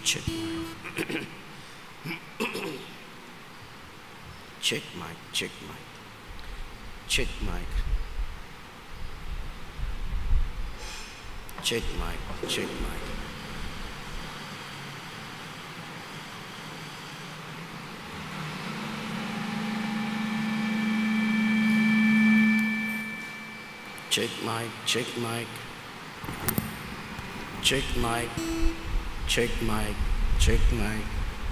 check mic. check mic, check mic. Check mic. Check mic, check mic. Check mic, check mic. Check mic, check mic, check mic.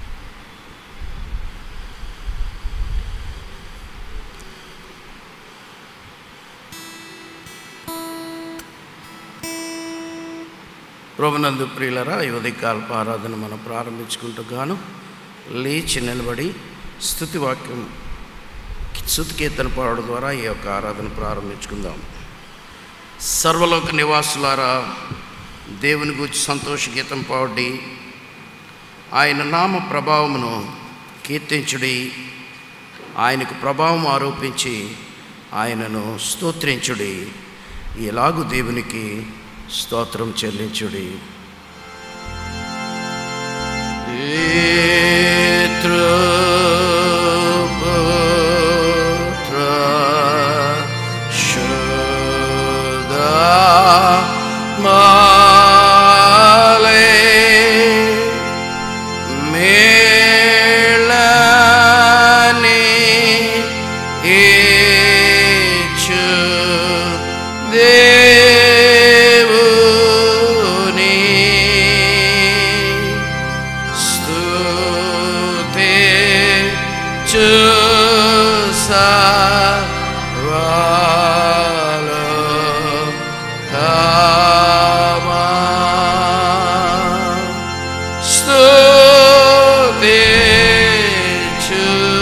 ప్రభునందు ప్రియులరా ఈ ఉదయకాలపు ఆరాధన మనం ప్రారంభించుకుంటూ గాను లేచి నిలబడి స్థుతి వాక్యం స్థుతి కీర్తన పాడడం ద్వారా ఈ యొక్క ఆరాధన ప్రారంభించుకుందాం సర్వలోక నివాసులారా దేవుని గురించి సంతోష గీతం పాడి ఆయన నామ ప్రభావమును కీర్తించుడి ఆయనకు ప్రభావం ఆరోపించి ఆయనను స్తోత్రించుడి ఎలాగు దేవునికి స్తోత్రం చెల్లించుడి దేవుని స్తుతి చూసావాలో కామా స్తుతి చూ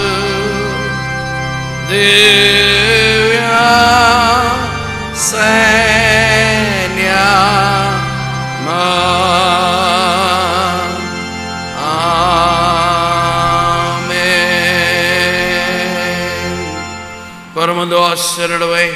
దివ్యా సైన్యమా ఆమేన్. పరమందు ఆశ్చర్యుడవై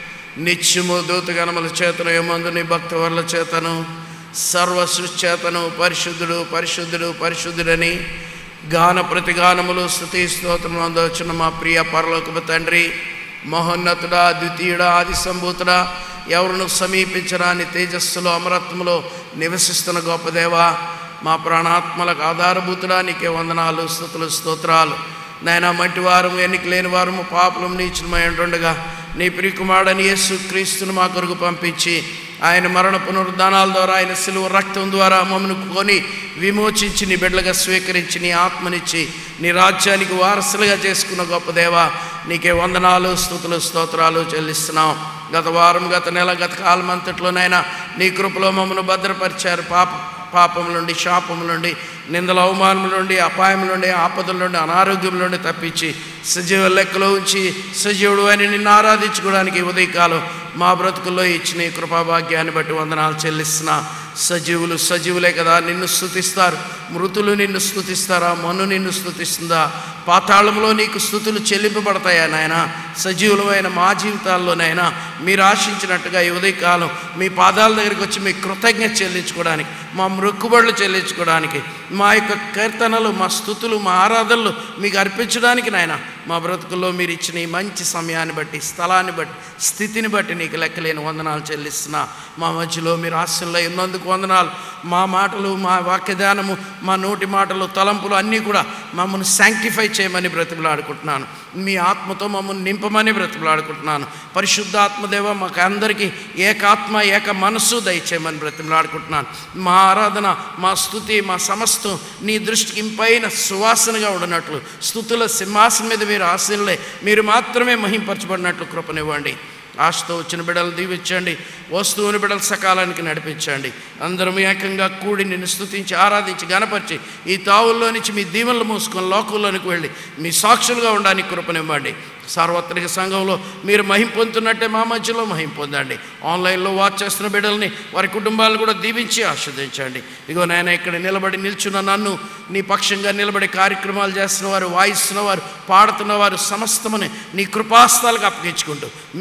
నిత్యము దూతగణముల చేతను ఏమందు నీ భక్త వర్ల చేతను సర్వ సృష్టి చేతను పరిశుద్ధుడు పరిశుద్ధుడు పరిశుద్ధుడని గాన ప్రతిగానములు స్థుతి స్తోత్రములు అందవచ్చున్న మా ప్రియ పరలోకపు తండ్రి మహోన్నతుడా ద్వితీయుడా ఆది సంభూతుడా ఎవరును సమీపించరాని తేజస్సులో అమరత్వములో నివసిస్తున్న గొప్ప దేవా మా ప్రాణాత్మలకు ఆధారభూతుడా నీకే వందనాలు స్థుతులు స్తోత్రాలు నాయన మట్టి వారము ఎన్నిక లేని వారము పాపలం నీచులమై ఉంటుండగా నీ ప్రియకుమారుడని యేసు క్రీస్తును మా కొరకు పంపించి ఆయన మరణ పునరుద్ధానాల ద్వారా ఆయన సిలువ రక్తం ద్వారా మమ్మను కొని విమోచించి నీ బిడ్డలుగా స్వీకరించి నీ ఆత్మనిచ్చి నీ రాజ్యానికి వారసులుగా చేసుకున్న గొప్ప దేవా నీకే వందనాలు స్థుతులు స్తోత్రాలు చెల్లిస్తున్నాం గత వారం గత నెల గత కాలం అంతట్లోనైనా నీ కృపలో మమ్మను భద్రపరిచారు పాప పాపం నుండి శాపం నుండి నిందల అవమానం నుండి అపాయం నుండి ఆపదల నుండి అనారోగ్యం నుండి తప్పించి సజీవ లెక్కలో ఉంచి సజీవుడు అని నిన్ను ఆరాధించుకోవడానికి ఈ ఉదయకాలం మా బ్రతుకుల్లో ఇచ్చిన ఈ కృపాభాగ్యాన్ని బట్టి వందనాలు చెల్లిస్తున్నా సజీవులు సజీవులే కదా నిన్ను స్థుతిస్తారు మృతులు నిన్ను స్థుతిస్తారా మన్ను నిన్ను స్థుతిస్తుందా పాతాళంలో నీకు స్థుతులు చెల్లింపబడతాయా నాయన సజీవులమైన మా జీవితాల్లోనైనా మీరు ఆశించినట్టుగా ఈ ఉదయకాలం మీ పాదాల దగ్గరికి వచ్చి మీ కృతజ్ఞత చెల్లించుకోవడానికి మా మృక్కుబడులు చెల్లించుకోవడానికి మా యొక్క కీర్తనలు మా స్థుతులు మా ఆరాధనలు మీకు అర్పించడానికి నాయన మా బ్రతుకుల్లో మీరు ఇచ్చిన ఈ మంచి సమయాన్ని బట్టి స్థలాన్ని బట్టి స్థితిని బట్టి నీకు లెక్కలేని వందనాలు చెల్లిస్తున్నా మా మధ్యలో మీరు ఆశల్లో ఉన్నందుకు వందనాలు మా మాటలు మా వాక్యదానము మా నోటి మాటలు తలంపులు అన్నీ కూడా మమ్మల్ని శాంక్టిఫై చేయమని బ్రతిమలాడుకుంటున్నాను మీ ఆత్మతో మమ్మల్ని నింపమని బ్రతిమలాడుకుంటున్నాను పరిశుద్ధ ఆత్మదేవ మాకు అందరికీ ఏకాత్మ ఏక మనస్సు దయచేయమని బ్రతిమలాడుకుంటున్నాను మా ఆరాధన మా స్థుతి మా సమస్తం నీ దృష్టికి ఇంపైన సువాసనగా ఉండనట్లు స్థుతుల సింహాసనం మీద మీరు ఆశలే మీరు మాత్రమే మహింపరచబడినట్లు కృపనివ్వండి ఆశతో వచ్చిన బిడ్డలు దీవించండి వస్తువుని బిడ్డలు సకాలానికి నడిపించండి అందరం ఏకంగా కూడి నిన్ను స్తుతించి ఆరాధించి గనపరిచి ఈ తావుల్లో నుంచి మీ దీవెనలు మూసుకొని లోకంలోనికి వెళ్ళి మీ సాక్షులుగా ఉండడానికి కృపనివ్వండి సార్వత్రిక సంఘంలో మీరు మహిం పొందుతున్నట్టే మా మధ్యలో మహిం పొందండి ఆన్లైన్లో వాచ్ చేస్తున్న బిడ్డల్ని వారి కుటుంబాలను కూడా దీవించి ఆస్వాదించండి ఇగో నాయన ఇక్కడ నిలబడి నిల్చున్న నన్ను నీ పక్షంగా నిలబడి కార్యక్రమాలు చేస్తున్న వారు వాయిస్తున్న వారు పాడుతున్న వారు సమస్తమని నీ కృపాస్తాలకు అప్పగించుకుంటూ మీరు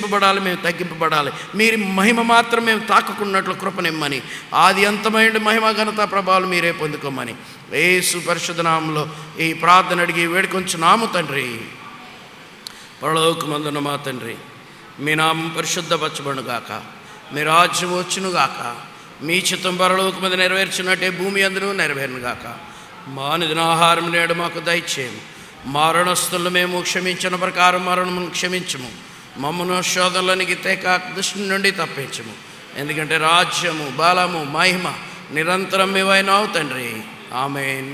హెచ్చింపబడాలి మేము తగ్గింపబడాలి మీరు మహిమ మాత్రం మేము తాకకున్నట్లు కృపనిమ్మని ఆది అంతమైన మహిమ ఘనత ప్రభావాలు మీరే పొందుకోమని ఏసు పరిశుద్ధ నామంలో ఈ ప్రార్థన అడిగి వేడుకొంచున్నాము తండ్రి పరలోకమందున మా తండ్రి మీ నామం పరిశుద్ధపరచబడుగాక మీ రాజ్యం వచ్చునుగాక మీ చిత్తం పరలోకమందు నెరవేర్చినట్టే భూమి అందరూ నెరవేరునుగాక మా నిధిన ఆహారం నేడు మాకు దయచేయము మరణస్తులు మేము క్షమించిన ప్రకారం మరణమును క్షమించము మమ్మను శోధనలోనికి తేక దృష్టి నుండి తప్పించము ఎందుకంటే రాజ్యము బలము మహిమ నిరంతరం మేవైనావు తండ్రి ఆమెన్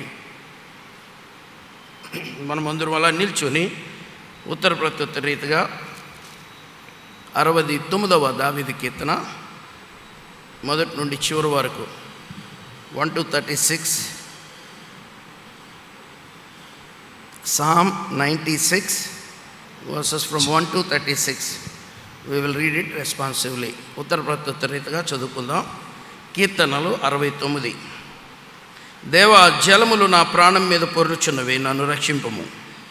మనం అందరం అలా నిల్చుని ఉత్తర ప్రత్యుత్తర రీతిగా అరవై తొమ్మిదవ దావిది కీర్తన మొదటి నుండి చివరి వరకు one to thirty six psalm ninety six verses from one to thirty six we will read it responsively ఉత్తర ప్రత్యుత్తర రీతిగా చదువుకుందాం కీర్తనలు అరవై తొమ్మిది దేవ జలములు నా ప్రాణం మీద పొర్రుచున్నవి నన్ను రక్షింపము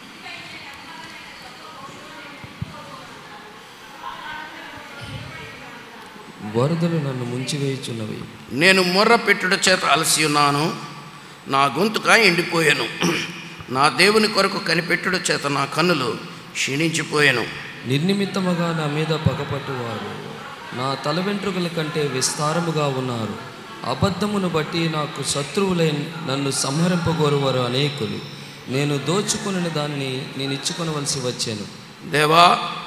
వరదలు నన్ను ముంచివేయుచున్నవి నేను మొర్ర పెట్టుట చేత అలసి ఉన్నాను నా గొంతుక ఎండిపోయాను నా దేవుని కొరకు కనిపెట్టుట చేత నా కన్నులు క్షీణించిపోయాను నిర్నిమిత్తముగా నా మీద పగపట్టువారు నా తల వెంట్రుకల కంటే విస్తారముగా ఉన్నారు అబద్ధమును బట్టి నాకు శత్రువులై నన్ను సంహరింపగోరువారు అనేకులు నేను దోచుకుని దానిని నేను ఇచ్చుకొనవలసి వచ్చాను దేవా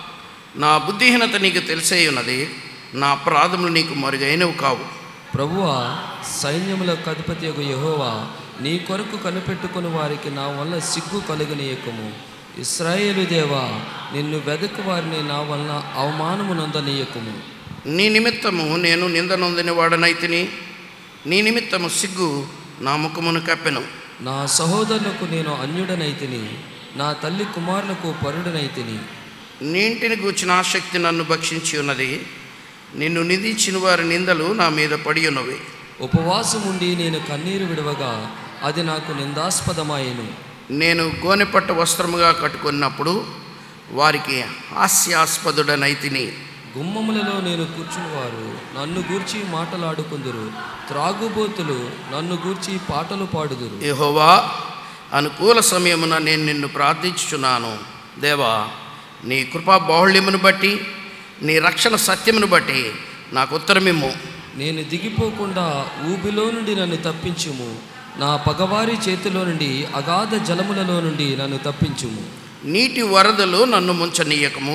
నా బుద్ధిహీనత నీకు తెలిసే ఉన్నది నా అపరాధములు నీకు మరుగైనవి కావు ప్రభువా సైన్యముల అధిపతి యెహోవా నీ కొరకు కనిపెట్టుకుని వారికి నా వల్ల సిగ్గు కలుగనీయకము ఇస్రాయేలు దేవా నిన్ను వెదకు వారిని నా వలన అవమానము నొందనీయకము నీ నిమిత్తము నేను నింద నొందిన వాడనైతిని నీ నిమిత్తము సిగ్గు నా ముఖమును కప్పెను నా సహోదరులకు నేను అన్యుడనైతిని నా తల్లి కుమారులకు పరుడనైతిని నీ ఇంటిని గూర్చిన ఆసక్తి నన్ను భక్షించి ఉన్నది నిన్ను నిందించిన వారి నిందలు నా మీద పడి ఉన్నవి ఉపవాసం ఉండి నేను కన్నీరు విడవగా అది నాకు నిందాస్పదమాయెను నేను గోనెపట్ట వస్త్రముగా కట్టుకున్నప్పుడు వారికి హాస్యాస్పదుడనైతిని గుమ్మములలో నేను కూర్చునివారు నన్ను గూర్చి మాటలాడుకుందురు త్రాగుబోతులు నన్ను గూర్చి పాటలు పాడుదురు యెహోవా అనుకూల సమయమున నేను నిన్ను ప్రార్థించుచున్నాను దేవా నీ కృపా బాహుళ్యమును బట్టి నీ రక్షణ సత్యమును బట్టి నాకు ఉత్తరమిమ్ము నేను దిగిపోకుండా ఊబిలో నుండి నన్ను తప్పించుము నా పగవారి చేతిలో నుండి అగాధ జలములలో నుండి నన్ను తప్పించుము నీటి వరదలు నన్ను ముంచనీయకము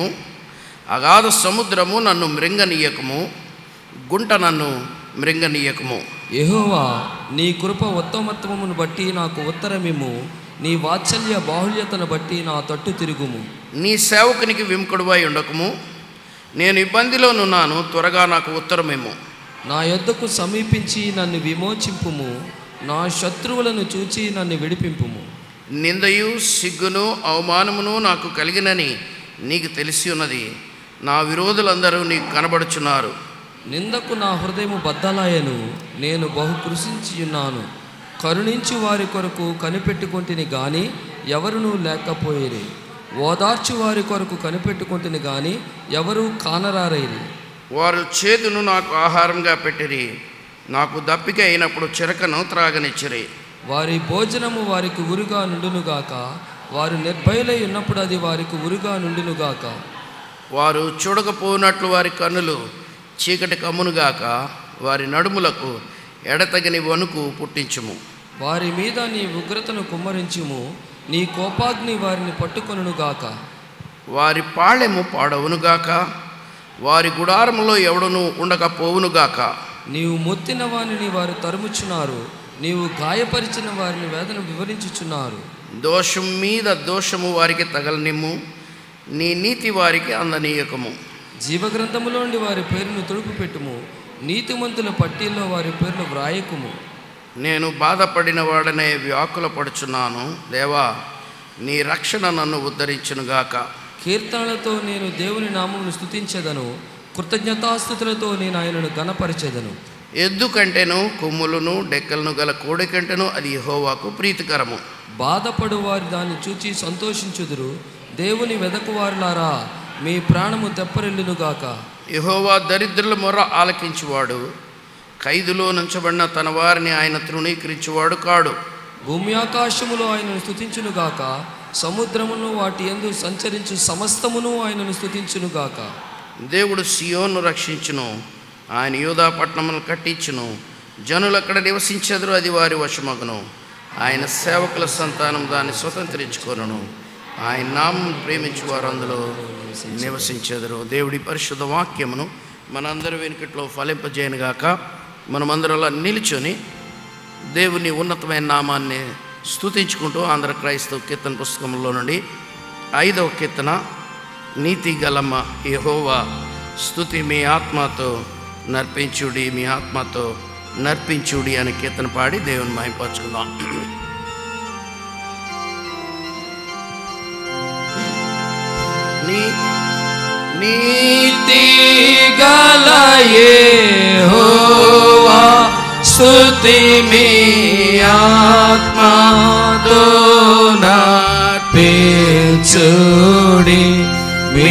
అగాధ సముద్రము నన్ను మృంగనీయకము గుంట నన్ను మృంగనీయకము యెహోవా నీ కృప ఉత్తమత్వమును బట్టి నాకు ఉత్తరమిమ్ము నీ వాత్సల్య బాహుల్యతను బట్టి నా తట్టు తిరుగుము నీ సేవకునికి విముకుడువై ఉండకము నేను ఇబ్బందిలోనున్నాను త్వరగా నాకు ఉత్తరమేమో నా యొద్దకు సమీపించి నన్ను విమోచింపుము నా శత్రువులను చూచి నన్ను విడిపింపుము నిందయు సిగ్గును అవమానమును నాకు కలిగినని నీకు తెలిసి ఉన్నది నా విరోధులందరూ నీకు కనబడుచున్నారు నిందకు నా హృదయము బద్దలాయను నేను బహు కృషించి ఉన్నాను కరుణించు వారి కొరకు కనిపెట్టుకుంటుని గాని ఎవరునూ లేకపోయేరి ఓదార్చు వారి కొరకు కనిపెట్టుకుంటుని గాని ఎవరూ కానరారైరి వారు చేదును నాకు ఆహారంగా పెట్టిరి నాకు దప్పిక అయినప్పుడు చిరకను త్రాగనిచ్చిరి వారి భోజనము వారికి ఉరుగా నుండునుగాక వారు నిర్భయులై ఉన్నప్పుడు అది వారికి ఉరుగా నుండునుగాక వారు చూడకపోనట్లు వారి కన్నులు చీకటి కమ్మునుగాక వారి నడుములకు ఎడతగని వణుకు పుట్టించుము వారి మీద నీ ఉగ్రతను కుమ్మరించుము నీ కోపాగ్ని వారిని పట్టుకొనుగాక వారి పాళెము పాడవునుగాక వారి గుడారములో ఎవడను ఉండకపోవునుగాక నీవు మొత్తిన వారిని వారు తరుముచున్నారు నీవు గాయపరిచిన వారిని వేదన వివరించుచున్నారు దోషం మీద దోషము వారికి తగలనిమ్ము నీ నీతి వారికి అందనీయకము జీవగ్రంథములోండి వారి పేరును తుడుపు పెట్టుము నీతిమంతుల పట్టీల్లో వారి పేర్లు వ్రాయకుము నేను బాధపడిన వాడనే వ్యాకుల పడుచున్నాను దేవా నీ రక్షణ నన్ను ఉద్ధరించునుగాక కీర్తనలతో నేను దేవుని నామమును స్తుతించెదను కృతజ్ఞతాస్థుతులతో నేను ఆయనను గణపరిచెదను ఎద్దు కంటేను కొమ్ములను డెక్కలను గల కోడి కంటేను అది యెహోవాకు ప్రీతికరము బాధపడు వారు దాన్ని చూచి సంతోషించుదురు దేవుని వెదకువారులారా మీ ప్రాణము తెప్పరిల్లునుగాక యెహోవా దరిద్రుల మొర ఆలకించువాడు ఖైదులో నుంచబడిన తన వారిని ఆయన తృణీకరించువాడు కాడు భూమి ఆకాశములో ఆయనను స్తుతించునుగాక సముద్రమును వాటి యందు సంచరించు సమస్తమును ఆయనను స్తుతించునుగాక దేవుడు సియోను రక్షించును ఆయన యూదా పట్టణమును కట్టించును జనులు అక్కడ నివసించెదరు అది వారి వశమగును ఆయన సేవకుల సంతానం దాన్ని స్వతంత్రించుకొనును ఆయన నామం ప్రేమించు వారు అందులో నివసించెదరు దేవుడి పరిశుద్ధ వాక్యమును మనందరి వెనుకట్లో ఫలింపజేయనుగాక మనమందరంలో నిలుచొని దేవుని ఉన్నతమైన నామాన్ని స్తుతించుకుంటూ ఆంధ్ర క్రైస్తవ కీర్తన పుస్తకంలో నుండి ఐదవ కీర్తన నీతి గలమ్మ యెహోవా స్తుతి మీ ఆత్మతో నర్పించుడి మీ ఆత్మతో నర్పించుడి అనే కీర్తన పాడి దేవుని మహింపరచుకుందాం నీ నీతి గల యెహోవా స్తుతి మీ ఆత్మతో నర్పించుడి మీ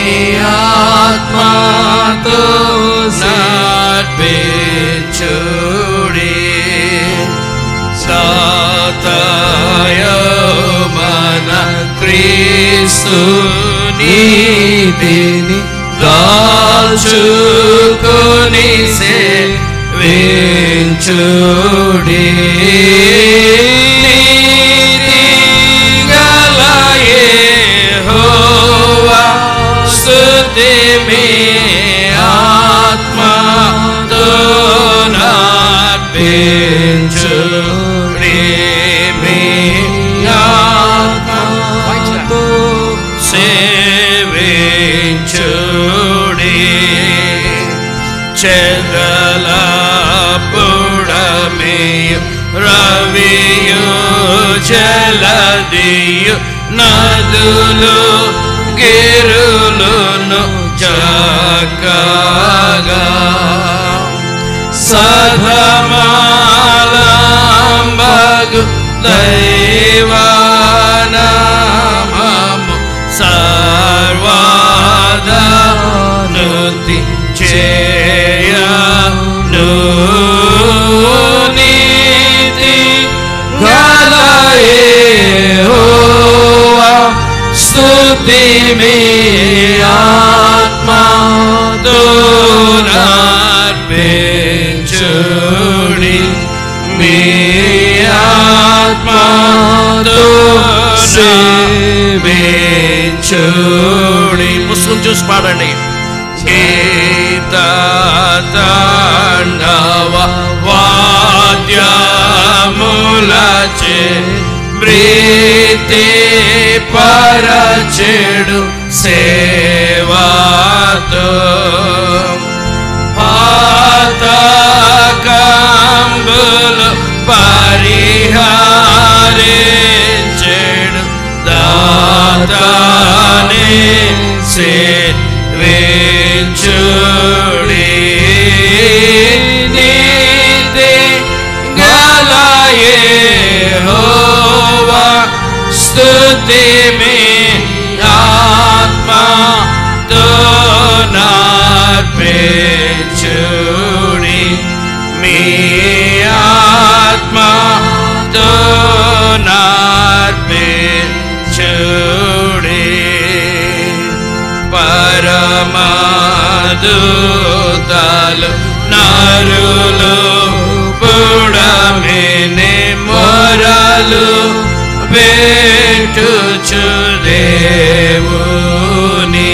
ఆత్మతో నర్పించుడి సాతయో మన క్రీస్తు నీతిని దాచుకొని సేవించుడి నీతి గల యెహోవా స్తుతి మీ ఆత్మతో నర్పించుడి మీ ఆత్మతో సేవించుడి చెగల పుడమియు రవియు జలదియు నదులు గిరులును చక్కగా సధమాలంబగు దైవానామము సర్వాదానుతి చేయను నీతి గల యెహోవా స్తుతి మీ ఆత్మతో నర్పించుడి మీ ఆత్మతో సేవించుడి పుస్తకం చూసి పాడండి గీత తాండవ వాద్యములచే ప్రీతి పరచెడు సేవాతో పాతకంబులు పరిహారించెడు దాతానే సేవించుడి నీతి గల యెహోవా స్తుతి మీ ఆత్మతో నర్పించుడి మీ ఆత్మతో నర్పించుడి పరమదూతలు నరులు పుడమిని మొరలు పెట్టుచు దేవుని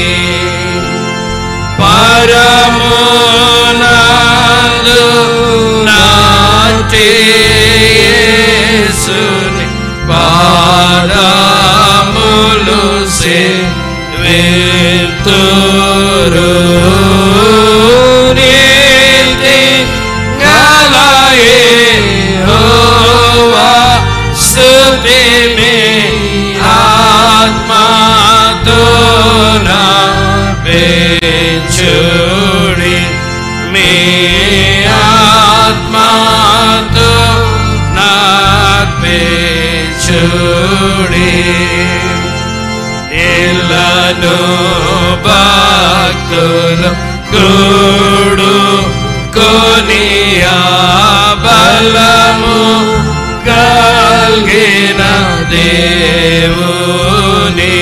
పరమునందు నాటి యేసుని పాదములు సేవితురు నీతి గల యెహోవా స్తుతి మీ ఆత్మతో నర్పించుడి మీ ఆత్మతో నర్పించుడి ఇళ్ళను భక్తులు కూడు కొనియా బలము కలిగిన దేవుని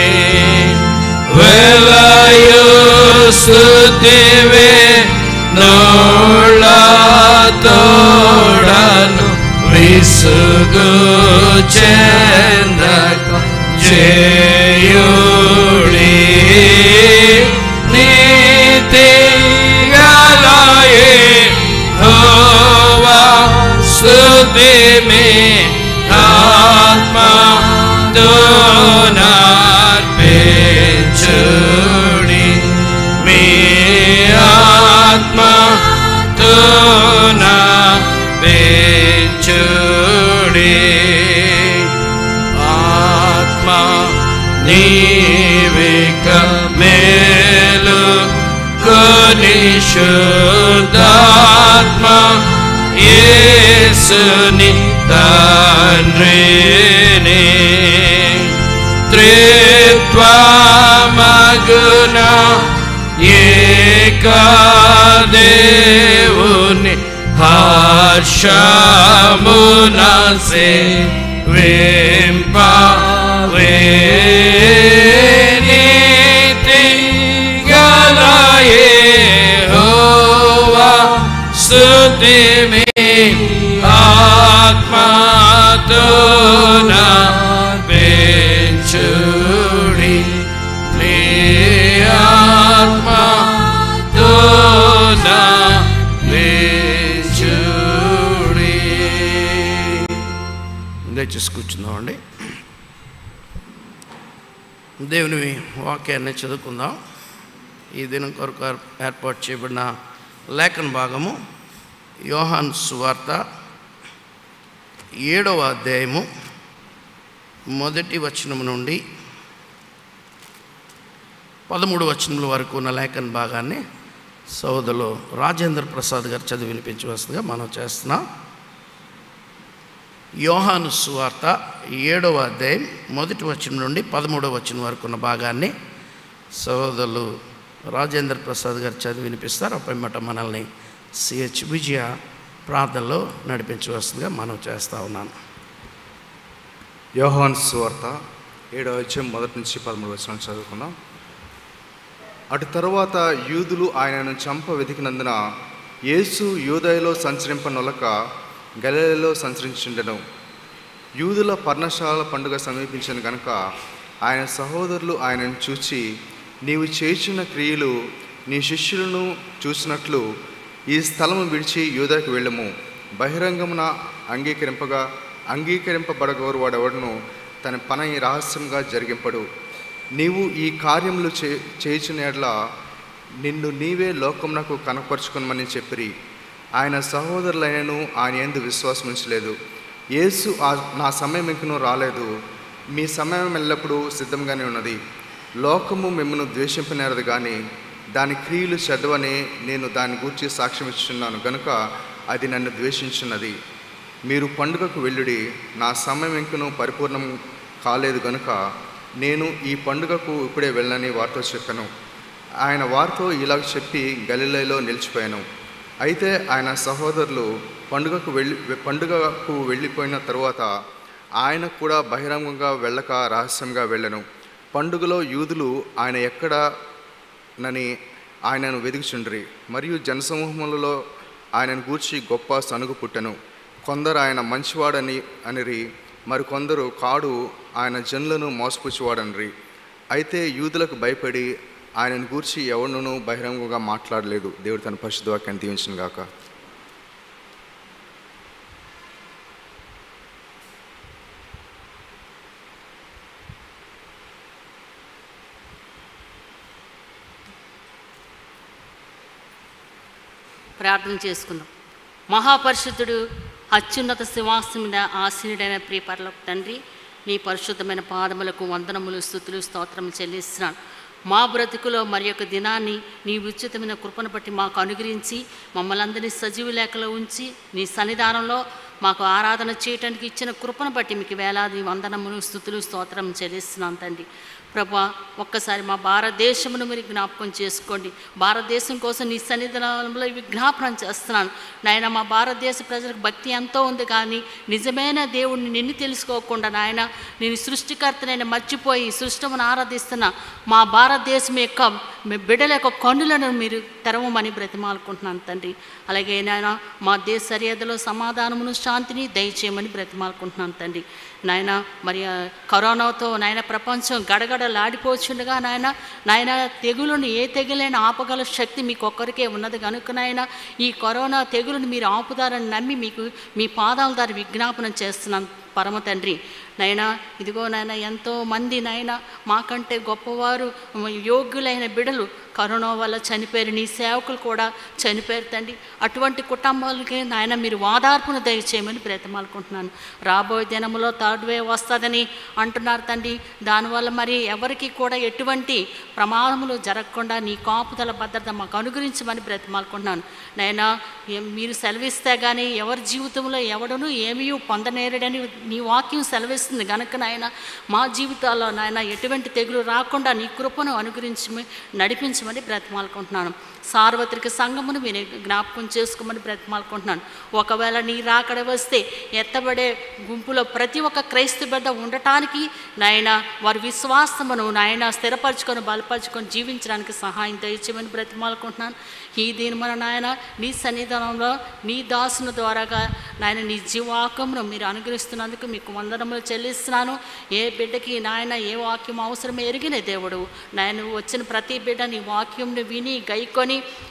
వెలయు స్తుతివే నోళ్ళతోడను విసుగు చెందక చేయుడి నీతి గలయే హోవా స్తుతి మే ఆత్మా నార్పించుడి మీ ఆత్మా నార్పించుడి ఆత్మా నీవిక మేలు కొని శుద్ధాత్మ యేసుని తండ్రిని త్రిత్వమగుణ ఏకదేవుని హర్షమున సే వెంపవే నీతి గలయే హోవా స్తుతి మే ఆత్మతో పెంచుడి నీ ఆత్మతో పెంచుడి దయచేసి కూర్చుందామండి దేవుని వాక్యాన్ని చదువుకుందాం ఈ దినం కొరకు ఏర్పాటు చేయబడిన లేఖన భాగము యోహాన్ సువార్త ఏడవ అధ్యాయము మొదటి వచనం నుండి పదమూడు వచనముల వరకు ఉన్న లేఖన భాగాన్ని సోదరులు రాజేంద్ర ప్రసాద్ గారు చదివి వినిపించవలసిందిగా మనం చేస్తున్నాం యోహాను సువార్త ఏడవ అధ్యాయం మొదటి వచనం నుండి పదమూడవ వచనం వరకు ఉన్న భాగాన్ని సోదరులు రాజేంద్ర ప్రసాద్ గారు చదివి వినిపిస్తారు అప్పటిమట మనల్ని సిహెచ్ విజయ ప్రార్థనలో నడిపించవలసిందిగా మనం చేస్తూ ఉన్నాను యోహాన్ సువార్త ఏడవ అధ్యాయం మొదటి నుంచి పదమూడు వచనం చదువుకుందాం అటు తరువాత యూదులు ఆయనను చంప వెతికినందున యేసు యూదయలో సంచరింపనొలక గలిలలో సంచరించుండెను యూదుల పర్ణశాల పండుగ సమీపించిన గనుక ఆయన సహోదరులు ఆయనను చూచి నీవు చేసిన క్రియలు నీ శిష్యులను చూసినట్లు ఈ స్థలము విడిచి యూదకు వెళ్ళము బహిరంగమున అంగీకరింపగా అంగీకరింపబడగోరు వాడెవడను తన పని రహస్యంగా జరిగింపడు నీవు ఈ కార్యములు చే చేయుచున్న యెడల నిన్ను నీవే లోకమునకు కనపరుచుకొనమని చెప్పిరి ఆయన సహోదరులైనను ఆయన ఎందు విశ్వాసం ఉంచలేదు యేసు ఆ- నా సమయం ఇంకనూ రాలేదు మీ సమయం ఎల్లప్పుడూ సిద్ధంగానే ఉన్నది లోకము మిమ్మల్ని ద్వేషింపనేరదు కానీ దాని క్రియలు చెడ్డవని నేను దాని గూర్చి సాక్ష్యం ఇచ్చున్నాను గనుక అది నన్ను ద్వేషించున్నది మీరు పండుగకు వెళ్ళుడి నా సమయం ఇంకనూ పరిపూర్ణం కాలేదు గనుక నేను ఈ పండుగకు ఇప్పుడే వెళ్ళని వారితో చెప్పాను ఆయన వారితో ఇలా చెప్పి గలిలయలో నిలిచిపోయాను అయితే ఆయన సహోదరులు పండుగకు వెళ్ళి పండుగకు వెళ్ళిపోయిన తరువాత ఆయన కూడా బహిరంగంగా వెళ్ళక రహస్యంగా వెళ్ళను పండుగలో యూదులు ఆయన ఎక్కడ నని ఆయనను వెదుగుచుండ్రి మరియు జనసమూహములలో ఆయనను గూర్చి గొప్ప సనుగు పుట్టెను కొందరు ఆయన మంచివాడని అనిరి మరికొందరు కాడు ఆయన జనులను మోసపుచ్చువాడనిరి అయితే యూదులకు భయపడి ఆయనను గూర్చి ఎవడునూ బహిరంగంగా మాట్లాడలేదు దేవుడు తన పరిశుద్ధ వాక్యాన్ని దీవించిన గాక ప్రార్థన చేసుకుందాం మహాపరిశుద్ధుడు అత్యున్నత సింహాసనం మీద ఆసీనుడైన ప్రియపరలకు తండ్రి నీ పరిశుద్ధమైన పాదములకు వందనములు స్థుతులు స్తోత్రం చెల్లిస్తున్నాను మా బ్రతుకులో మరి యొక్క దినాన్ని నీ ఉచితమైన కృపను బట్టి మాకు అనుగ్రహించి మమ్మల్ని అందరినీ సజీవ లేఖలో ఉంచి నీ సన్నిధానంలో మాకు ఆరాధన చేయటానికి ఇచ్చిన కృపను బట్టి మీకు వేలాది వందనములు స్థుతులు స్తోత్రం చెల్లిస్తున్నాను తండ్రి ప్రభా ఒక్కసారి మా భారతదేశమును మీరు జ్ఞాపకం చేసుకోండి భారతదేశం కోసం నీ సన్నిధానంలో ఇవి జ్ఞాపనం చేస్తున్నాను నాయన మా భారతదేశ ప్రజలకు భక్తి ఎంతో ఉంది కానీ నిజమైన దేవుడిని నిన్ను తెలుసుకోకుండా నాయన నేను సృష్టికర్తనైనా మర్చిపోయి సృష్టమును ఆరాధిస్తున్న మా భారతదేశం యొక్క మీ బిడ్డల యొక్క కన్నులను మీరు తెరవమని బ్రతిమాలుకుంటున్నాను తండ్రి అలాగే నాయన మా దేశ సరిహద్దులో సమాధానమును శాంతిని దయచేయమని బ్రతిమాలుకుంటున్నాను తండ్రి నాయన మరి ఆ కరోనాతో నాయన ప్రపంచం గడగడలాడిపోచుండగా నాయన నాయన తెగులుని ఏ తెగులైనా ఆపగల శక్తి మీకు ఒక్కరికే ఉన్నది కనుక నాయన ఈ కరోనా తెగులుని మీరు ఆపుతారని నమ్మి మీకు మీ పాదాల దారి విజ్ఞాపనం చేస్తున్నాను పరమ తండ్రి నైనా ఇదిగో నాయన ఎంతో మంది నాయన మాకంటే గొప్పవారు యోగ్యులైన బిడలు కరోనా వల్ల చనిపోయారు నీ సేవకులు కూడా చనిపోయారు తండ్రి అటువంటి కుటుంబాలకి నాయన మీరు వాదార్పును దయచేయమని ప్రయత్నాలుకుంటున్నాను రాబోయే దినములో థర్డ్ వేవ్ వస్తుందని అంటున్నారు తండ్రి దానివల్ల మరి ఎవరికి కూడా ఎటువంటి ప్రమాదములు జరగకుండా నీ కాపుదల భద్రత మాకు అనుగ్రహించమని బ్రతిమాలుకుంటున్నాను నైనా ఏం- మీరు సెలవిస్తే కానీ ఎవరి జీవితంలో ఎవడను ఏమీ పొందనేరడని నీ వాక్యం సెలవిస్తుంది గనుక నాయన మా జీవితాల్లో నాయన ఎటువంటి తెగులు రాకుండా నీ కృపను అనుగ్రహించమని నడిపించమని బ్రతిమాలుకుంటున్నాను సార్వత్రిక సంఘమును మీరు జ్ఞాపకం చేసుకోమని బ్రతిమాలుకుంటున్నాను ఒకవేళ నీ రాకడ వస్తే ఎత్తబడే గుంపులో ప్రతి ఒక్క క్రైస్తవ బిడ్డ ఉండటానికి నాయన వారి విశ్వాసమును నాయన స్థిరపరచుకొని బలపరచుకొని జీవించడానికి సహాయం దయచేయమని బ్రతిమాలుకుంటున్నాను ఈ దీని మన నాయన నీ సన్నిధానంలో నీ దాసుల ద్వారాగా నాయన నీ జీవాకమును మీరు అనుగ్రహిస్తున్నందుకు మీకు వందనములు చెల్లిస్తున్నాను ఏ బిడ్డకి నాయన ఏ వాక్యం అవసరం ఎరిగిన దేవుడు నాయన నువ్వు వచ్చిన ప్రతి బిడ్డ నీ వాక్యంను విని గైకొని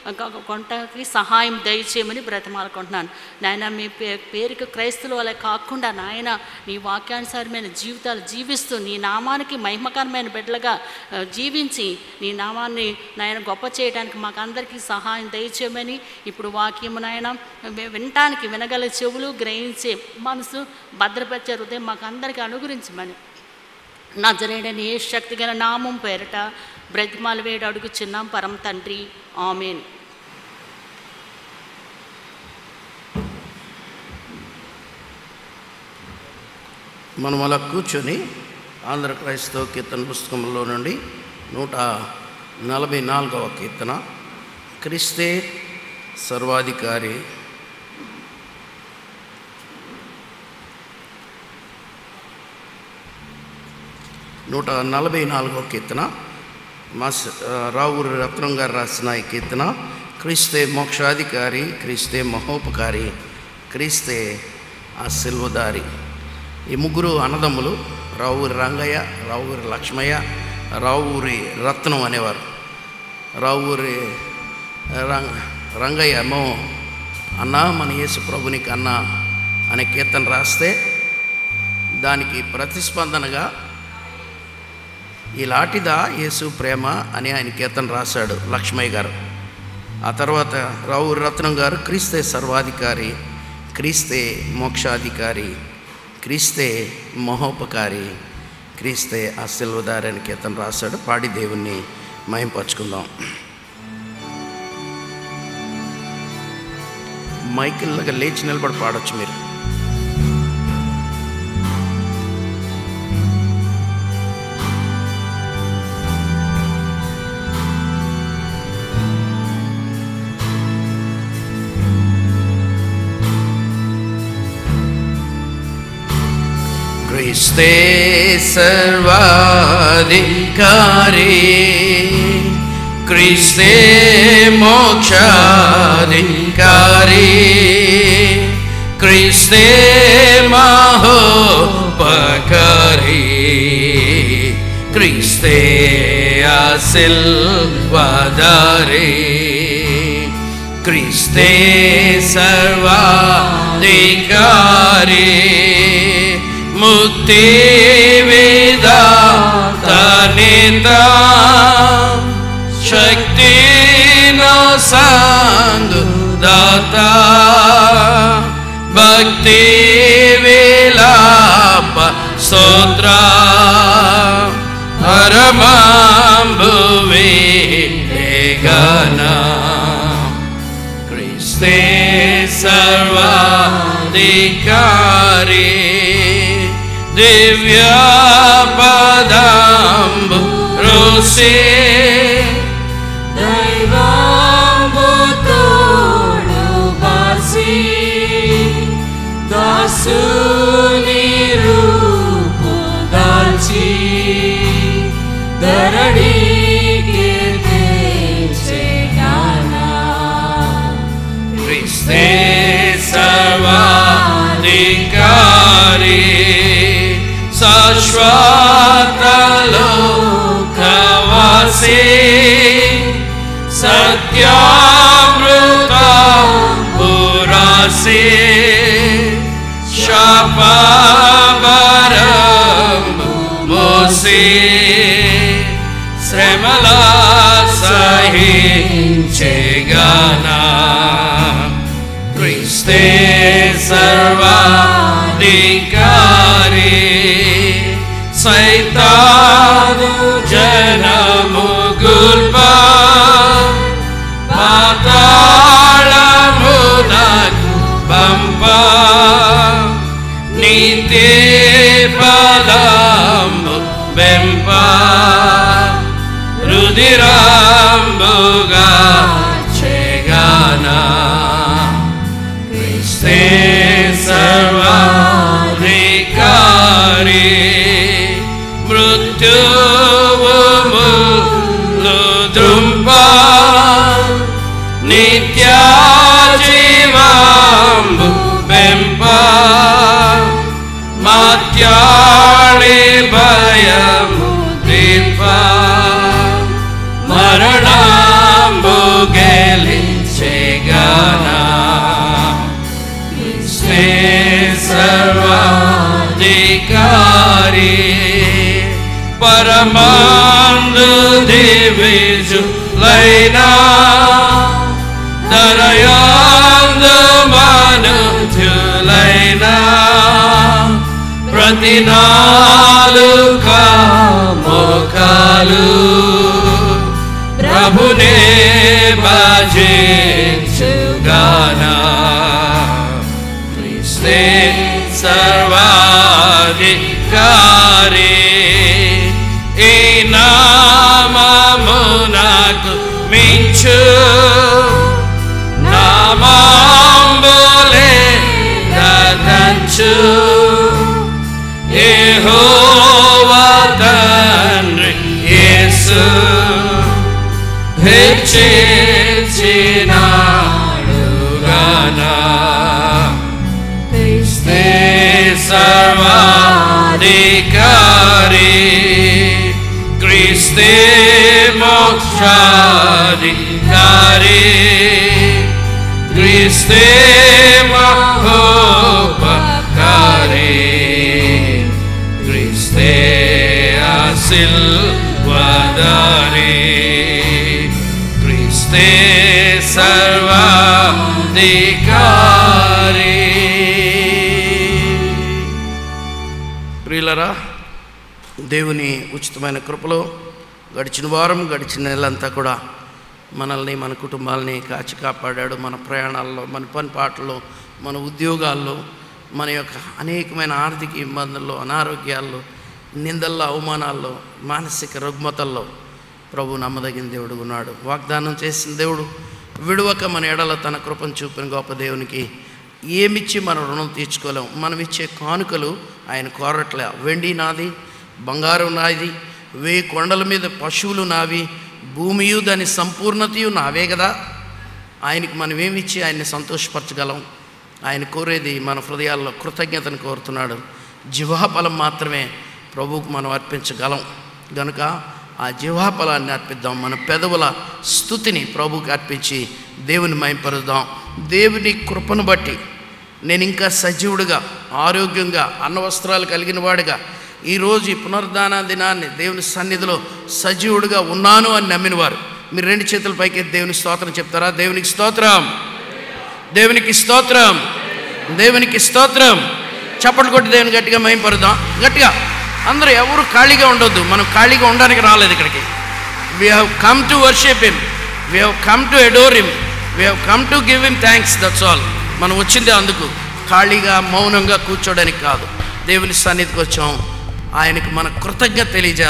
కొంటకి సహాయం దయచేయమని బ్రతమాలుకుంటున్నాను నాయన మీ పే పేరుకు క్రైస్తులు వల్ల కాకుండా నాయన నీ వాక్యానుసారమైన జీవితాలు జీవిస్తూ నీ నామానికి మహిమకరమైన బిడ్డలుగా ఆ, జీవించి నీ నామాన్ని నాయన గొప్ప చేయడానికి మాకందరికీ సహాయం దయచేయమని ఇప్పుడు వాక్యము నాయన వి- వినటానికి వినగల చెవులు గ్రహించే మనసు భద్రపరిచే హృదయం మాకు అందరికీ అనుగురించమని నజరేడని ఏ శక్తి గల నామం పేరట బ్రతిమాల వేడు అడుగుచున్నాం పరం తండ్రి ఆమెన్ మనం అలా కూర్చొని ఆంధ్ర క్రైస్తవ కీర్తన పుస్తకంలో నుండి నూట నలభై నాలుగవ కీర్తన క్రిస్తే సర్వాధికారి నూట నలభై నాలుగవ కీర్తన మా స- ఆ, రావూరి రత్నం గారు రాసిన ఈ కీర్తన క్రీస్తే మోక్షాధికారి క్రీస్తే మహోపకారి క్రీస్తే ఆ సిల్వదారి ఈ ముగ్గురు అన్నదమ్ములు రావూరి రంగయ్య రావూరి లక్ష్మయ్య రావూరి రత్నం అనేవారు రావూరి రంగ రంగయ్య ఏమో అన్న మన యేసు ప్రభునికి అన్న అనే కీర్తన రాస్తే దానికి ప్రతిస్పందనగా ఈ లాటిదా యేసు ప్రేమ అని ఆయన కీర్తన రాశాడు లక్ష్మయ్య గారు ఆ తర్వాత రావు రత్నం గారు క్రీస్తే సర్వాధికారి క్రీస్తే మోక్షాధికారి క్రీస్తే మహోపకారి క్రీస్తే ఆ సిల్వదారి అని కీర్తన రాశాడు పాడి దేవుణ్ణి మహింపరచుకుందాం మైకిల్లాగా లేచి నిలబడి పాడొచ్చు మీరు క్రీస్తే సర్వాధికారి క్రీస్తే మోక్షాధికారి క్రీస్తే మహోపకారి క్రీస్తే ఆశీర్వాదారి క్రీస్తే సర్వాధికారి ముక్తి వేదాతనిత శక్తి సందు దాత భక్తి విలాప స్తోత్ర హరమాంబువే గనా క్రీస్తే సర్వాధికారి దివ్య పదంబు మోసే దైవాంబుతోడు బాసి దాసుని రూపు దాల్చి ధరణికి తెచ్చెగానా. క్రిస్తే సర్వాధికారి శాశ్వతలో కవసి సత్యామృత పురాసి శాపవరం మోసి శ్రమల సహించేగానా క్రిస్తే సర్వాధికారి సైతాను జనము గుల్ప పాతాళమునకు పంప నీతి పదము బెంప రుదిరాంబుగా చేగానా క్రిస్తే సర్వాధికారి మృత్యువు ద్రుంప నిత్య జీవాంబు బెంప మాత్యాళి భయము దీప మరణంబు గెలిచెగానా క్రిస్తే సర్వాధికారి పరమాందు దివిజులైనా దరయాందు మనుజులైనా ప్రతి నాలుక మోకాలు ప్రభునే భజించుగానా క్రిస్తే సర్వాధికారి ఈ నామమునకు మించు నామాంబులే గదంచు యెహోవా తండ్రి యేసు హెచ్చించినాడుగానా క్రిస్తే సర్వాధికారి క్రిస్తే మోక్షాధికారి క్రిస్తే మహోపకారి క్రిస్తే ఆశీర్వాదారి క్రిస్తే సర్వాధికారి ప్రియులరా దేవుని ఉచితమైన కృపలో గడిచిన వారం గడిచిన నెలంతా కూడా మనల్ని మన కుటుంబాలని కాచి కాపాడాడు మన ప్రయాణాల్లో మన పని పాటల్లో మన ఉద్యోగాల్లో మన యొక్క అనేకమైన ఆర్థిక ఇబ్బందుల్లో అనారోగ్యాల్లో నిందల్లో అవమానాల్లో మానసిక రుగ్మతల్లో ప్రభు నమ్మదగిన దేవుడు ఉన్నాడు వాగ్దానం చేసిన దేవుడు విడువక మన ఎడల తన కృపను చూపిన గొప్ప దేవునికి ఏమిచ్చి మన రుణం తీర్చుకోలేం మనం ఇచ్చే కానుకలు ఆయన కోరట్లే వెండి నాది బంగారం నాది వేయి కొండల మీద పశువులు నావి భూమియు దాని సంపూర్ణతయు నావే కదా ఆయనకి మనం ఏమిచ్చి ఆయన్ని సంతోషపరచగలం ఆయన కోరేది మన హృదయాల్లో కృతజ్ఞతను కోరుతున్నాడు జీవాఫలం మాత్రమే ప్రభువుకు మనం అర్పించగలం గనుక ఆ జీవాఫలాన్ని అర్పిద్దాం మన పెదవుల స్థుతిని ప్రభువుకి అర్పించి దేవుని మయంపరుద్దాం దేవుని కృపను బట్టి నేను ఇంకా సజీవుడిగా ఆరోగ్యంగా అన్నవస్త్రాలు కలిగిన వాడిగా ఈరోజు ఈ పునరుద్ధాన దినాన్ని దేవుని సన్నిధిలో సజీవుడిగా ఉన్నాను అని నమ్మినవారు మీరు రెండు చేతుల పైకి దేవుని స్తోత్రం చెప్తారా దేవునికి స్తోత్రం దేవునికి స్తోత్రం దేవునికి స్తోత్రం చప్పట్లు కొట్టి దేవుని గట్టిగా మయంపరుద్దాం గట్టిగా అందరూ ఎవరు ఖాళీగా ఉండొద్దు మనం ఖాళీగా ఉండడానికి రాలేదు ఇక్కడికి we have come to worship him we have come to adore him we have come to give him thanks that's all మనం వచ్చిందే అందుకు ఖాళీగా మౌనంగా కూర్చోడానికి కాదు దేవుని సన్నిధికి వచ్చాం ఆయనకి మన కృతజ్ఞత తెలియజేద్దాం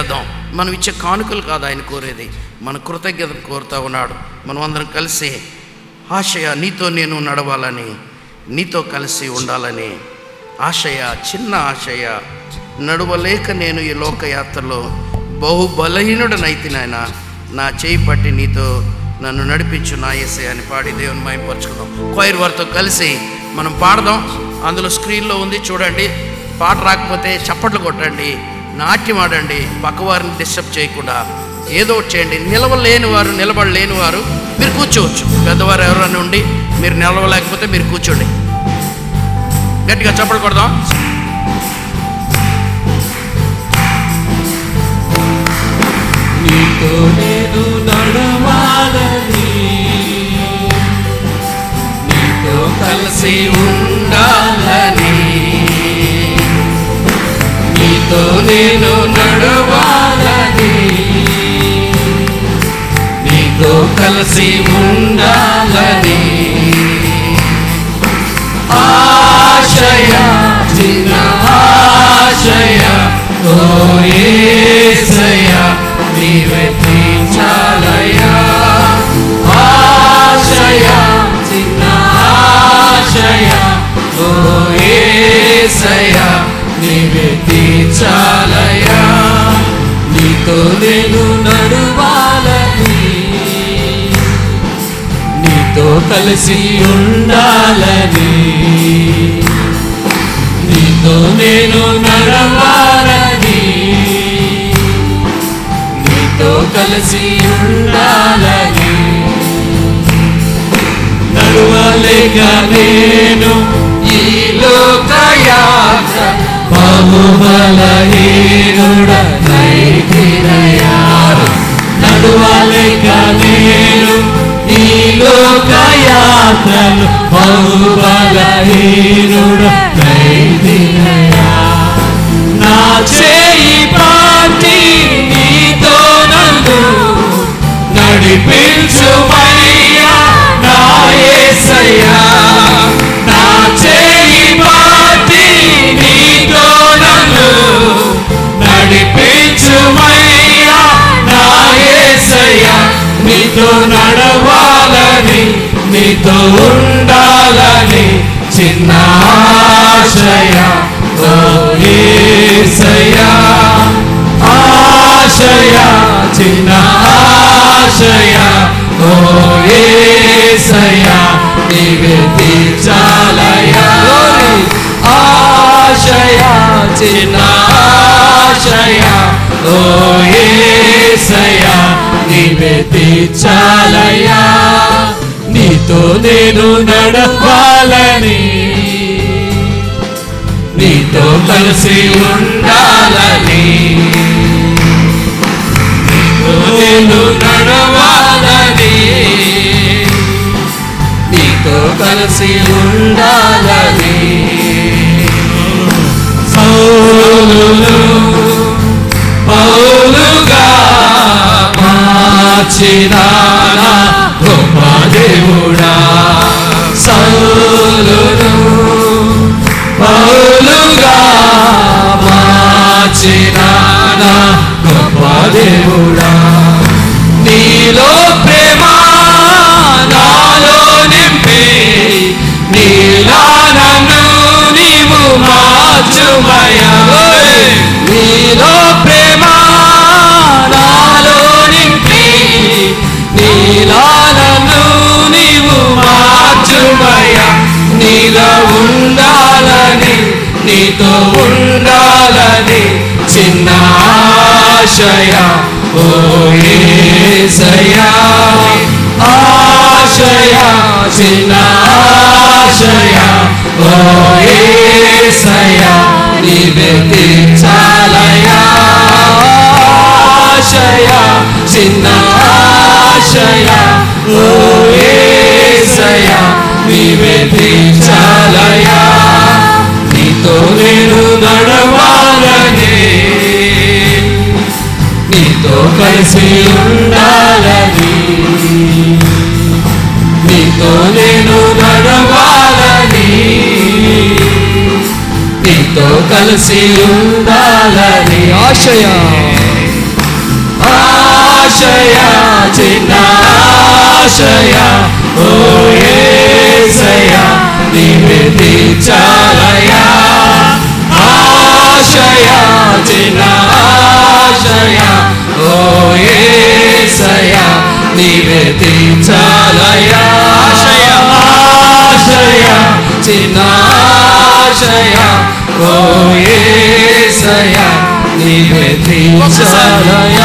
మనం ఇచ్చే కానుకలు కాదు ఆయన కోరేది మన కృతజ్ఞత కోరుతా ఉన్నాడు మనం అందరం కలిసి ఆశయ నీతో నేను నడవాలని నీతో కలిసి ఉండాలని ఆశయ చిన్న ఆశయ నడవలేక నేను ఈ లోకయాత్రలో బహు బలహీనుడనైతే నాయన నా చేయి పట్టి నీతో నన్ను నడిపించు నా ఎస్ఐ అని పాడి దేవుని మయంపరుచుకుందాం కోయిర్ వారితో కలిసి మనం పాడదాం అందులో స్క్రీన్లో ఉంది చూడండి పాట రాకపోతే చప్పట్లు కొట్టండి నాట్యం ఆడండి పక్కవారిని డిస్టర్బ్ చేయకుండా ఏదో ఒకటి చేయండి నిలవలేని వారు నిలబడలేని వారు మీరు కూర్చోవచ్చు పెద్దవారు ఎవరైనా ఉండి మీరు నిలవలేకపోతే మీరు కూర్చోండి గట్టిగా చప్పట్లు కొడదాం నీతో నేను నడవాలని నీతో కలిసి ఉండాలని నీతో నేను నడవాలని నీతో కలిసి ఉండాలని ఆశయ చిన్న ఆశయ ఓ యేసయ్య నీవే తీర్చాలయ్యా ఆశయ చిన్న ఆశయ ఓ యేసయ్య నీవే తీర్చాలయ్యా నీతో నేను నడువాలని నీతో కలిసి ఉండాలని నీతో నేను నడవాలని నీతో కలిసి ఉండాలని నడవలేక నేను ఈ లోక యాత్ర బహుబలహీనుడనైతినయారు నడవలేక నేను ఈ లోక యాత్రలు బహుబలహీనుడనైతినయా నా చేయి పాటి నీతో నన్ను నడిపించుమయ్యా నా యేసయ్యా నా చేయి పాటి నీతో నన్ను నడిపించుమయ్యా నా యేసయ్యా నీతో నడవాలని నీతో ఉండాలని చిన్న ఆశయ ఓ యేసయ్యా ఆశయ చిన్న ఆశయ ఓ యేసయ్య నీవే తీర్చాలయ్యా ఆశయ చిన్న ఆశయ ఓ యేసయ్య నీవే తీర్చాలయ్యా నీతో నేను నడవాలని నీతో కలిసి ఉండాలని నీతో నేను నడవాలని నీతో కలిసి ఉండాలని పౌలులు పౌలుగా మార్చిన నా గొప్ప దేవుడా సౌలును పౌలుగా మార్చిన నా గొప్ప దేవుడా నీలో ప్రేమ నాలో నింపి నీలా నన్ను నీవు మార్చుమయ్యా నీలో ప్రేమ నాలో నింపి నీలా నన్ను నీవు మార్చుమయ్యా నీలో ఉండాలని నీతో ఉండాలని చిన్న ఆశయ ఓ యేసయ్యా ఆశయ చిన్న ఆశయ ఓ యేసయ్యా నీవే తీర్చాలయ్యా ఆశయ చిన్న ఆశయ ఓ యేసయ్యా నీవే తీర్చాలయ్యా నీతో నేను నడవాలని నీతో కలిసి ఉండాలని నీతో నేను నడవాలని నీతో కలిసి ఉండాలని ఆశయ ఆశయ చిన్న ఆశయ ఓ యేసయ్య నీవే తీర్చాలయ్యా ఆశయ చిన్న ఆశయ ఓ యేసయ్య నీవే తీర్చాలయ్యా ఆశయ ఆశయ చిన్న ఆశయ ఓ యేసయ్య నీవే తీర్చాలయ్యా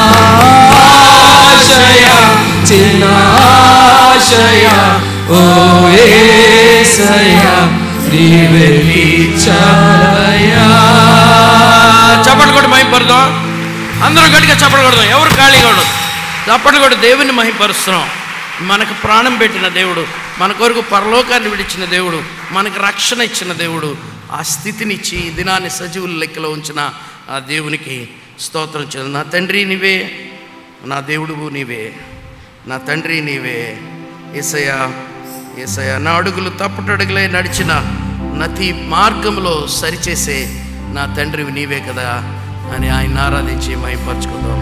ఆశయ చిన్న ఆశయ ఓ యేసయ్య నీవే తీర్చాలయ్యా చప్పట్లు కొట్టి మహింపరుదాం అందరం గట్టిగా చప్పట్లు కొడదాం ఎవరు ఖాళీగా ఉండదు చప్పట్లు కొట్టి దేవుని మహింపరుస్తున్నాం మనకు ప్రాణం పెట్టిన దేవుడు మన కొరకు పరలోకాన్ని విడిచిన దేవుడు మనకు రక్షణ ఇచ్చిన దేవుడు ఆ స్థితినిచ్చి ఈ దినాన్ని సజీవుల లెక్కలో ఉంచిన ఆ దేవునికి స్తోత్రం చెంది నా తండ్రి నీవే నా దేవుడు నీవే నా తండ్రి నీవే ఏసయ్యా ఏసయ్యా నా అడుగులు తప్పుటడుగులై నడిచిన నతి మార్గంలో సరిచేసే నా తండ్రివి నీవే కదా అని ఆయన ఆరాధించి మైపరుచుకుందాం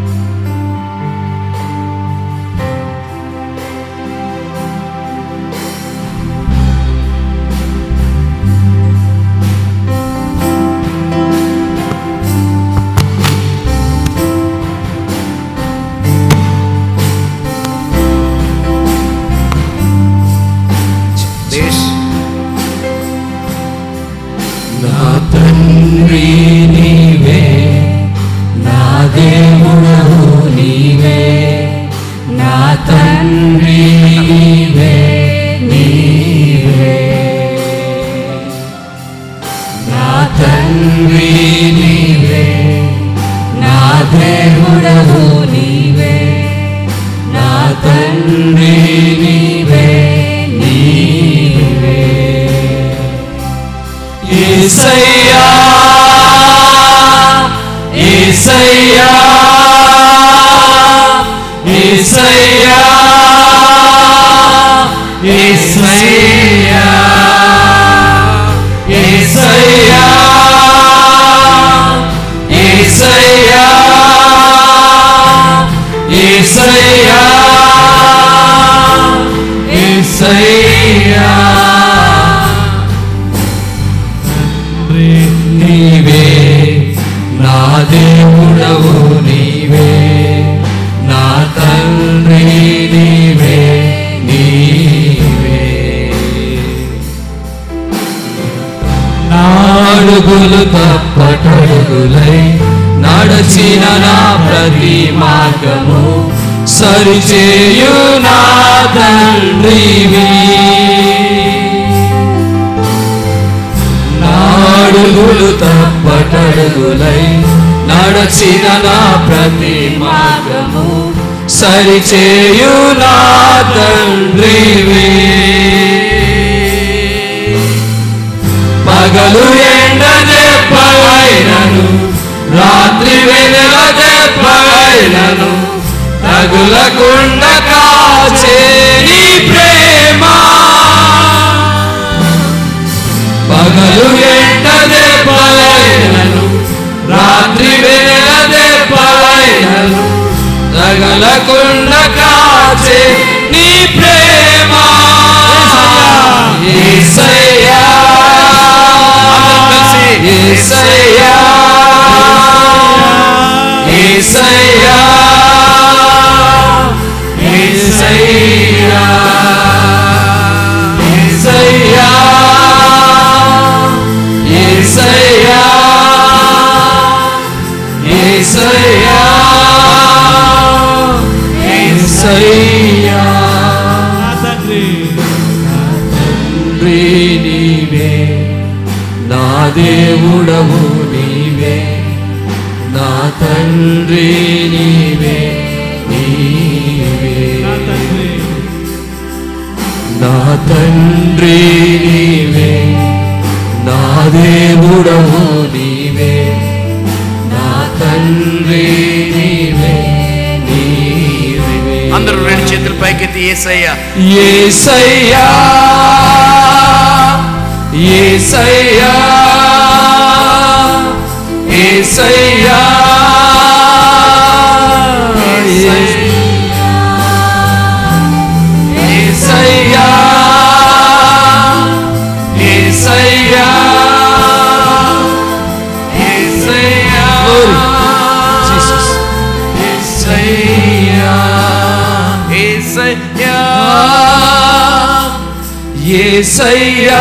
దేశ్ నా తండ్రి నీవే నా దేవుడవు నీవే నా తండ్రి నీవే నీవే నా తండ్రి నీవే నా దేవుడవు నీవే నా తండ్రి నీవే నీవే ఏసయ్యా ఏసయ్యా ఏసయ్యా ఏసయ్యా ఏసయ్యా ఏసయ్యా ఏసయ్యా ఏసయ్యా నీవే నా దేవుడవు నీవే నా తండ్రి నీవే నీవే నాడుగులు తప్పటడుగులై నడచిన నా ప్రతి మార్గము సరిచేయు నా తండ్రివి నాడుగులు తప్పటడుగులై నడచిన నా ప్రతి మార్గము సరిచేయు నా తండ్రివి పగలు ఎండనే పగైనను రాత్రి వెనలదే పగైనను తగులకుండ కాచే నీ ప్రేమ పగలు ఎండదే పగైనను రాత్రి వెనలదే పగైనను తగలకుండ కాచే నీ ప్రేమ యేసయ్యా యేసయ్యా యేసయ్యా యేసయ్యా యేసయ్యా యేసయ్యా యేసయ్యా యేసయ్యా తండ్రి నీవే నా దేవుడవు నీవే నా తండ్రి నీవే నీవే నా తండ్రి నీవే నా దేవుడవు నీవే నా తండ్రి నీవే నీవే అందరూ రెండు చేతులు పైకెత్తి ఏసయ్యా ఏసయ్యా ఏసయ్యా ఏసయ్యా ఏసయ్యా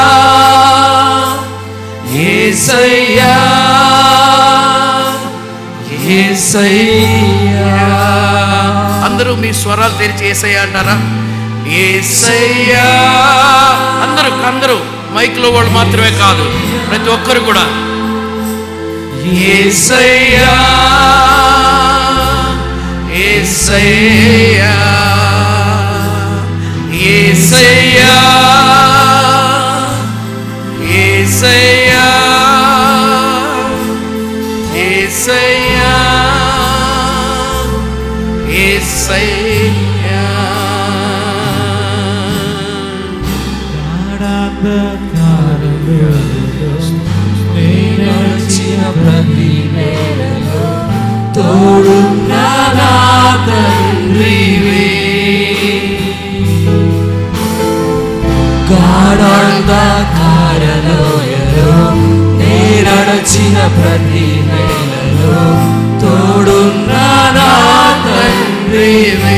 ఏసయ్యా ఏసయ్యా అందరూ మీ స్వరాలు తెరిచి ఏసయ్యా అంటారా ఏసయ్యా అందరూ అందరూ మైక్లో వాళ్ళు మాత్రమే కాదు ప్రతి ఒక్కరు కూడా ఏసయ్యా ఏసయ్యా ఏసయ్యా ఏసయ్యా ఏసయ్యా ఏసయ్యా నడిచిన ప్రతి వేళలో తోడున్న నా తండ్రివే గాఢాంధకారలోయలో నే నడచిన ప్రతి వేళలో తోడున్న నా తండ్రివే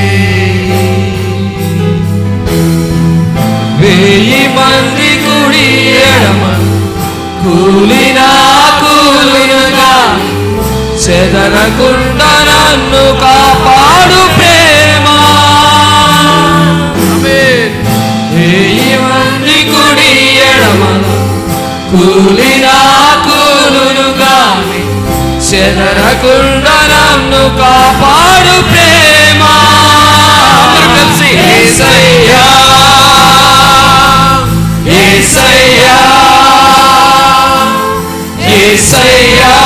వెయ్యి మంది కుడి ఎడమ కూలినా కూలుగా చెదరకుండా నన్ను కాపాడు ప్రేమ ఆమేన్. వెయ్యి మంది కుడి ఎడమ కూలినా కూలుగా చెదరకుండా నన్ను కాపాడు ప్రేమ అందరూ కలిసి ఏసయ్యా ఏసయ్యా ఏసయ్యా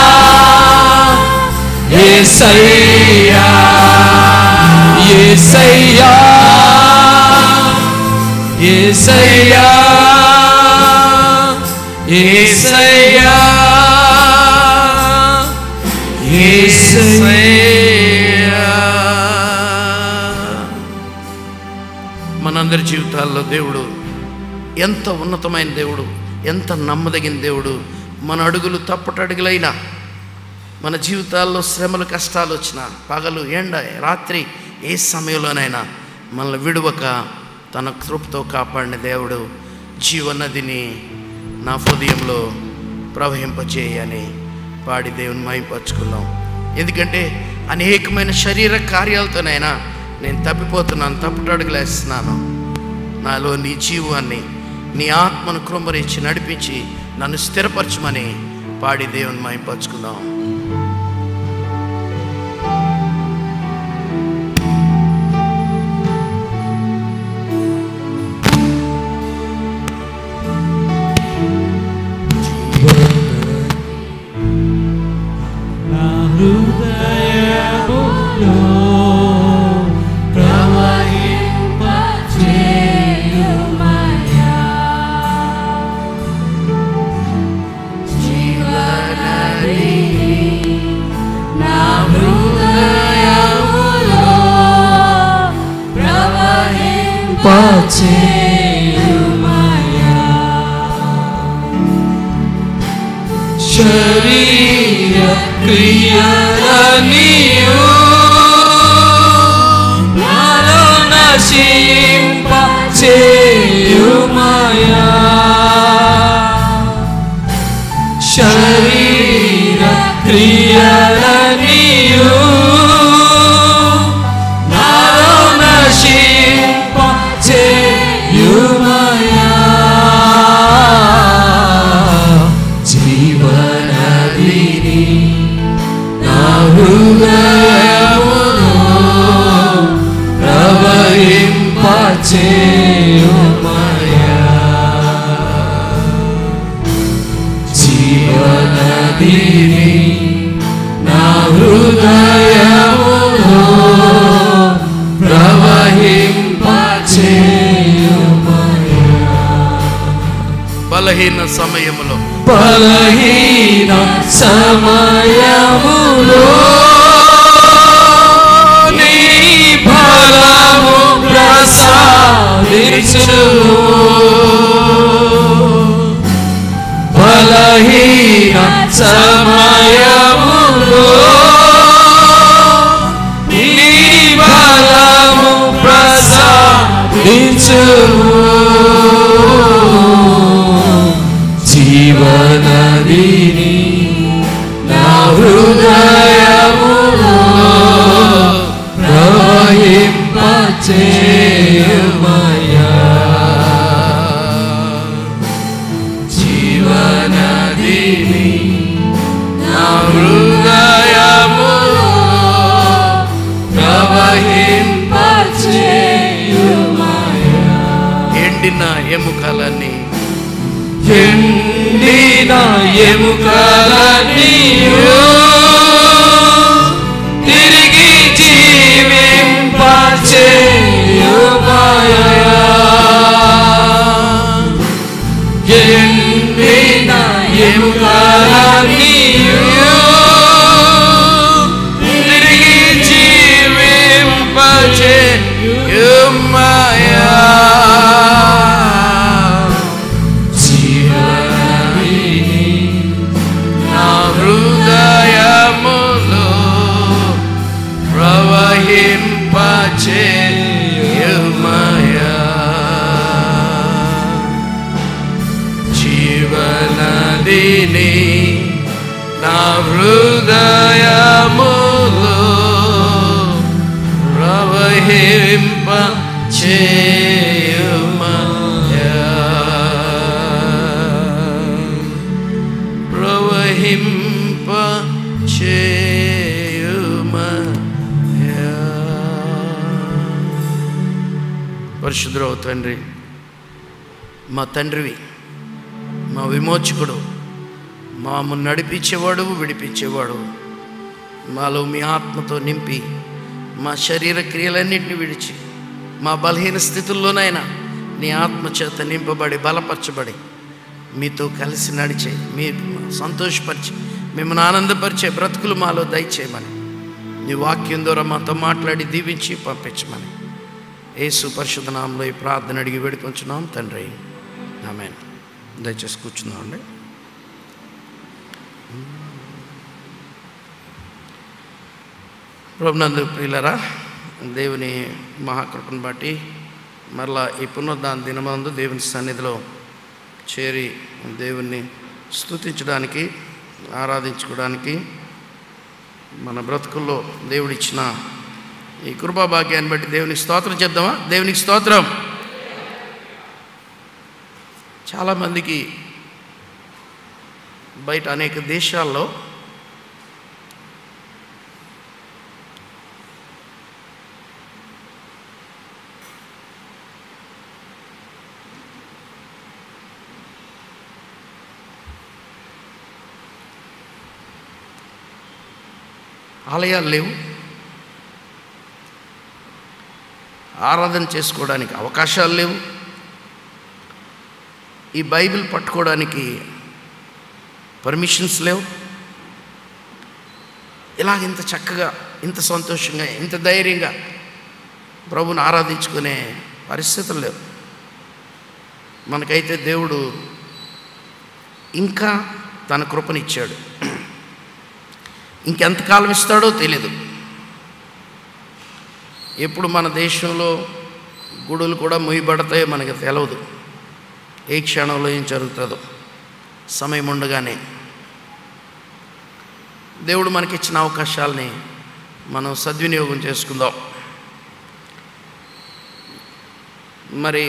ఏసయ్యా ఏసయ్యా ఏసయ్యా ఏసయ్యా ఏసయ్యా. మనందరి జీవితాల్లో దేవుడు ఎంత ఉన్నతమైన దేవుడు ఎంత నమ్మదగిన దేవుడు మన అడుగులు తప్పటడుగులైనా మన జీవితాల్లో శ్రమలు కష్టాలు వచ్చినా పగలు ఎండ రాత్రి ఏ సమయంలోనైనా మనల్ని విడువక తన కృపతో కాపాడిన దేవుడు జీవనదిని నా హృదయంలో ప్రవహింపచేయని పాడి దేవుని మైపరుచుకున్నాం ఎందుకంటే అనేకమైన శరీర కార్యాలతోనైనా నేను తప్పిపోతున్నాను తప్పుటడుగులేస్తున్నాను నాలో నీ జీవాన్ని నీ ఆత్మను కృంభరించి నడిపించి నన్ను స్థిరపరచమని పాడి దేవుని మైపరుచుకుందాం శరీర క్రియలనియు నాలో నశింప చేయుమయా శరీర క్రియలనియు నాలో నశింప చేయుమయా జీవనదిని నా హృదయములో ప్రవహింపచేయుమయా జీవనదిని నా హృదయములో ప్రవహింపచేయుమయా బలహీన సమయములో బలహీన సమయములో నీ బలము ప్రసాదించు బలహీన సమయములో నీ బలము ప్రసాదించు దించుము జీవనదిని నా హృదయములో ప్రవహింపచేయుమయ్యా జీవనదిని నా హృదయములో ప్రవహింపచేయుమయ్యా ఎండిన ఎముకలన్నీ ఎండిన ఎముకలన్నీయు తిరిగి జీవింపచేయుమయా ఎండిన ఎముకలన్నీయు తిరిగి జీవింపచేయుమయా జీవనదిని నా హృదయములో ప్రవహింపచేయుమయా జీవనదిని నా హృదయములో ప్రవహింపచేయుమయా ప్రవహింప చేయుమయా పరిశుద్ధుడవు తండ్రి మా తండ్రివి మా విమోచకుడు మాము నడిపించేవాడు విడిపించేవాడు మాలో మీ ఆత్మతో నింపి మా శరీర క్రియలన్నింటినీ విడిచి మా బలహీన స్థితుల్లోనైనా నీ ఆత్మ చేత నింపబడి బలపరచబడి మీతో కలిసి నడిచే మీ సంతోషపరిచి మిమ్మల్ని ఆనందపరిచే బ్రతుకులు మాలో దయచేయమని నీ వాక్యం ద్వారా మాతో మాట్లాడి దీవించి పంపించమని యేసు పరిశుద్ధ నామంలో ఈ ప్రార్థన అడిగి వేడుకొంచున్నాం తండ్రి ఆమెన్ దయచేసి కూర్చున్నాం అండి ప్రభునందు ప్రియులరా దేవుని మహాకృపను బట్టి మరలా ఈ పునరుద్ధాన దినమందు దేవుని సన్నిధిలో చేరి దేవుణ్ణి స్తుతించడానికి ఆరాధించుకోవడానికి మన బ్రతుకుల్లో దేవుడిచ్చిన ఈ కృపా భాగ్యాన్ని బట్టి దేవునికి స్తోత్రం చెప్దామా దేవునికి స్తోత్రం చాలామందికి బయట అనేక దేశాల్లో ఆలయాలు లేవు ఆరాధన చేసుకోవడానికి అవకాశాలు లేవు ఈ బైబిల్ పట్టుకోవడానికి పర్మిషన్స్ లేవు ఇలాగ ఇంత చక్కగా ఇంత సంతోషంగా ఇంత ధైర్యంగా ప్రభుని ఆరాధించుకునే పరిస్థితులు లేవు మనకైతే దేవుడు ఇంకా తన కృపనిచ్చాడు ఇంకెంతకాలం ఇస్తాడో తెలీదు ఎప్పుడు మన దేశంలో గుడులు కూడా ముయ్యబడతాయో మనకి తెలియదు ఏ క్షణంలో ఏం జరుగుతుందో సమయం ఉండగానే దేవుడు మనకిచ్చిన అవకాశాలని మనం సద్వినియోగం చేసుకుందాం మరి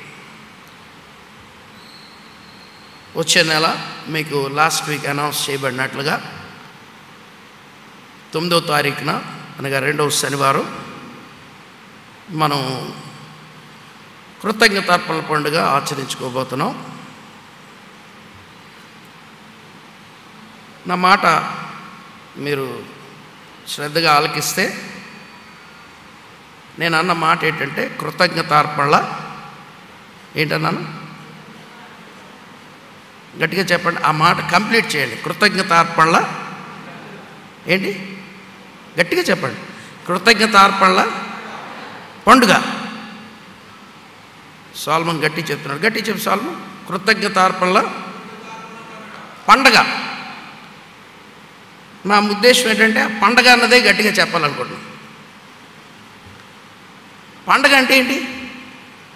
వచ్చే నెల మీకు లాస్ట్ వీక్ అనౌన్స్ చేయబడినట్లుగా తొమ్మిదవ తారీఖున అనగా రెండవ శనివారం మనం కృతజ్ఞతార్పణ పండుగ ఆచరించుకోబోతున్నాం నా మాట మీరు శ్రద్ధగా ఆలకిస్తే నేను అన్న మాట ఏంటంటే కృతజ్ఞతార్పణల ఏంటన్నాను గట్టిగా చెప్పండి ఆ మాట కంప్లీట్ చేయండి కృతజ్ఞతార్పణల ఏంటి గట్టిగా చెప్పండి కృతజ్ఞతార్పణల పండుగ సాల్మన్ గట్టి చెప్తున్నాడు గట్టి చెప్పు సాల్మన్ కృతజ్ఞతార్పణల పండగ నా ఉద్దేశం ఏంటంటే ఆ పండగ అన్నదే గట్టిగా చెప్పాలనుకుంటున్నాను పండగ అంటే ఏంటి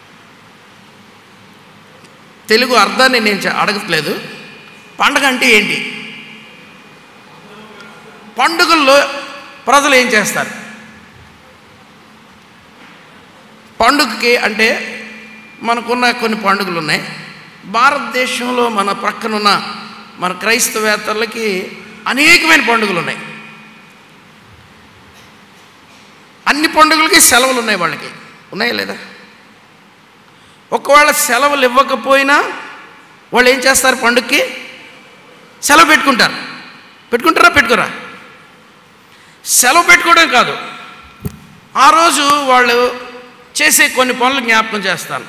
తెలుగు అర్థాన్ని నేను చె- అడగట్లేదు పండగ అంటే ఏంటి పండుగల్లో ప్రజలు ఏం చేస్తారు పండుగకి అంటే మనకున్న కొన్ని పండుగలు ఉన్నాయి భారతదేశంలో మన ప్రక్కనున్న మన క్రైస్తవేత్తలకి అనేకమైన పండుగలు ఉన్నాయి అన్ని పండుగలకి సెలవులు ఉన్నాయి వాళ్ళకి ఉన్నాయా లేదా ఒకవేళ సెలవులు ఇవ్వకపోయినా వాళ్ళు ఏం చేస్తారు పండుగకి సెలవు పెట్టుకుంటారు పెట్టుకుంటారా పెట్టుకోరా సెలవు పెట్టుకోవడం కాదు ఆ రోజు వాళ్ళు చేసే కొన్ని పనులు జ్ఞాపకం చేస్తాను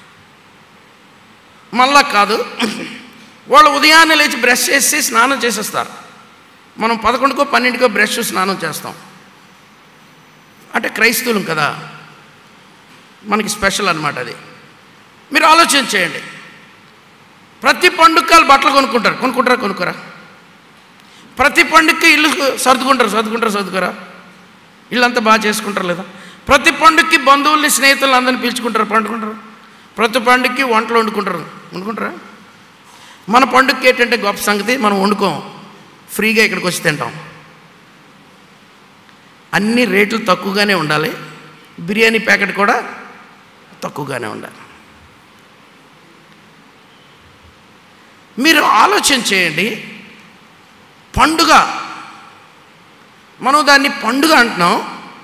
మళ్ళా కాదు వాళ్ళు ఉదయాన్నే లేచి బ్రష్ చేసి స్నానం చేసేస్తారు మనం పదకొండుకో పన్నెండుకో బ్రష్ స్నానం చేస్తాం అంటే క్రైస్తవులం కదా మనకి స్పెషల్ అనమాట అది మీరు ఆలోచన చేయండి ప్రతి పండుగలు బట్టలు కొనుక్కుంటారు కొనుక్కుంటారా కొనుక్కోరా ప్రతి పండుగకి ఇల్లు సర్దుకుంటారు సర్దుకుంటారు సర్దుకోరా ఇల్లంతా బాగా చేసుకుంటారు లేదా ప్రతి పండుగకి బంధువుల్ని స్నేహితులను అందరిని పిలుచుకుంటారు పండుకుంటారు ప్రతి పండుగకి వంటలు వండుకుంటారు వండుకుంటారా మన పండుగకి ఏంటంటే గొప్ప సంగతి మనం వండుకోం ఫ్రీగా ఇక్కడికి వచ్చి తింటాం అన్ని రేట్లు తక్కువగానే ఉండాలి బిర్యానీ ప్యాకెట్ కూడా తక్కువగానే ఉండాలి మీరు ఆలోచన చేయండి పండుగ మనం దాన్ని పండుగ అంటున్నాం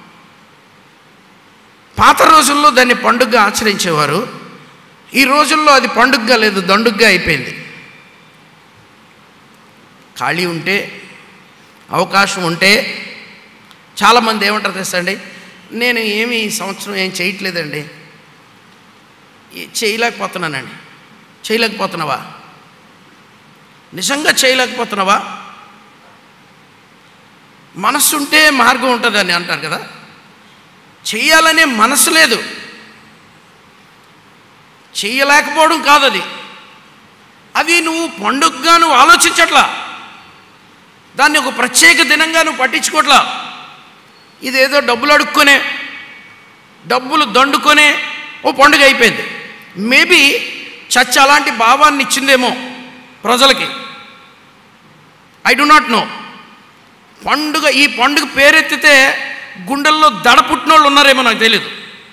పాత రోజుల్లో దాన్ని పండుగగా ఆచరించేవారు ఈ రోజుల్లో అది పండుగగా లేదు దండుగ్గా అయిపోయింది ఖాళీ ఉంటే అవకాశం ఉంటే చాలామంది ఏమంటారు తెలుసండి నేను ఏమి ఈ సంవత్సరం ఏం చేయట్లేదండి ఏ- చేయలేకపోతున్నానండి చేయలేకపోతున్నావా నిజంగా చేయలేకపోతున్నావా మనస్సు ఉంటే మార్గం ఉంటుందని అంటారు కదా చెయ్యాలనే మనసు లేదు చెయ్యలేకపోవడం కాదు అది అది నువ్వు పండుగగా నువ్వు ఆలోచించట్లా దాన్ని ఒక ప్రత్యేక దినంగా నువ్వు పట్టించుకోవట్లా ఇదేదో డబ్బులు అడుక్కునే డబ్బులు దండుకొనే ఓ పండుగ అయిపోయింది మేబీ చర్చ అలాంటి భావాన్ని ఇచ్చిందేమో ప్రజలకి ఐ డు నాట్ నో పండుగ ఈ పండుగ పేరెత్తితే గుండెల్లో దడ పుట్టినోళ్ళు ఉన్నారేమో నాకు తెలియదు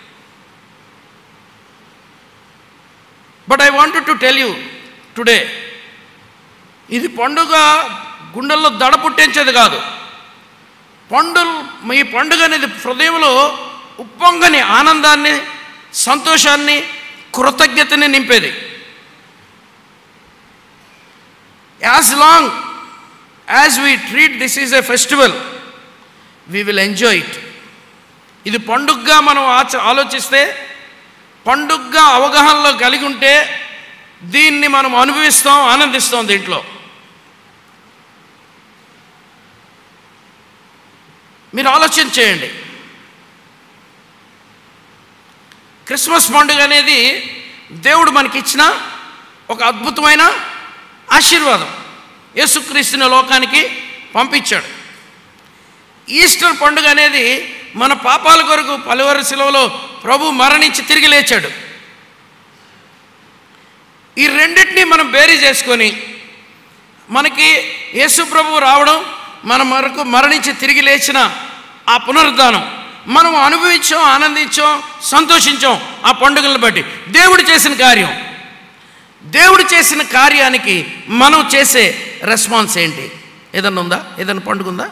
but I wanted to tell you today ఇది పండుగ గుండెల్లో దడ పుట్టించేది కాదు పండు ఈ పండుగ అనేది హృదయంలో ఉప్పొంగని ఆనందాన్ని సంతోషాన్ని కృతజ్ఞతని నింపేది as long as we treat this is a festival we will enjoy it ఇది పండుగగా మనం ఆచ ఆలోచిస్తే పండుగగా అవగాహనలో కలిగి ఉంటే దీన్ని మనం అనుభవిస్తాం ఆనందిస్తాం దీంట్లో మీరు ఆలోచన చేయండి క్రిస్మస్ పండుగ అనేది దేవుడు మనకిచ్చిన ఒక అద్భుతమైన ఆశీర్వాదం యేసుక్రీస్తుని లోకానికి పంపించాడు ఈస్టర్ పండుగ అనేది మన పాపాల కొరకు పలువరు శిలువలో ప్రభు మరణించి తిరిగి లేచాడు ఈ రెండింటినీ మనం బేరీ చేసుకొని మనకి యేసు ప్రభు రావడం మన మరకు మరణించి తిరిగి లేచిన ఆ పునరుద్ధానం మనం అనుభవించాం ఆనందించాం సంతోషించాం ఆ పండుగలను బట్టి దేవుడు చేసిన కార్యం దేవుడు చేసిన కార్యానికి మనం చేసే రెస్పాన్స్ ఏంటి ఏదన్నా ఉందా ఏదన్నా పండుగ ఉందా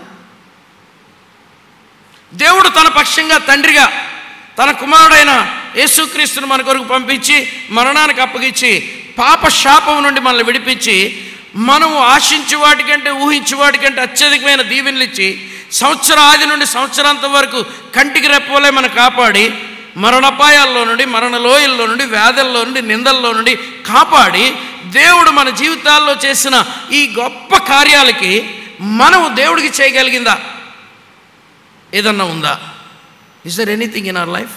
దేవుడు తన పక్షంగా తండ్రిగా తన కుమారుడైన యేసుక్రీస్తును మన కొరకు పంపించి మరణానికి అప్పగించి పాప శాపం నుండి మనల్ని విడిపించి మనము ఆశించు వాటికంటే ఊహించు వాటికంటే అత్యధికమైన దీవెనలు ఇచ్చి సంవత్సర ఆది నుండి సంవత్సరాంతం వరకు కంటికి రెప్పవలే మనం కాపాడి మరణపాయాల్లో నుండి మరణ లోయల్లో నుండి వ్యాధుల్లో నుండి నిందల్లో నుండి కాపాడి దేవుడు మన జీవితాల్లో చేసిన ఈ గొప్ప కార్యాలకి మనం దేవుడికి చేయగలిగిందా ఏదన్నా ఉందా is there anything in our life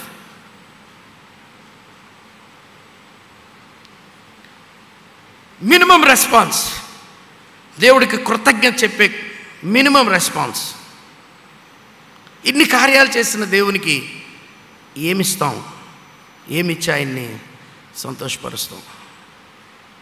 minimum response దేవుడికి కృతజ్ఞత చెప్పే మినిమం రెస్పాన్స్ ఇన్ని కార్యాలు చేసిన దేవునికి ఏమిస్తాం ఏమిచ్చి ఆయన్ని సంతోషపరుస్తాం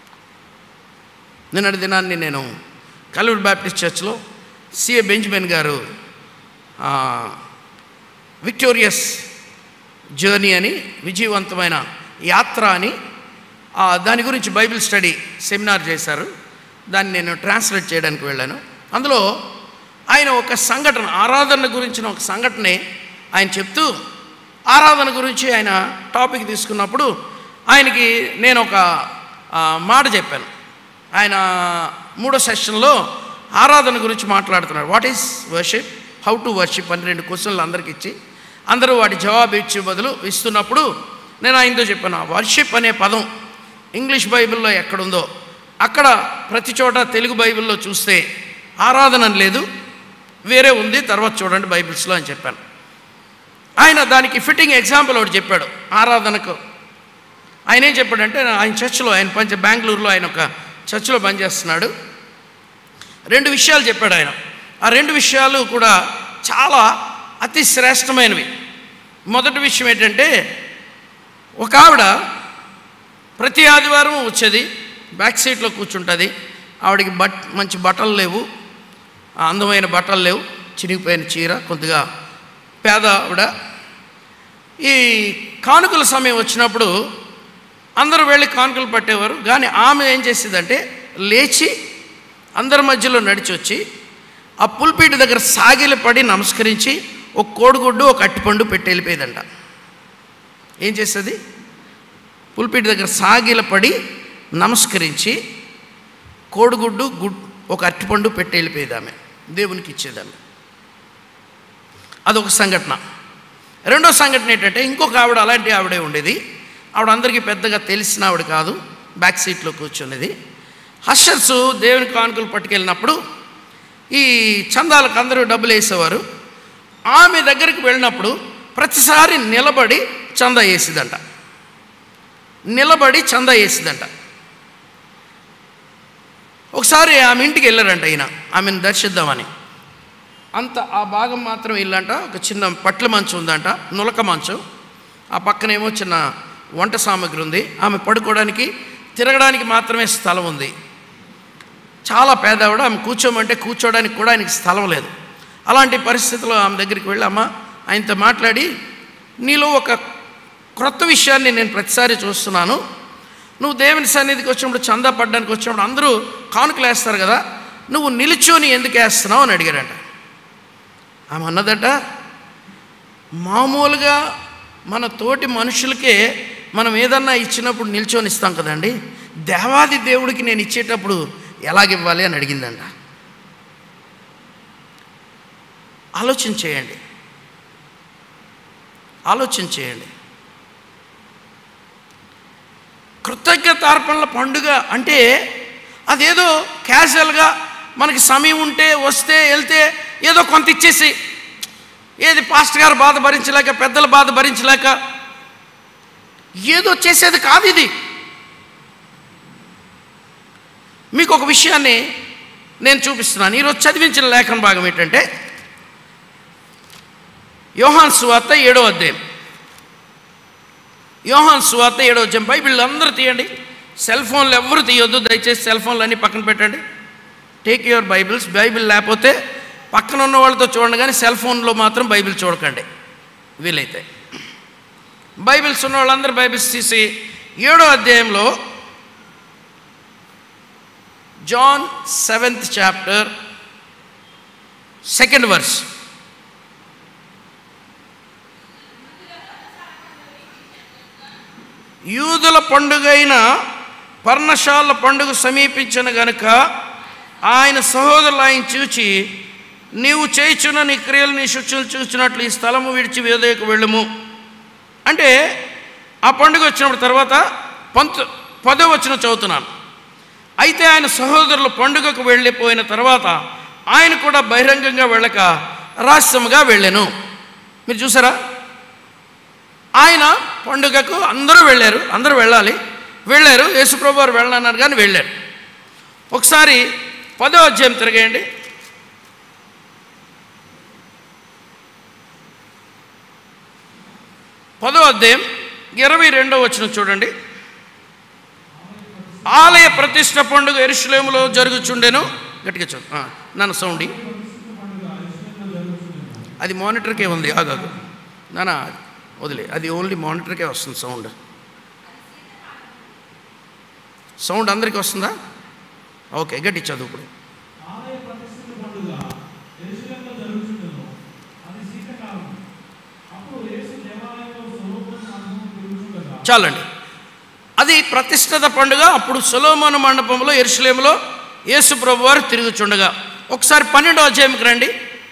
నిన్నటి దినాన్ని నేను కలూరు బ్యాప్టిస్ట్ చర్చ్లో సిఏ బెంజమిన్ గారు ఆ, విక్టోరియస్ జర్నీ అని విజయవంతమైన యాత్ర అని ఆ, దాని గురించి బైబిల్ స్టడీ సెమినార్ చేశారు దాన్ని నేను ట్రాన్స్లేట్ చేయడానికి వెళ్ళాను అందులో ఆయన ఒక సంఘటన ఆరాధన గురించిన ఒక సంఘటనే ఆయన చెప్తూ ఆరాధన గురించి ఆయన టాపిక్ తీసుకున్నప్పుడు ఆయనకి నేను ఒక ఆ, మాట చెప్పాను ఆయన మూడో సెషన్లో ఆరాధన గురించి మాట్లాడుతున్నారు what is worship how to worship అని రెండు క్వశ్చన్లు అందరికి ఇచ్చి అందరూ వాటి జవాబు ఇచ్చే బదులు ఇస్తున్నప్పుడు నేను ఆయనతో చెప్పాను వర్షిప్ అనే పదం ఇంగ్లీష్ బైబిల్లో ఎక్కడుందో అక్కడ ప్రతి చోట తెలుగు బైబిల్లో చూస్తే ఆరాధన అని లేదు వేరే ఉంది తర్వాత చూడండి బైబిల్స్లో అని చెప్పాను ఆయన దానికి ఫిట్టింగ్ ఎగ్జాంపుల్ ఒకటి చెప్పాడు ఆరాధనకు ఆయన ఏం చెప్పాడంటే ఆయన చర్చిలో ఆయన పంచ బెంగళూరులో ఆయన ఒక చర్చిలో పనిచేస్తున్నాడు రెండు విషయాలు చెప్పాడు ఆయన ఆ రెండు విషయాలు కూడా చాలా అతి శ్రేష్టమైనవి మొదటి విషయం ఏంటంటే ఒక ఆవిడ ప్రతి ఆదివారం వచ్చేది బ్యాక్ సీట్లో కూర్చుంటుంది ఆవిడకి బట్ మంచి బట్టలు లేవు ఆ అందమైన బట్టలు లేవు చినిగిపోయిన చీర కొద్దిగా పేద ఆవిడ ఈ కానుకల సమయం వచ్చినప్పుడు అందరూ వెళ్ళి కానుకలు పట్టేవారు కానీ ఆమె ఏం చేసేదంటే లేచి అందరి మధ్యలో నడిచి వచ్చి ఆ పుల్పీటి దగ్గర సాగిలి పడి నమస్కరించి ఒక కోడిగుడ్డు ఒక అట్టిపండు పెట్టి వెళ్ళిపోయేదంట ఏం చేసేది పుల్పీటి దగ్గర సాగిల పడి నమస్కరించి కోడిగుడ్డు గుడ్ ఒక అట్టిపండు పెట్టి వెళ్ళిపోయేది ఆమె దేవునికి ఇచ్చేదాన్ని అదొక సంఘటన రెండో సంఘటన ఏంటంటే ఇంకొక ఆవిడ అలాంటి ఆవిడే ఉండేది ఆవిడ అందరికీ పెద్దగా తెలిసిన ఆవిడ కాదు బ్యాక్ సీట్లో కూర్చున్నది హషర్స్ దేవుని కానుకలు పట్టుకెళ్ళినప్పుడు ఈ చందాలకు అందరూ డబ్బులు వేసేవారు ఆమె దగ్గరికి వెళ్ళినప్పుడు ప్రతిసారి నిలబడి చందా వేసిదంట నిలబడి చందా వేసిదంట ఒకసారి ఆమె ఇంటికి వెళ్ళారంట ఈయన ఆమెను దర్శిద్దామని అంత ఆ భాగం మాత్రం ఇల్లంట ఒక చిన్న పట్ల మంచం ఉందంట నులక మంచం ఆ పక్కనేమో చిన్న వంట సామాగ్రి ఉంది ఆమె పడుకోవడానికి తిరగడానికి మాత్రమే స్థలం ఉంది చాలా పేదవాడు ఆమె కూర్చోమంటే కూర్చోడానికి కూడా ఆయనకి స్థలం లేదు అలాంటి పరిస్థితిలో ఆమె దగ్గరికి వెళ్ళి అమ్మ ఆయనతో మాట్లాడి నీలో ఒక క్రొత్త విషయాన్ని నేను ప్రతిసారి చూస్తున్నాను నువ్వు దేవుని సన్నిధికి వచ్చినప్పుడు చందా పడ్డానికి వచ్చినప్పుడు అందరూ కానుకలు వేస్తారు కదా నువ్వు నిలుచొని ఎందుకు వేస్తున్నావు అని అడిగారంట ఆమె అన్నదట మామూలుగా మన తోటి మనుషులకే మనం ఏదన్నా ఇచ్చినప్పుడు నిల్చొని ఇస్తాం కదండి దేవాది దేవుడికి నేను ఇచ్చేటప్పుడు ఎలాగివ్వాలి అని అడిగిందంట ఆలోచన చేయండి ఆలోచన చేయండి కృతజ్ఞతార్పణల పండుగ అంటే అదేదో క్యాజువల్గా మనకి సమయం ఉంటే వస్తే వెళ్తే ఏదో కొంత ఇచ్చేసి ఏది పాస్టర్ గారు బాధ భరించలేక పెద్దల బాధ భరించలేక ఏదో చేసేది కాదు ఇది మీకు ఒక విషయాన్ని నేను చూపిస్తున్నాను ఈరోజు చదివించిన లేఖన భాగం ఏంటంటే యోహాన్ సువార్త ఏడో అధ్యాయం యోహాన్ సువార్త ఏడో అధ్యాయం బైబిల్ అందరూ తీయండి సెల్ ఫోన్లు ఎవరు తీయొద్దు దయచేసి సెల్ ఫోన్లు అన్నీ పక్కన పెట్టండి టేక్ యువర్ బైబిల్స్ బైబిల్ లేకపోతే పక్కన ఉన్న వాళ్ళతో చూడండి కానీ సెల్ ఫోన్లో మాత్రం బైబిల్ చూడకండి వీలైతే బైబిల్స్ ఉన్న వాళ్ళందరూ బైబిల్స్ తీసి ఏడో అధ్యాయంలో John seventh chapter second verse యూదుల పండుగైన పర్ణశాల పండుగ సమీపించిన గనుక ఆయన సహోదరులు ఆయన చూచి నీవు చేయుచున్న నీ క్రియలు నీ శుచులు చూసినట్లు ఈ స్థలము విడిచి వేదయకు వెళ్ళము అంటే ఆ పండుగ వచ్చినప్పుడు తర్వాత పంత పదో వచ్చిన చదువుతున్నాను అయితే ఆయన సహోదరులు పండుగకు వెళ్ళిపోయిన తర్వాత ఆయన కూడా బహిరంగంగా వెళ్ళక రహస్యముగా వెళ్ళాను మీరు చూసారా ఆయన పండుగకు అందరూ వెళ్ళారు అందరూ వెళ్ళాలి వెళ్ళారు యేసుప్రభు వారు వెళ్ళన్నారు కానీ వెళ్ళారు ఒకసారి పదో అధ్యాయం తిరగేయండి పదో అధ్యాయం ఇరవై రెండో వచ్చిన చూడండి ఆలయ ప్రతిష్ట పండుగ ఎరుషులేములో జరుగుచుండెను గట్టిగా చదువు ఆ, నాన్న సౌండ్ ఇ. అది మానిటర్కే ఉంది ఆగాగు నాన్న వదిలే అది ఓన్లీ మానిటర్కే వస్తుంది సౌండ్ సౌండ్ అందరికీ వస్తుందా ఓకే గట్టి చదువు ఇప్పుడు చాలండి అది ప్రతిష్ఠిత పండుగ అప్పుడు సులోమోను మండపంలో ఎరుసలేములో యేసు ప్రభు వారు తిరుగుచుండగా ఒకసారి పన్నెండో అధ్యాయంకి రండి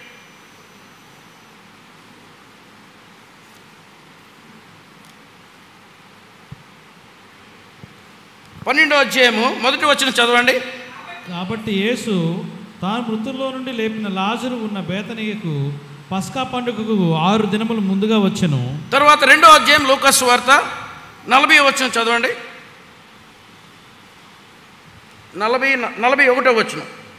పన్నెండో అధ్యాయము మొదటి వచ్చిన చదవండి కాబట్టి యేసు తాను మృతుల్లో నుండి లేపిన లాజరు ఉన్న బేతనీయకు పస్కా పండుగకు ఆరు దినములు ముందుగా వచ్చెను తర్వాత రెండో అధ్యాయం లూకస్ వార్త నలభై వచ్చిన చదవండి నలభై నలభై ఒకటో వచ్చిన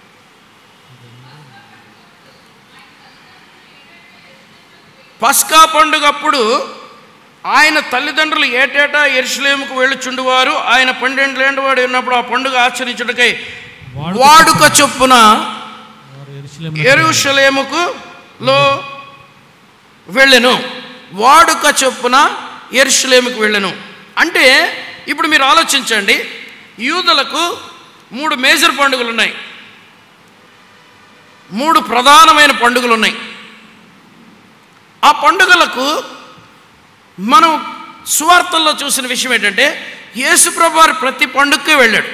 పస్కా పండుగప్పుడు ఆయన తల్లిదండ్రులు ఏటేటా ఎరుసలేముకు వెళ్ళుచుండువారు ఆయన పన్నెండేండ్ల వాడు ఉన్నప్పుడు ఆ పండుగ ఆచరించుటకై వాడుక చొప్పున వారు యెరూషలేములో ఎరుషలేముకు లో వెళ్ళెను వాడుక చొప్పున ఎరుషలేముకు వెళ్ళెను అంటే ఇప్పుడు మీరు ఆలోచించండి యూదులకు మూడు మేజర్ పండుగలు ఉన్నాయి మూడు ప్రధానమైన పండుగలు ఉన్నాయి ఆ పండుగలకు మనం సువార్తల్లో చూసిన విషయం ఏంటంటే యేసుప్రభు వారు ప్రతి పండుగకి వెళ్ళాడు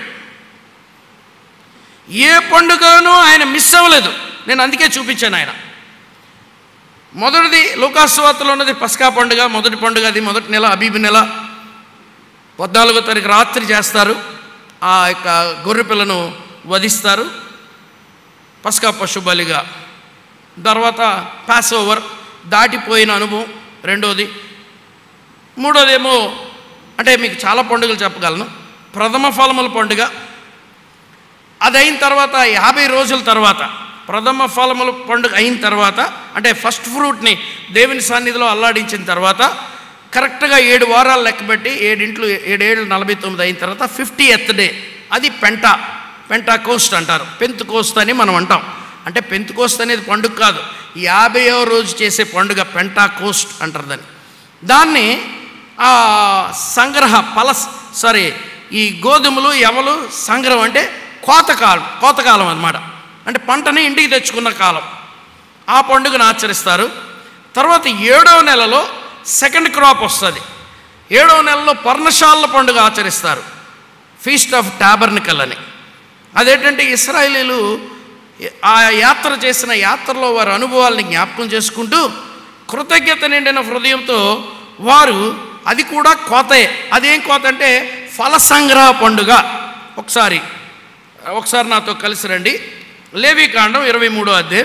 ఏ పండుగను ఆయన మిస్ అవ్వలేదు నేను అందుకే చూపించాను ఆయన మొదటిది లోకాసువార్తలో ఉన్నది పస్కా పండుగ మొదటి పండుగ అది మొదటి నెల అబీబి నెల పద్నాలుగో తారీఖు రాత్రి చేస్తారు ఆ యొక్క గొర్రె పిల్లను వధిస్తారు పస్కా పశు బలిగా తర్వాత పాస్ ఓవర్ దాటిపోయిన అనుభవం రెండోది మూడోదేమో అంటే మీకు చాలా పండుగలు చెప్పగలను ప్రథమ ఫలముల పండుగ అది అయిన తర్వాత యాభై రోజుల తర్వాత ప్రథమ ఫలముల పండుగ అయిన తర్వాత అంటే ఫస్ట్ ఫ్రూట్ని దేవుని సన్నిధిలో అల్లాడించిన తర్వాత కరెక్ట్గా ఏడు వారాలు లెక్కబెట్టి ఏడింట్లు ఏడేళ్ళు నలభై తొమ్మిది అయిన తర్వాత ఫిఫ్టీ ఎత్ డే అది పెంటా పెంటా కోస్ట్ అంటారు పెంతు కోస్ట్ అని మనం అంటాం అంటే పెంతు కోస్ట్ అనేది పండుగ కాదు యాభైవ రోజు చేసే పండుగ పెంటా కోస్ట్ అంటారు దాన్ని దాన్ని ఆ సంగ్రహ పలస్ సారీ ఈ గోధుమలు ఎవలు సంగ్రహం అంటే కోతకాలం కోతకాలం అన్నమాట అంటే పంటని ఇంటికి తెచ్చుకున్న కాలం ఆ పండుగను ఆచరిస్తారు తర్వాత ఏడవ నెలలో సెకండ్ క్రాప్ వస్తుంది ఏడవ నెలలో పర్ణశాల పండుగ ఆచరిస్తారు ఫీస్ట్ ఆఫ్ టాబర్నికల్ అని అదేంటంటే ఇస్రాయేలీలు ఆ యాత్ర చేసిన యాత్రలో వారి అనుభవాల్ని జ్ఞాపకం చేసుకుంటూ కృతజ్ఞత నిండిన హృదయంతో వారు అది కూడా కోతే అదేం కోత అంటే ఫల సంగ్రహ పండుగ ఒకసారి ఒకసారి నాతో కలిసి రండి లేవికాండం ఇరవై మూడో అధ్యాయం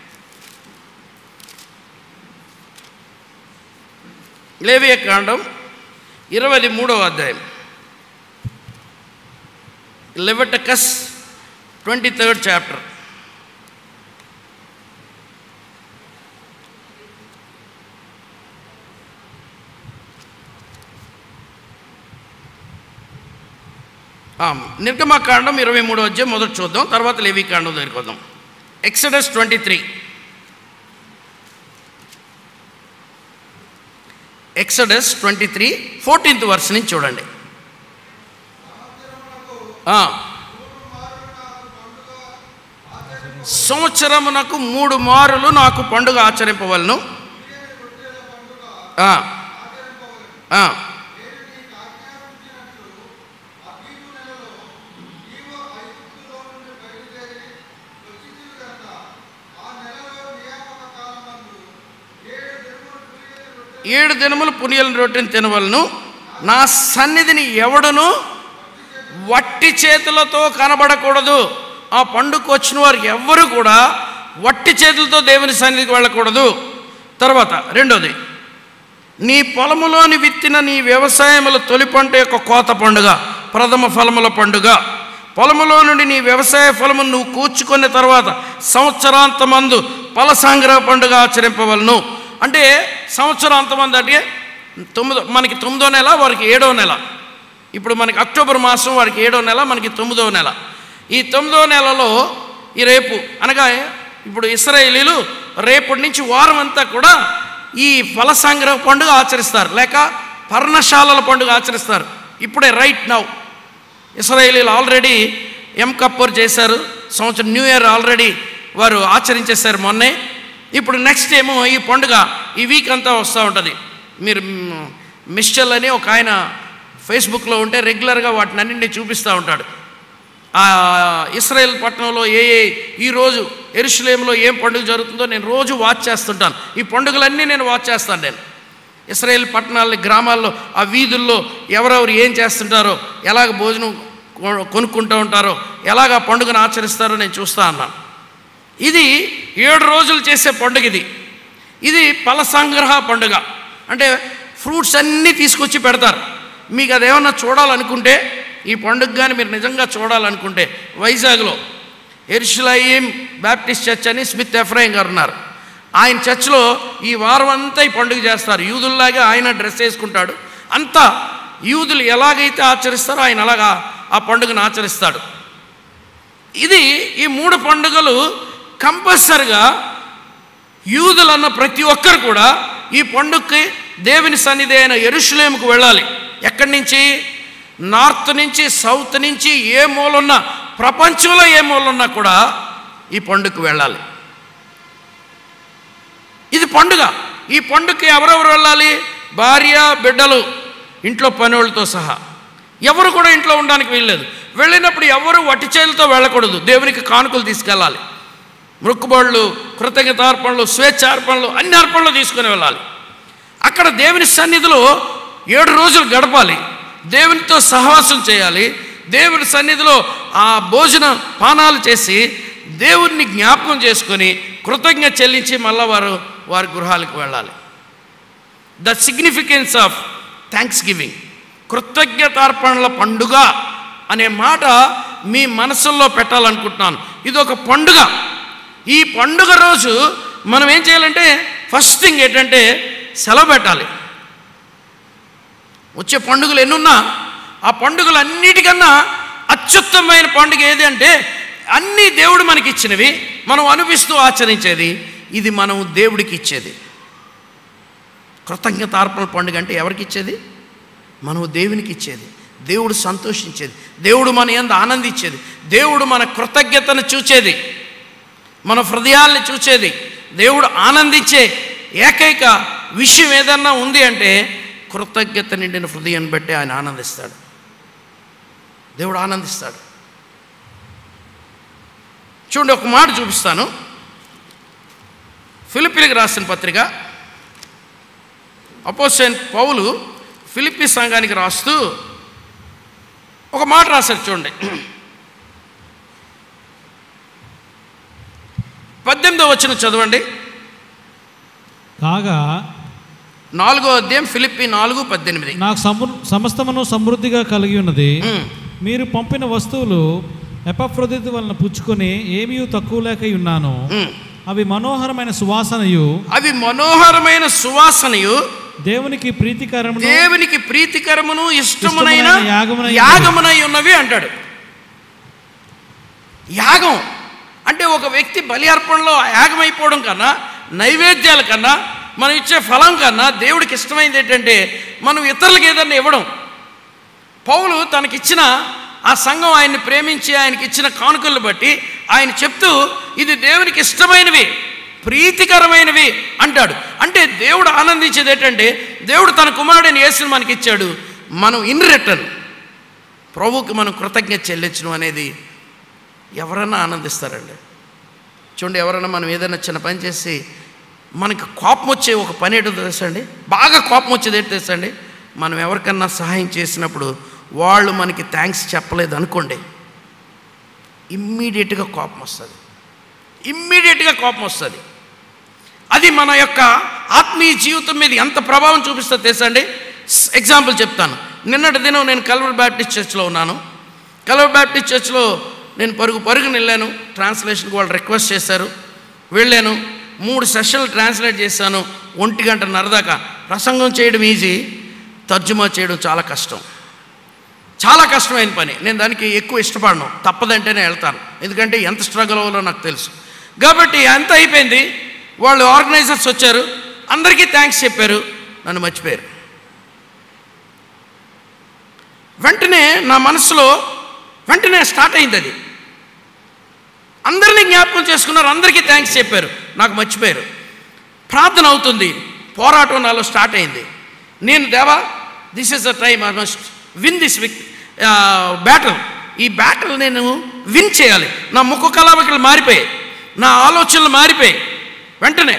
లేవియ కాండం ఇరవై మూడవ అధ్యాయం లెవటకస్ ట్వంటీ థర్డ్ చాప్టర్ నిర్గమకాండం ఇరవై మూడో అధ్యాయం మొదటి చూద్దాం తర్వాత లేవికాండం దగ్గరికి వద్దాం Exodus twenty three Exodus twenty three fourteenth verse నుంచి చూడండి ఆ. సంవత్సరమునకు మూడు మారులు నాకు పండుగ ఆచరింపవలను ఆ. ఆ. ఏడు దినములు పునియల రొట్టెని తినవలను నా సన్నిధిని ఎవడును వట్టి చేతులతో కనబడకూడదు ఆ పండుగకు వచ్చిన వారు ఎవ్వరు కూడా వట్టి చేతులతో దేవుని సన్నిధికి వెళ్ళకూడదు తర్వాత రెండోది నీ పొలములోని విత్తిన నీ వ్యవసాయముల తొలి పంట యొక్క కోత పండుగ ప్రథమ ఫలముల పండుగ పొలములో నుండి నీ వ్యవసాయ ఫలమును నువ్వు కూర్చుకున్న తర్వాత సంవత్సరాంతమందు ఫల సంగ్రహ పండుగ ఆచరింపవలను అంటే సంవత్సరాంతమంది అంటే తొమ్మిదో మనకి తొమ్మిదో నెల వారికి ఏడో నెల ఇప్పుడు మనకి అక్టోబర్ మాసం వాడికి ఏడో నెల మనకి తొమ్మిదో నెల ఈ తొమ్మిదో నెలలో ఈ రేపు అనగా ఇప్పుడు ఇస్రాయేలీలు రేపటి నుంచి వారం అంతా కూడా ఈ ఫల సంగ్రహ పండుగ ఆచరిస్తారు లేక పర్ణశాలల పండుగ ఆచరిస్తారు ఇప్పుడే రైట్ నౌ ఇస్రాయేలీలు ఆల్రెడీ ఎం కప్పర్ చేశారు సంవత్సరం న్యూ ఇయర్ ఆల్రెడీ వారు ఆచరించేశారు మొన్నే ఇప్పుడు నెక్స్ట్ ఏమో ఈ పండుగ ఈ వీక్ అంతా వస్తూ ఉంటుంది మీరు మ్, మిస్టల్ అని ఒక ఆయన ఫేస్బుక్లో ఉంటే రెగ్యులర్గా వాటిని అన్నింటినీ చూపిస్తూ ఉంటాడు ఆ ఇస్రాయేల్ పట్టణంలో ఏ ఏ ఈరోజు ఎరుషులేంలో ఏం పండుగ జరుగుతుందో నేను రోజు వాచ్ చేస్తుంటాను ఈ పండుగలన్నీ నేను వాచ్ చేస్తాను నేను ఇస్రాయేల్ పట్టణాల గ్రామాల్లో ఆ వీధుల్లో ఎవరెవరు ఏం చేస్తుంటారో ఎలాగ భోజనం కొ- కొనుక్కుంటూ ఉంటారో ఎలాగ ఆ పండుగను ఆచరిస్తారో నేను చూస్తా అన్నాను ఇది ఏడు రోజులు చేసే పండుగ ఇది ఇది ఫల సంగ్రహ పండుగ అంటే ఫ్రూట్స్ అన్నీ తీసుకొచ్చి పెడతారు మీకు అదేమన్నా చూడాలనుకుంటే ఈ పండుగ కానీ మీరు నిజంగా చూడాలనుకుంటే వైజాగ్లో ఎర్షులయీం బ్యాప్టిస్ట్ చర్చ్ అని స్మిత్ ఎఫ్రాయిం గారు ఉన్నారు ఆయన చర్చ్లో ఈ వారం అంతా ఈ పండుగ చేస్తారు యూదుల్లాగా ఆయన డ్రెస్ వేసుకుంటాడు అంతా యూదులు ఎలాగైతే ఆచరిస్తారో ఆయన అలాగా ఆ పండుగను ఆచరిస్తాడు ఇది ఈ మూడు పండుగలు కంపల్సరిగా యూదులు అన్న ప్రతి ఒక్కరు కూడా ఈ పండుగకి దేవుని సన్నిధి అయిన ఎరుషులేముకు వెళ్ళాలి ఎక్కడి నుంచి నార్త్ నుంచి సౌత్ నుంచి ఏ మూలన్నా ప్రపంచంలో ఏ మూలన్నా కూడా ఈ పండుగకు వెళ్ళాలి ఇది పండుగ ఈ పండుగకి ఎవరెవరు వెళ్ళాలి భార్య బిడ్డలు ఇంట్లో పనులతో సహా ఎవరు కూడా ఇంట్లో ఉండడానికి వీల్లేదు వెళ్ళినప్పుడు ఎవరు వట్టి చేతులతో వెళ్ళకూడదు దేవునికి కానుకలు తీసుకెళ్ళాలి మృక్కుబళ్ళు కృతజ్ఞతార్పణలు స్వేచ్ఛార్పణలు అన్ని అర్పణలు తీసుకుని వెళ్ళాలి అక్కడ దేవుని సన్నిధిలో ఏడు రోజులు గడపాలి దేవునితో సహవాసం చేయాలి దేవుని సన్నిధిలో ఆ భోజన పానాలు చేసి దేవుణ్ణి జ్ఞాపకం చేసుకొని కృతజ్ఞ చెల్లించి మళ్ళా వారు వారి గృహాలకు వెళ్ళాలి the significance of thanksgiving కృతజ్ఞతార్పణల పండుగ అనే మాట మీ మనసుల్లో పెట్టాలనుకుంటున్నాను ఇది ఒక పండుగ ఈ పండుగ రోజు మనం ఏం చేయాలంటే ఫస్ట్ థింగ్ ఏంటంటే సెలవు పెట్టాలి వచ్చే పండుగలు ఎన్నున్నా ఆ పండుగలు అన్నిటికన్నా అత్యుత్తమైన పండుగ ఏది అంటే అన్నీ దేవుడు మనకి ఇచ్చినవి మనం అనిపిస్తూ ఆచరించేది ఇది మనం దేవుడికి ఇచ్చేది కృతజ్ఞతార్పణ పండుగ అంటే ఎవరికి ఇచ్చేది మనం దేవునికి ఇచ్చేది దేవుడు సంతోషించేది దేవుడు మన ఎందు ఆనందించేది దేవుడు మన కృతజ్ఞతను చూచేది మన హృదయాల్ని చూచేది దేవుడు ఆనందించే ఏకైక విషయం ఏదన్నా ఉంది అంటే కృతజ్ఞత నిండిన హృదయాన్ని బట్టి ఆయన ఆనందిస్తాడు దేవుడు ఆనందిస్తాడు చూడండి ఒక మాట చూపిస్తాను ఫిలిపిలకు రాసిన పత్రిక అపోసైన్ పౌలు ఫిలిప్పి సంఘానికి రాస్తూ ఒక మాట రాశారు చూడండి పద్దెనిమిదో వచ్చిన చదవండి కాగా నాలుగో అధ్యాయం ఫిలిప్పి నాలుగు పద్దెనిమిది నాకు సమృ సమస్తమును సమృద్ధిగా కలిగి ఉన్నది ఉమ్, మీరు పంపిన వస్తువులు ఎపఫ్రొదితు వలన పుచ్చుకొని ఏమీ తక్కువ లేక ఉన్నాను ఉమ్. అవి మనోహరమైన సువాసనయు అవి మనోహరమైన సువాసనయు దేవునికి ప్రీతికరమును దేవునికి ప్రీతికరమును ఇష్టమునైన ఇష్టమునైన యాగమునై ఉన్నవి. యాగమునై ఉన్నవి అంటాడు యాగం అంటే ఒక వ్యక్తి బలి అర్పణలో యాగం అయిపోవడం కన్నా నైవేద్యాల కన్నా మనం ఇచ్చే ఫలం కన్నా దేవుడికి ఇష్టమైంది ఏంటంటే మనం ఇతరులకు ఏదన్నా ఇవ్వడం పౌలు తనకిచ్చిన ఆ సంఘం ఆయన్ని ప్రేమించి ఆయనకి ఇచ్చిన కానుకలను బట్టి ఆయన చెప్తూ ఇది దేవునికి ఇష్టమైనవి ప్రీతికరమైనవి అంటాడు అంటే దేవుడు ఆనందించేది ఏంటంటే దేవుడు తన కుమారుడిని యేసుని మనకి ఇచ్చాడు మనం ఇన్ రిటర్న్ ప్రభువుకి మనం కృతజ్ఞత చెల్లించడం అనేది ఎవరన్నా ఆనందిస్తారండి చూడండి ఎవరైనా మనం ఏదైనా చిన్న పని చేసి మనకి కోపం వచ్చే ఒక పని ఏంటో తెలుసండి బాగా కోపం వచ్చేది ఏంటో తెలుసండి మనం ఎవరికన్నా సహాయం చేసినప్పుడు వాళ్ళు మనకి థ్యాంక్స్ చెప్పలేదు అనుకోండి ఇమ్మీడియట్గా కోపం వస్తుంది ఇమ్మీడియట్గా కోపం వస్తుంది అది మన యొక్క ఆత్మీయ జీవితం మీద ఎంత ప్రభావం చూపిస్తుందో తెలుసండి ఎగ్జాంపుల్ చెప్తాను నిన్నటి దినం నేను కల్వర్ బ్యాప్టిస్ట్ చర్చ్లో ఉన్నాను కల్వర్ బ్యాప్టిస్ట్ చర్చ్లో నేను పరుగు పరుగుని వెళ్ళాను ట్రాన్స్లేషన్కి వాళ్ళు రిక్వెస్ట్ చేశారు వెళ్ళాను మూడు సెషన్లు ట్రాన్స్లేట్ చేశాను ఒంటి గంట నరదాకా ప్రసంగం చేయడం ఈజీ తర్జుమా చేయడం చాలా కష్టం చాలా కష్టమైన పని నేను దానికి ఎక్కువ ఇష్టపడను తప్పదంటేనే వెళ్తాను ఎందుకంటే ఎంత స్ట్రగుల్ అవ్వాలో నాకు తెలుసు కాబట్టి అంత అయిపోయింది వాళ్ళు ఆర్గనైజర్స్ వచ్చారు అందరికీ థ్యాంక్స్ చెప్పారు నన్ను మర్చిపోయారు వెంటనే నా మనసులో వెంటనే స్టార్ట్ అయింది అది అందరినీ జ్ఞాపకం చేసుకున్నారు అందరికీ థ్యాంక్స్ చెప్పారు నాకు మర్చిపోయారు ప్రార్థన అవుతుంది పోరాటం నాలో స్టార్ట్ అయింది నేను దేవా this is the time I must win this week battle ఈ బ్యాటిల్ నేను విన్ చేయాలి నా ముఖ కళావకలు మారిపోయాయి నా ఆలోచనలు మారిపోయాయి వెంటనే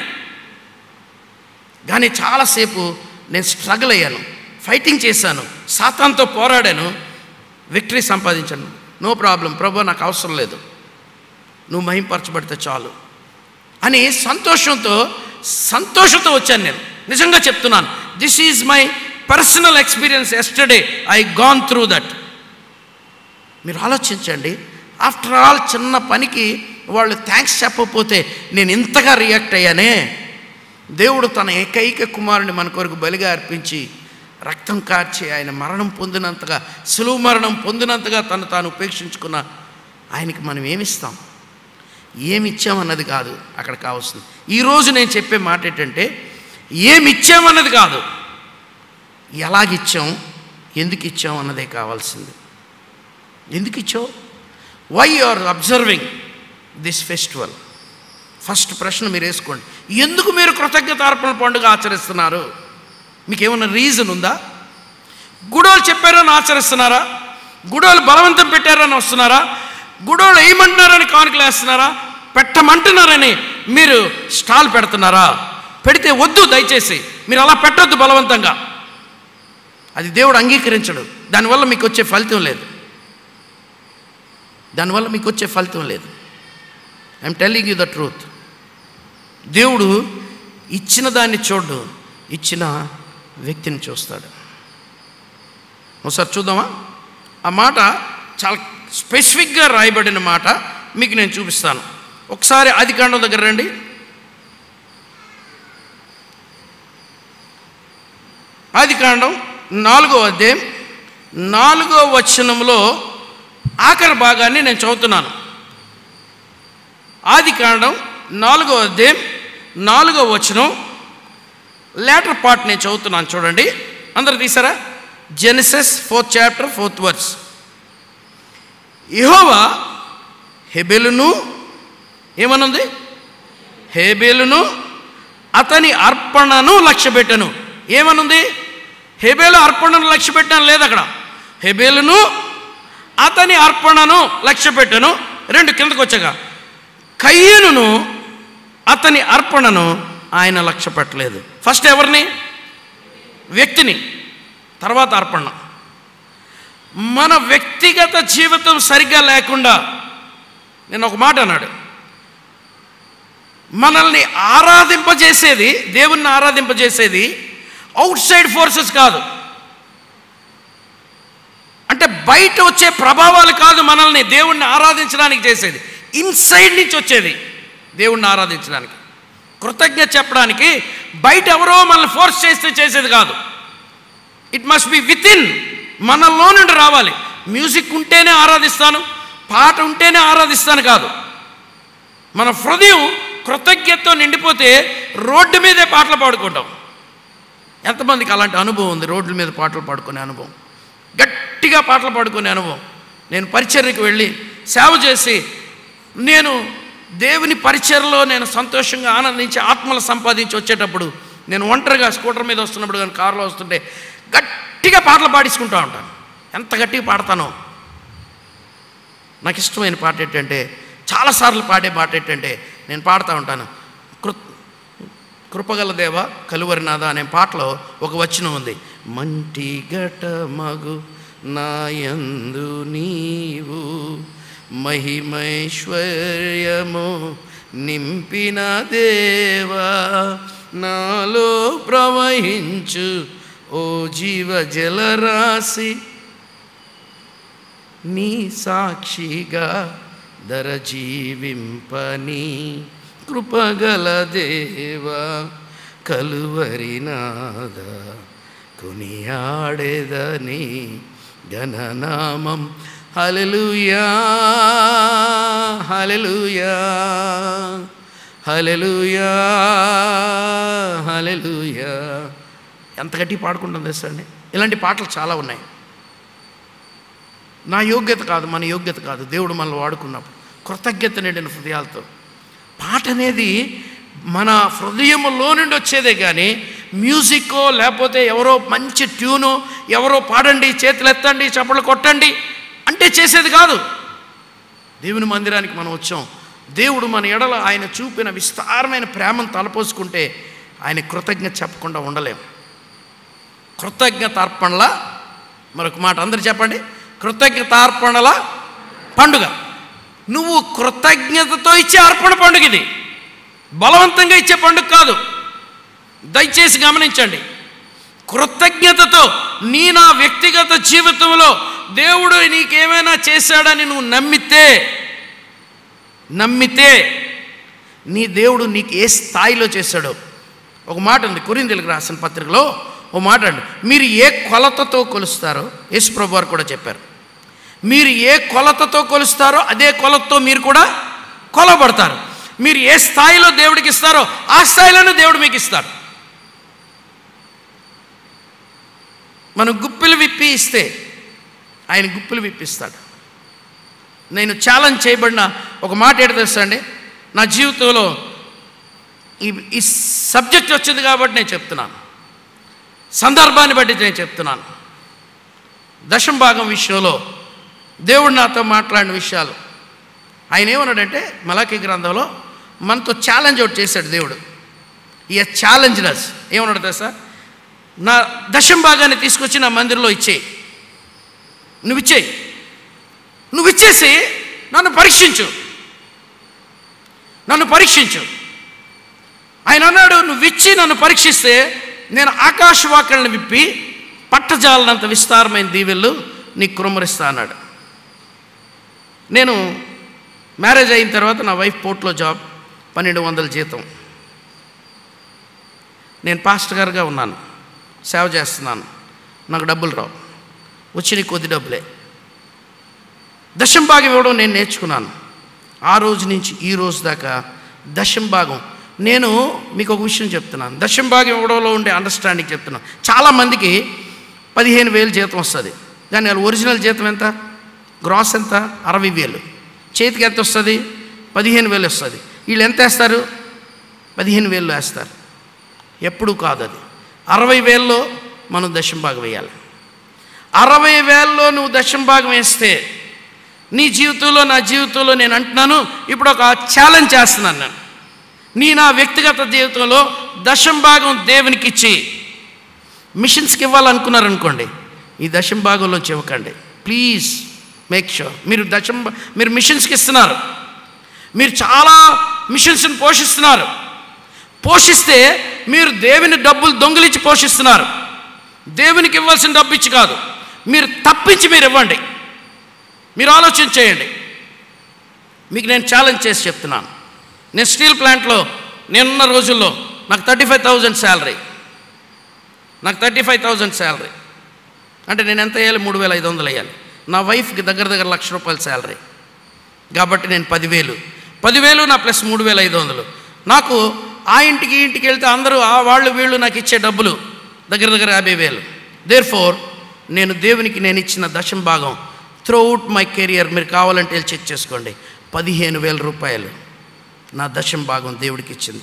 కానీ చాలాసేపు నేను స్ట్రగుల్ అయ్యాను ఫైటింగ్ చేశాను సాతాన్తో పోరాడాను విక్టరీ సంపాదించాను నో ప్రాబ్లం ప్రభు నాకు అవసరం లేదు నువ్వు మహింపరచబడితే చాలు అని సంతోషంతో సంతోషంతో వచ్చాను నేను నిజంగా చెప్తున్నాను this is my personal experience yesterday I gone through that మీరు ఆలోచించండి ఆఫ్టర్ ఆల్ చిన్న పనికి వాళ్ళు థ్యాంక్స్ చెప్పకపోతే నేను ఇంతగా రియాక్ట్ అయ్యానే దేవుడు తన ఏకైక కుమారుని మన కొరకు బలిగా అర్పించి రక్తం కార్చి ఆయన మరణం పొందినంతగా సులువు మరణం పొందినంతగా తను తాను ఉపేక్షించుకున్న ఆయనకి మనం ఏమిస్తాం ఏమి ఇచ్చామన్నది కాదు అక్కడ కావాల్సింది ఈరోజు నేను చెప్పే మాట ఏంటంటే ఏమి ఇచ్చామన్నది కాదు ఎలాగిచ్చాం ఎందుకు ఇచ్చాం అన్నదే కావాల్సింది ఎందుకు ఇచ్చావు why you are observing this festival first ప్రశ్న మీరు వేసుకోండి ఎందుకు మీరు కృతజ్ఞతార్పణ పండుగ ఆచరిస్తున్నారు మీకు ఏమైనా రీజన్ ఉందా గుడోలు చెప్పారని ఆచరిస్తున్నారా గుడోలు బలవంతం పెట్టారని వస్తున్నారా గుడోలు వేయమంటున్నారని కానుకలు వేస్తున్నారా పెట్టమంటున్నారని మీరు స్టాల్ పెడుతున్నారా పెడితే వద్దు దయచేసి మీరు అలా పెట్టొద్దు బలవంతంగా అది దేవుడు అంగీకరించడు దానివల్ల మీకు వచ్చే ఫలితం లేదు దానివల్ల మీకు వచ్చే ఫలితం లేదు I'm telling you the truth దేవుడు ఇచ్చిన దాన్ని చూడు ఇచ్చిన వ్యక్తిని చూస్తాడు ఒకసారి చూద్దామా ఆ మాట చాలా స్పెసిఫిక్గా రాయబడిన మాట మీకు నేను చూపిస్తాను ఒకసారి ఆది కాండం దగ్గర రండి ఆది కాండం నాలుగో అధ్యాయం నాలుగో వచనంలో ఆఖరి భాగాన్ని నేను చదువుతున్నాను ఆది కాండం నాలుగో అధ్యాయం నాలుగో వచనం లేటర్ పార్ట్ నేను చదువుతున్నాను చూడండి అందరు తీసారా Genesis fourth chapter fourth verse యెహోవా హెబెలును ఏమనుంది హేబేలును అతని అర్పణను లక్ష్యపెట్టను ఏమనుంది హెబేలు అర్పణను లక్ష్యపెట్టాను లేదు అక్కడ హెబేలును అతని అర్పణను లక్ష్యపెట్టను రెండు కిందకు వచ్చాక కయ్యనును అతని అర్పణను ఆయన లక్ష్య పెట్టలేదు ఫస్ట్ ఎవరిని వ్యక్తిని తర్వాత అర్పణ మన వ్యక్తిగత జీవితం సరిగ్గా లేకుండా నేను ఒక మాట అన్నాడు మనల్ని ఆరాధింపజేసేది దేవుణ్ణి ఆరాధింపజేసేది అవుట్ సైడ్ ఫోర్సెస్ కాదు అంటే బయట వచ్చే ప్రభావాలు కాదు మనల్ని దేవుణ్ణి ఆరాధించడానికి చేసేది ఇన్సైడ్ నుంచి వచ్చేది దేవుణ్ణి ఆరాధించడానికి కృతజ్ఞత చెప్పడానికి బయట ఎవరో మనల్ని ఫోర్స్ చేస్తే చేసేది కాదు it must be within మనలో నుండి రావాలి మ్యూజిక్ ఉంటేనే ఆరాధిస్తాను పాట ఉంటేనే ఆరాధిస్తాను కాదు మన హృదయం కృతజ్ఞతతో నిండిపోతే రోడ్డు మీదే పాటలు పాడుకుంటాం ఎంతమందికి అలాంటి అనుభవం ఉంది రోడ్ల మీద పాటలు పాడుకునే అనుభవం గట్టిగా పాటలు పాడుకునే అనుభవం నేను పరిచర్యకు వెళ్ళి సేవ చేసి నేను దేవుని పరిచర్లో నేను సంతోషంగా ఆనందించి ఆత్మలు సంపాదించి వచ్చేటప్పుడు నేను ఒంటరిగా స్కూటర్ మీద వస్తున్నప్పుడు కానీ కారులో వస్తుంటే గట్టిగా పాటలు పాడించుకుంటూ ఉంటాను ఎంత గట్టిగా పాడతానో నాకు ఇష్టమైన పాట ఏంటంటే చాలాసార్లు పాడే పాట ఏంటంటే నేను పాడుతూ ఉంటాను కృ కృపగల దేవ కలువరినాథ అనే పాటలో ఒక వచనం ఉంది మంటి గట మగు నాయందు నీవు మహిమైశ్వర్యము నింపిన దేవా నాలో ప్రవహించు ఓ జీవ జలరాశి నీ సాక్షిగా దర జీవింపని కృపగల దేవా కలువరినాద కొనియాడేదని ఘననామం హల్లెలూయా హల్లెలూయా హల్లెలూయా హల్లెలూయా ఎంత గట్టి పాడుకుంటుంది తెలుసా అండి ఇలాంటి పాటలు చాలా ఉన్నాయి నా యోగ్యత కాదు మన యోగ్యత కాదు దేవుడు మనల్ని వాడుకున్నప్పుడు కృతజ్ఞత నిండిన హృదయాలతో పాట అనేది మన హృదయంలో నుండి వచ్చేదే కానీ మ్యూజిక్కో లేకపోతే ఎవరో మంచి ట్యూను ఎవరో పాడండి చేతులు ఎత్తండి చప్పట్లు కొట్టండి అంటే చేసేది కాదు దేవుని మందిరానికి మనం వచ్చాం దేవుడు మన ఎడల ఆయన చూపిన విస్తారమైన ప్రేమను తలపోసుకుంటే ఆయన కృతజ్ఞత చెప్పకుండా ఉండలేం కృతజ్ఞత అర్పణల మరొక మాట అందరు చెప్పండి కృతజ్ఞత అర్పణల పండుగ నువ్వు కృతజ్ఞతతో ఇచ్చే అర్పణ పండుగ ఇది బలవంతంగా ఇచ్చే పండుగ కాదు దయచేసి గమనించండి కృతజ్ఞతతో నీ నా వ్యక్తిగత జీవితంలో దేవుడు నీకేమైనా చేశాడని నువ్వు నమ్మితే నమ్మితే నీ దేవుడు నీకు ఏ స్థాయిలో చేశాడో ఒక మాట ఉంది కొరిందెలకు రాసిన పత్రికలో ఓ మాట అండి మీరు ఏ కొలతతో కొలుస్తారో యేసుప్రభు వారు కూడా చెప్పారు మీరు ఏ కొలతతో కొలుస్తారో అదే కొలతతో మీరు కూడా కొలబడతారు మీరు ఏ స్థాయిలో దేవుడికి ఇస్తారో ఆ స్థాయిలోనే దేవుడు మీకు ఇస్తాడు మనం గుప్పిలు విప్పి ఇస్తే ఆయన గుప్పిలు విప్పిస్తాడు నేను ఛాలెంజ్ చేయబడిన ఒక మాట ఏంటో తెలుసా అండి నా జీవితంలో ఈ ఈ సబ్జెక్ట్ వచ్చింది కాబట్టి నేను చెప్తున్నాను సందర్భాన్ని బట్టి నేను చెప్తున్నాను దశం భాగం విషయంలో దేవుడు నాతో మాట్లాడిన విషయాలు ఆయన ఏమన్నాడంటే మలాఖీ గ్రంథంలో మనతో ఛాలెంజ్ ఒకటి చేశాడు దేవుడు ఈ ఛాలెంజ్ నస్ ఏమన్నాడు తెలుసా నా దశం భాగాన్ని తీసుకొచ్చి నా మందిరంలో ఇచ్చేయి నువ్వు ఇచ్చేయి నువ్వు ఇచ్చేసి నన్ను పరీక్షించు నన్ను పరీక్షించు ఆయన అన్నాడు నువ్వు ఇచ్చి నన్ను పరీక్షిస్తే నేను ఆకాశవాకలను విప్పి పట్టజాలనంత విస్తారమైన దీవెళ్ళు నీకు కుమ్మరిస్తా అన్నాడు నేను మ్యారేజ్ అయిన తర్వాత నా వైఫ్ పోర్ట్లో జాబ్ పన్నెండు వందల జీతం నేను పాస్టర్ గారుగా ఉన్నాను సేవ చేస్తున్నాను నాకు డబ్బులు రావు వచ్చిన కొద్ది డబ్బులే దశం భాగం ఇవ్వడం నేను నేర్చుకున్నాను ఆ రోజు నుంచి ఈ రోజు దాకా దశం భాగం నేను మీకు ఒక విషయం చెప్తున్నాను దశం భాగం ఇవ్వడంలో ఉండే అండర్స్టాండింగ్ చెప్తున్నాను చాలామందికి పదిహేను వేలు జీతం వస్తుంది కానీ వాళ్ళ ఒరిజినల్ జీతం ఎంత గ్రాస్ ఎంత అరవై వేలు చేతికి ఎంత వస్తుంది పదిహేను వేలు వస్తుంది వీళ్ళు ఎంత వేస్తారు పదిహేను వేలు వేస్తారు ఎప్పుడు కాదు అది అరవై వేల్లో మనం దశం భాగం వేయాలి అరవై వేల్లో నువ్వు దశం భాగం వేస్తే నీ జీవితంలో నా జీవితంలో నేను అంటున్నాను ఇప్పుడు ఒక ఛాలెంజ్ చేస్తున్నాను నేను నీ నా వ్యక్తిగత జీవితంలో దశం భాగం దేవునికి ఇచ్చి మిషన్స్కి ఇవ్వాలనుకున్నారనుకోండి ఈ దశం భాగంలోంచి ఇవ్వకండి ప్లీజ్ మేక్ షూర్ మీరు దశం భా- మీరు మిషన్స్కి ఇస్తున్నారు మీరు చాలా మిషన్స్ని పోషిస్తున్నారు పోషిస్తే మీరు దేవుని డబ్బులు దొంగిలించి పోషిస్తున్నారు దేవునికి ఇవ్వాల్సిన డబ్బు ఇచ్చి కాదు మీరు తప్పించి మీరు ఇవ్వండి మీరు ఆలోచన చేయండి మీకు నేను ఛాలెంజ్ చేసి చెప్తున్నాను నేను స్టీల్ ప్లాంట్లో నేనున్న రోజుల్లో నాకు థర్టీ ఫైవ్ థౌజండ్ శాలరీ నాకు థర్టీ ఫైవ్ థౌజండ్ శాలరీ అంటే నేను ఎంత వేయాలి మూడు వేల ఐదు వందలు వేయాలి నా వైఫ్కి దగ్గర దగ్గర లక్ష రూపాయల శాలరీ కాబట్టి నేను పదివేలు పదివేలు నా ప్లస్ మూడు వేల ఐదు వందలు నాకు ఆ ఇంటికి ఈ ఇంటికి వెళ్తే అందరూ ఆ వాళ్ళు వీళ్ళు నాకు ఇచ్చే డబ్బులు దగ్గర దగ్గర యాభై వేలు దేర్ ఫోర్ నేను దేవునికి నేను ఇచ్చిన దశం భాగం త్రూఅవుట్ మై కెరియర్ మీరు కావాలంటే వెళ్ళి చెక్ చేసుకోండి పదిహేను వేల రూపాయలు నా దశం భాగం దేవుడికి ఇచ్చింది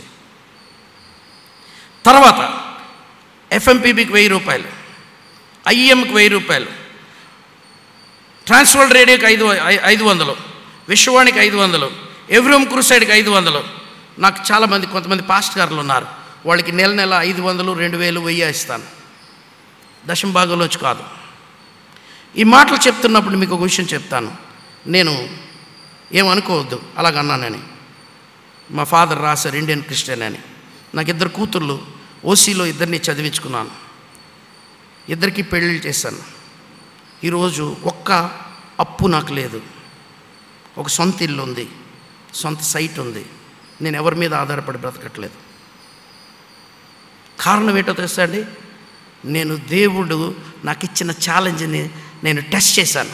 తర్వాత ఎఫ్ఎంపీబీకి వెయ్యి రూపాయలు ఐఎంకి వెయ్యి రూపాయలు ట్రాన్స్వర్ల్డ్ రేడియోకి ఐదు ఐ- ఐదు వందలు విశ్వవాణికి ఐదు వందలు ఎవ్రూమ్ క్రూసైడ్కి ఐదు వందలు నాకు చాలామంది కొంతమంది పాస్ట్ గారులు ఉన్నారు వాళ్ళకి నెల నెల ఐదు వందలు రెండు వేలు వెయ్యి ఇస్తాను దశం భాగంలోంచి కాదు ఈ మాటలు చెప్తున్నప్పుడు మీకు ఒక విషయం చెప్తాను నేను ఏమనుకోవద్దు అలాగన్నానని మా ఫాదర్ రాశారు ఇండియన్ క్రిస్టియన్ అని నాకు ఇద్దరు కూతుర్లు ఓసీలో ఇద్దరిని చదివించుకున్నాను ఇద్దరికి పెళ్ళిళ్ళు చేశాను ఈరోజు ఒక్క అప్పు నాకు లేదు ఒక సొంత ఇల్లు ఉంది సొంత సైట్ ఉంది నేను ఎవరి మీద ఆధారపడి బ్రతకట్లేదు కారణం ఏంటో తెలుసా అండి నేను దేవుడు నాకు ఇచ్చిన ఛాలెంజ్ని నేను టెస్ట్ చేశాను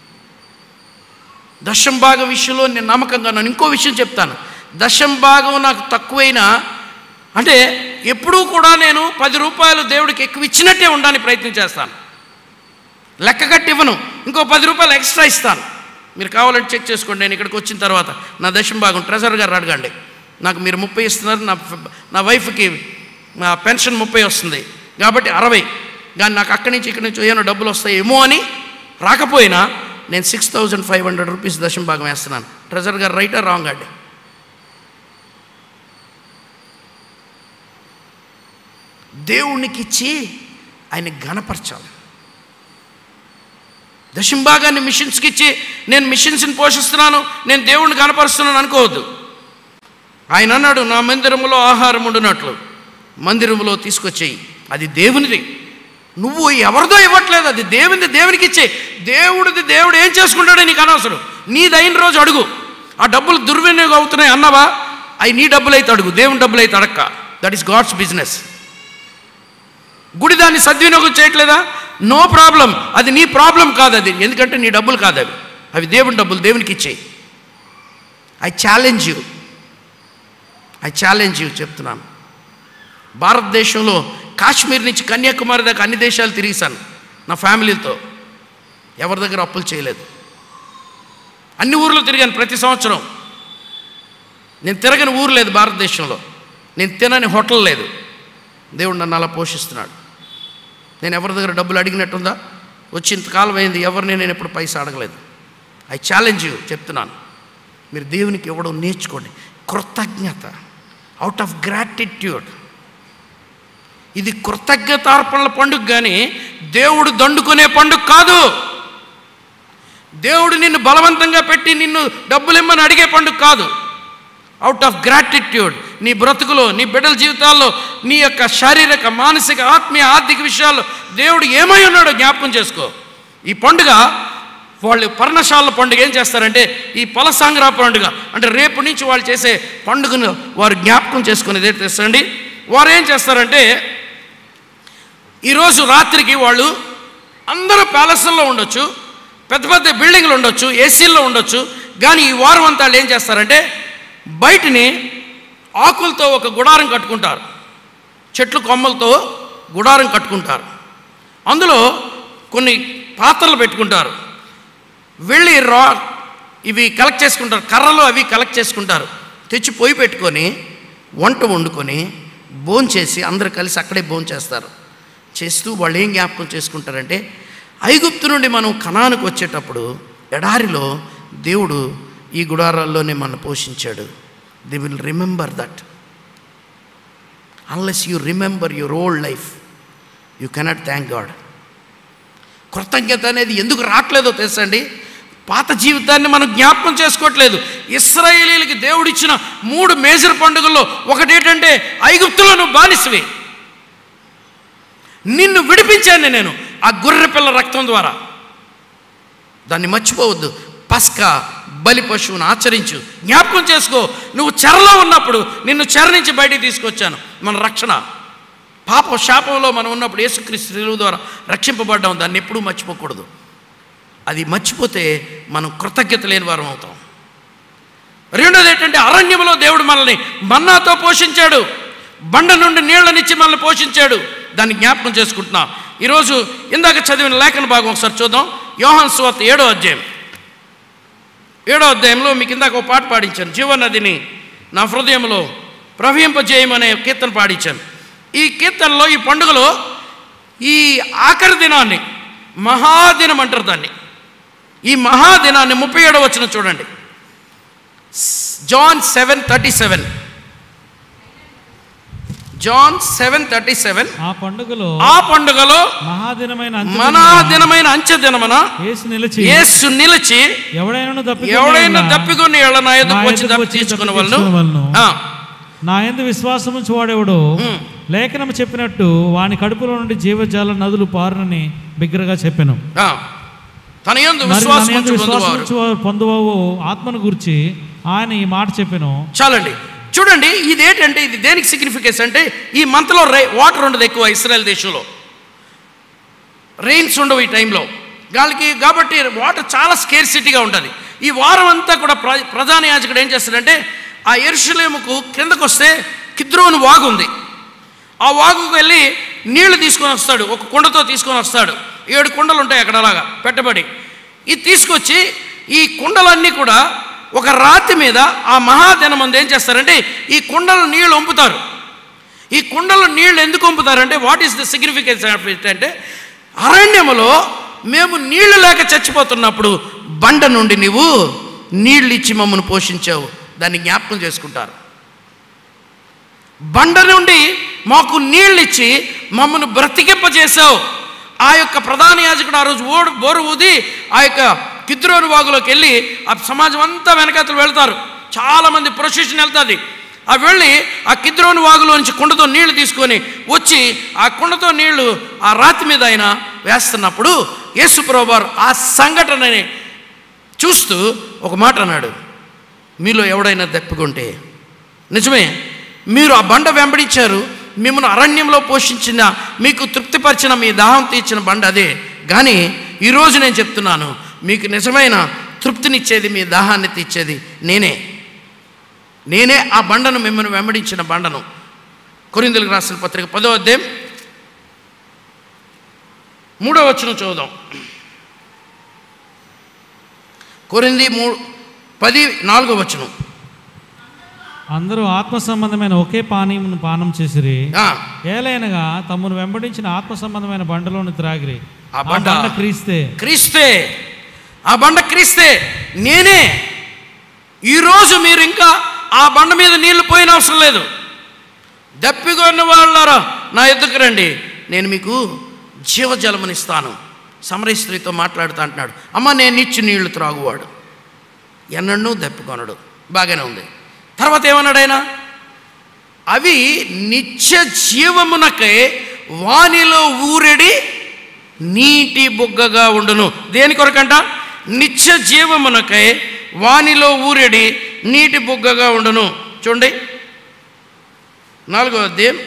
దశం భాగం విషయంలో నేను నమ్మకంగా ఉన్నాను ఇంకో విషయం చెప్తాను దశం భాగం నాకు తక్కువైనా అంటే ఎప్పుడూ కూడా నేను పది రూపాయలు దేవుడికి ఎక్కువ ఇచ్చినట్టే ఉండడానికి ప్రయత్నం చేస్తాను లెక్క కట్టి ఇవ్వను ఇంకో పది రూపాయలు ఎక్స్ట్రా ఇస్తాను మీరు కావాలంటే చెక్ చేసుకోండి నేను ఇక్కడికి వచ్చిన తర్వాత నా దశం భాగం ట్రెజర్ గారు అడగండి నాకు మీరు ముప్పై ఇస్తున్నారు నా నా వైఫ్కి నా పెన్షన్ ముప్పై వస్తుంది కాబట్టి అరవై కానీ నాకు అక్కడి నుంచి ఇక్కడి నుంచి ఏమైనా డబ్బులు వస్తాయేమో అని రాకపోయినా నేను six thousand five hundred rupees దశం భాగం వేస్తున్నాను ట్రెజర్ గారు రైటా రాంగ్ అండి దేవునికి ఇచ్చి ఆయన ఘనపరచాలి దశంభాగాన్ని మిషన్స్కి ఇచ్చి నేను మిషన్స్ని పోషిస్తున్నాను నేను దేవుణ్ణి కనపరుస్తున్నాను అనుకోవద్దు ఆయన అన్నాడు నా మందిరములో ఆహారం ఉండునట్లు మందిరములో తీసుకొచ్చేయి అది దేవునిది నువ్వు ఎవరిదో ఇవ్వట్లేదు అది దేవునిది దేవునికి ఇచ్చే దేవుడిది దేవుడు ఏం చేసుకుంటాడో నీకు అనవసరం నీదైన రోజు అడుగు ఆ డబ్బులు దుర్వినియోగం అవుతున్నాయి అన్నావా అవి నీ డబ్బులు అయితే అడుగు దేవుని డబ్బులు అయితే అడక్క దట్ ఈస్ గాడ్స్ బిజినెస్ గుడి దాన్ని సద్వినియోగం చేయట్లేదా నో ప్రాబ్లం అది నీ ప్రాబ్లం కాదు అది ఎందుకంటే నీ డబ్బులు కాదు అవి అవి దేవుని డబ్బులు దేవునికి ఇచ్చేయి I challenge you I challenge you చెప్తున్నాను భారతదేశంలో కాశ్మీర్ నుంచి కన్యాకుమారి దాకా అన్ని దేశాలు తిరిగిసాను నా ఫ్యామిలీతో ఎవరి దగ్గర అప్పులు చేయలేదు అన్ని ఊర్లు తిరిగాను ప్రతి సంవత్సరం నేను తిరగని ఊరు లేదు భారతదేశంలో నేను తినని హోటల్ లేదు దేవుడు నన్ను అలా పోషిస్తున్నాడు నేను ఎవరి దగ్గర డబ్బులు అడిగినట్టుందా వచ్చి ఇంతకాలం అయింది ఎవరిని నేను ఎప్పుడు పైసా అడగలేదు ఐ ఛాలెంజ్ యూ చెప్తున్నాను మీరు దేవునికి ఇవ్వడం నేర్చుకోండి కృతజ్ఞత అవుట్ ఆఫ్ గ్రాటిట్యూడ్ ఇది కృతజ్ఞతార్పణల పండుగ కానీ దేవుడు దండుకునే పండుగ కాదు దేవుడు నిన్ను బలవంతంగా పెట్టి నిన్ను డబ్బులు ఇమ్మని అడిగే పండుగ కాదు అవుట్ ఆఫ్ గ్రాటిట్యూడ్ నీ బ్రతుకులో నీ బిడ్డల జీవితాల్లో నీ యొక్క శారీరక మానసిక ఆత్మీయ ఆర్థిక విషయాల్లో దేవుడు ఏమై ఉన్నాడో జ్ఞాపకం చేసుకో ఈ పండుగ వాళ్ళు పర్ణశాల పండుగ ఏం చేస్తారంటే ఈ పలసాంగ్రా పండుగ అంటే రేపు నుంచి వాళ్ళు చేసే పండుగను వారు జ్ఞాపకం చేసుకునేది ఏంటి తెలుసండి వారు ఏం చేస్తారంటే ఈరోజు రాత్రికి వాళ్ళు అందరూ ప్యాలెస్లో ఉండొచ్చు పెద్ద పెద్ద బిల్డింగ్లు ఉండొచ్చు ఏసీల్లో ఉండొచ్చు కానీ ఈ వారం అంతా వాళ్ళు ఏం చేస్తారంటే బయటని ఆకులతో ఒక గుడారం కట్టుకుంటారు చెట్లు కొమ్మలతో గుడారం కట్టుకుంటారు అందులో కొన్ని పాత్రలు పెట్టుకుంటారు వెళ్ళి రా ఇవి కలెక్ట్ చేసుకుంటారు కర్రలు అవి కలెక్ట్ చేసుకుంటారు తెచ్చి పొయ్యి పెట్టుకొని వంట వండుకొని భోంచేసి అందరూ కలిసి అక్కడే భోంచేస్తారు చేస్తూ వాళ్ళు ఏం జ్ఞాపకం చేసుకుంటారంటే ఐగుప్తు నుండి మనం కణానికి వచ్చేటప్పుడు ఎడారిలో దేవుడు ఈ గుడారాల్లోనే మనం పోషించాడు they will remember that unless you remember your old life you cannot thank God కృతజ్ఞత అనేది ఎందుకు రావట్లేదో తెలుసండి పాత జీవితాన్ని మనం జ్ఞాపకం చేసుకోవట్లేదు ఇస్రాయేలీలకి దేవుడిచ్చిన మూడు మేజర్ పండుగల్లో ఒకటేంటంటే ఐగుప్తులో నువ్వు బానిసవి నిన్ను విడిపించాను నేను ఆ గొర్రె పిల్ల రక్తం ద్వారా దాన్ని మర్చిపోవద్దు పస్కా బలి పశువును ఆచరించు జ్ఞాపకం చేసుకో నువ్వు చెరలో ఉన్నప్పుడు నిన్ను చెర నుంచి బయటికి తీసుకొచ్చాను మన రక్షణ పాప శాపంలో మనం ఉన్నప్పుడు యేసుక్రీస్తు శిలువ ద్వారా రక్షింపబడ్డాం దాన్ని ఎప్పుడూ మర్చిపోకూడదు అది మర్చిపోతే మనం కృతజ్ఞత లేని వారం అవుతాం రెండోది ఏంటంటే అరణ్యంలో దేవుడు మనల్ని మన్నాతో పోషించాడు బండ నుండి నీళ్ళనిచ్చి మనల్ని పోషించాడు దాన్ని జ్ఞాపకం చేసుకుంటున్నాం ఈరోజు ఇందాక చదివిన లేఖన భాగం ఒకసారి చూద్దాం యోహాన్ స్వార్త ఏడో అధ్యాయం ఏడో అధ్యాయంలో మీకు ఇందాక ఒక పాట పాడించాను జీవనదిని నా హృదయంలో ప్రవహింపజేయమనే కీర్తన పాడించాను ఈ కీర్తనలో ఈ పండుగలో ఈ ఆఖరి దినాన్ని మహాదినం అంటారు దాన్ని ఈ మహాదినాన్ని ముప్పై ఏడో వచ్చిన చూడండి John seven thirty seven John seven thirty seven ఆ పండుగలో ఆ పండుగలో మహాదినమైన మనాదినమైన అంచె దినమున యేసు నిలిచి యేసు నిలిచి ఎవడైనా తప్పి ఎవడైనా తప్పికొని ఎళ్ళ నా ఎదుకు వచ్చి తప్పి తీసుకున్న వాళ్ళు నా ఎందు విశ్వాసం ఉంచి వాడెవడు లేఖనం చెప్పినట్టు వాని కడుపులో నుండి జీవజాల నదులు పారునని బిగ్గరగా చెప్పాను తన యందు మరి విశ్వాసం నా యందు ఉంచి విశ్వాసం పొందువారు ఉంచి వారు పొందువావు ఆత్మను గురించి ఆయన ఈ మాట చెప్పాను చాలండి చూడండి ఇది ఏంటంటే ఇది దేనికి సిగ్నిఫికెన్స్ అంటే ఈ మంత్లో రే వాటర్ ఉండదు ఎక్కువ ఇస్రాయల్ దేశంలో రెయిన్స్ ఉండవు ఈ టైంలో వాళ్ళకి కాబట్టి వాటర్ చాలా స్కేర్సిటీగా ఉంటుంది ఈ వారం అంతా కూడా ప్ర ప్రధాన యాజకుడు ఏం చేస్తాడంటే ఆ ఎరుషలేముకు కిందకు వస్తే కిద్రోని వాగు ఉంది ఆ వాగుకు వెళ్ళి నీళ్లు తీసుకొని వస్తాడు ఒక కుండతో తీసుకొని వస్తాడు ఏడు కుండలు ఉంటాయి అక్కడ అలాగా పెట్టబడి ఇది తీసుకొచ్చి ఈ కుండలన్నీ కూడా ఒక రాతి మీద ఆ మహాదినం మంది ఏం చేస్తారంటే ఈ కుండలు నీళ్లు వంపుతారు ఈ కుండలో నీళ్లు ఎందుకు వంపుతారంటే what is the significance of it అంటే అరణ్యములో మేము నీళ్లు లేక చచ్చిపోతున్నప్పుడు బండ నుండి నీవు నీళ్ళు ఇచ్చి మమ్మల్ని పోషించావు దాన్ని జ్ఞాపకం చేసుకుంటారు బండ నుండి మాకు నీళ్ళు ఇచ్చి మమ్మల్ని బ్రతికింపజేశావు ఆ యొక్క ప్రధాన యాజకుడు ఆ రోజు ఓడు బోరు ఊది ఆ యొక్క కిద్రోని వాగులోకి వెళ్ళి ఆ సమాజం అంతా వెనకాతలు వెళ్తారు చాలామంది ప్రొసెషన్ వెళ్తుంది ఆ వెళ్ళి ఆ కిద్రోని వాగులో నుంచి కుండతో నీళ్లు తీసుకొని వచ్చి ఆ కుండతో నీళ్లు ఆ రాతి మీద ఆయన వేస్తున్నప్పుడు యేసుప్రభువారు ఆ సంఘటనని చూస్తూ ఒక మాట అన్నాడు మీలో ఎవడైనా దప్పికొంటే నిజమే మీరు ఆ బండ వెంబడించారు మిమ్మల్ని అరణ్యంలో పోషించిన మీకు తృప్తిపరిచిన మీ దాహం తీర్చిన బండ అదే కానీ ఈరోజు నేను చెప్తున్నాను మీకు నిజమైన తృప్తినిచ్చేది మీ దాహాన్ని తీర్చేది నేనే నేనే ఆ బండను మిమ్మల్ని వెంబడించిన బండను కొరిందులకు రాసిన పత్రిక పదో అధ్యాయం మూడో వచనం చూద్దాం కొరింది మూ పది నాలుగో వచనం అందరూ ఆత్మ సంబంధమైన ఒకే పానీయమును పానం చేసిరి ఆ, ఏలైనగా తమను వెంబడించిన ఆత్మ సంబంధమైన బండలోని త్రాగిరి ఆ బండ క్రీస్తే క్రీస్తే ఆ బండ క్రీస్తే నేనే ఈరోజు మీరు ఇంకా ఆ బండ మీద నీళ్లు పోయిన అవసరం లేదు దప్పికొన్న వాళ్ళారా నా ఎద్దుకు రండి నేను మీకు జీవజలమునిస్తాను సమరయ స్త్రీతో మాట్లాడుతూ అంటున్నాడు అమ్మ నేను ఇచ్చి నీళ్లు త్రాగువాడు ఎన్నడూ దప్పికొనడు బాగానే ఉంది తర్వాత ఏమన్నాడు ఆయన అవి నిత్య జీవమునకై వానిలో ఊరెడి నీటి బుగ్గగా ఉండును దేని కొరకంట నిత్య జీవమునకై వానిలో ఊరెడి నీటి బుగ్గగా ఉండును చూడండి నాలుగో అధ్యాయం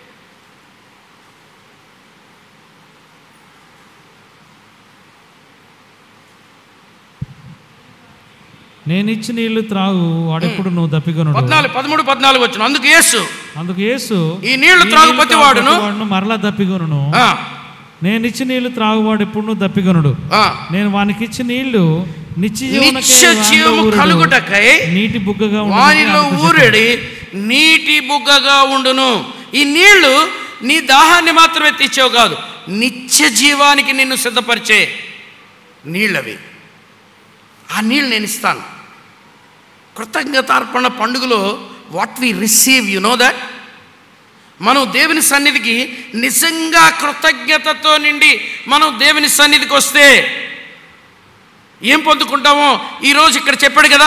నేను ఇచ్చి నీళ్లు త్రాగు వాడెప్పుడు నువ్వు దప్పికొనుడు పద్నాలుగు పదమూడు పద్నాలుగు వచ్చిన అందుకు యేసు అందుకు యేసు ఈ నీళ్లు త్రాగు ప్రతివాడును వాడును మరలా దప్పికొనును ఆ, నేను ఇచ్చి నీళ్లు త్రాగువాడు ఎప్పుడు నువ్వు దప్పికొనుడు ఆ, నేను వానికి ఇచ్చి నీళ్లు నిత్య నిత్య జీవము కలుగుటకై నీటి బుగ్గగా ఉండును వానిలో ఆమెతో చెప్పాడు. ఊరెడి నీటి బుగ్గగా ఉండును ఈ నీళ్లు నీ దాహాన్ని మాత్రమే తీర్చేవు కాదు నిత్య జీవానికి నిన్ను సిద్ధపరిచే నీళ్ళవి ఆ నీళ్ళు నేను ఇస్తాను కృతజ్ఞతార్పణ పండుగలో what we receive you know that మనం దేవుని సన్నిధికి నిజంగా కృతజ్ఞతతో నిండి మనం దేవుని సన్నిధికి వస్తే ఏం పొందుకుంటామో ఈరోజు ఇక్కడ చెప్పాడు కదా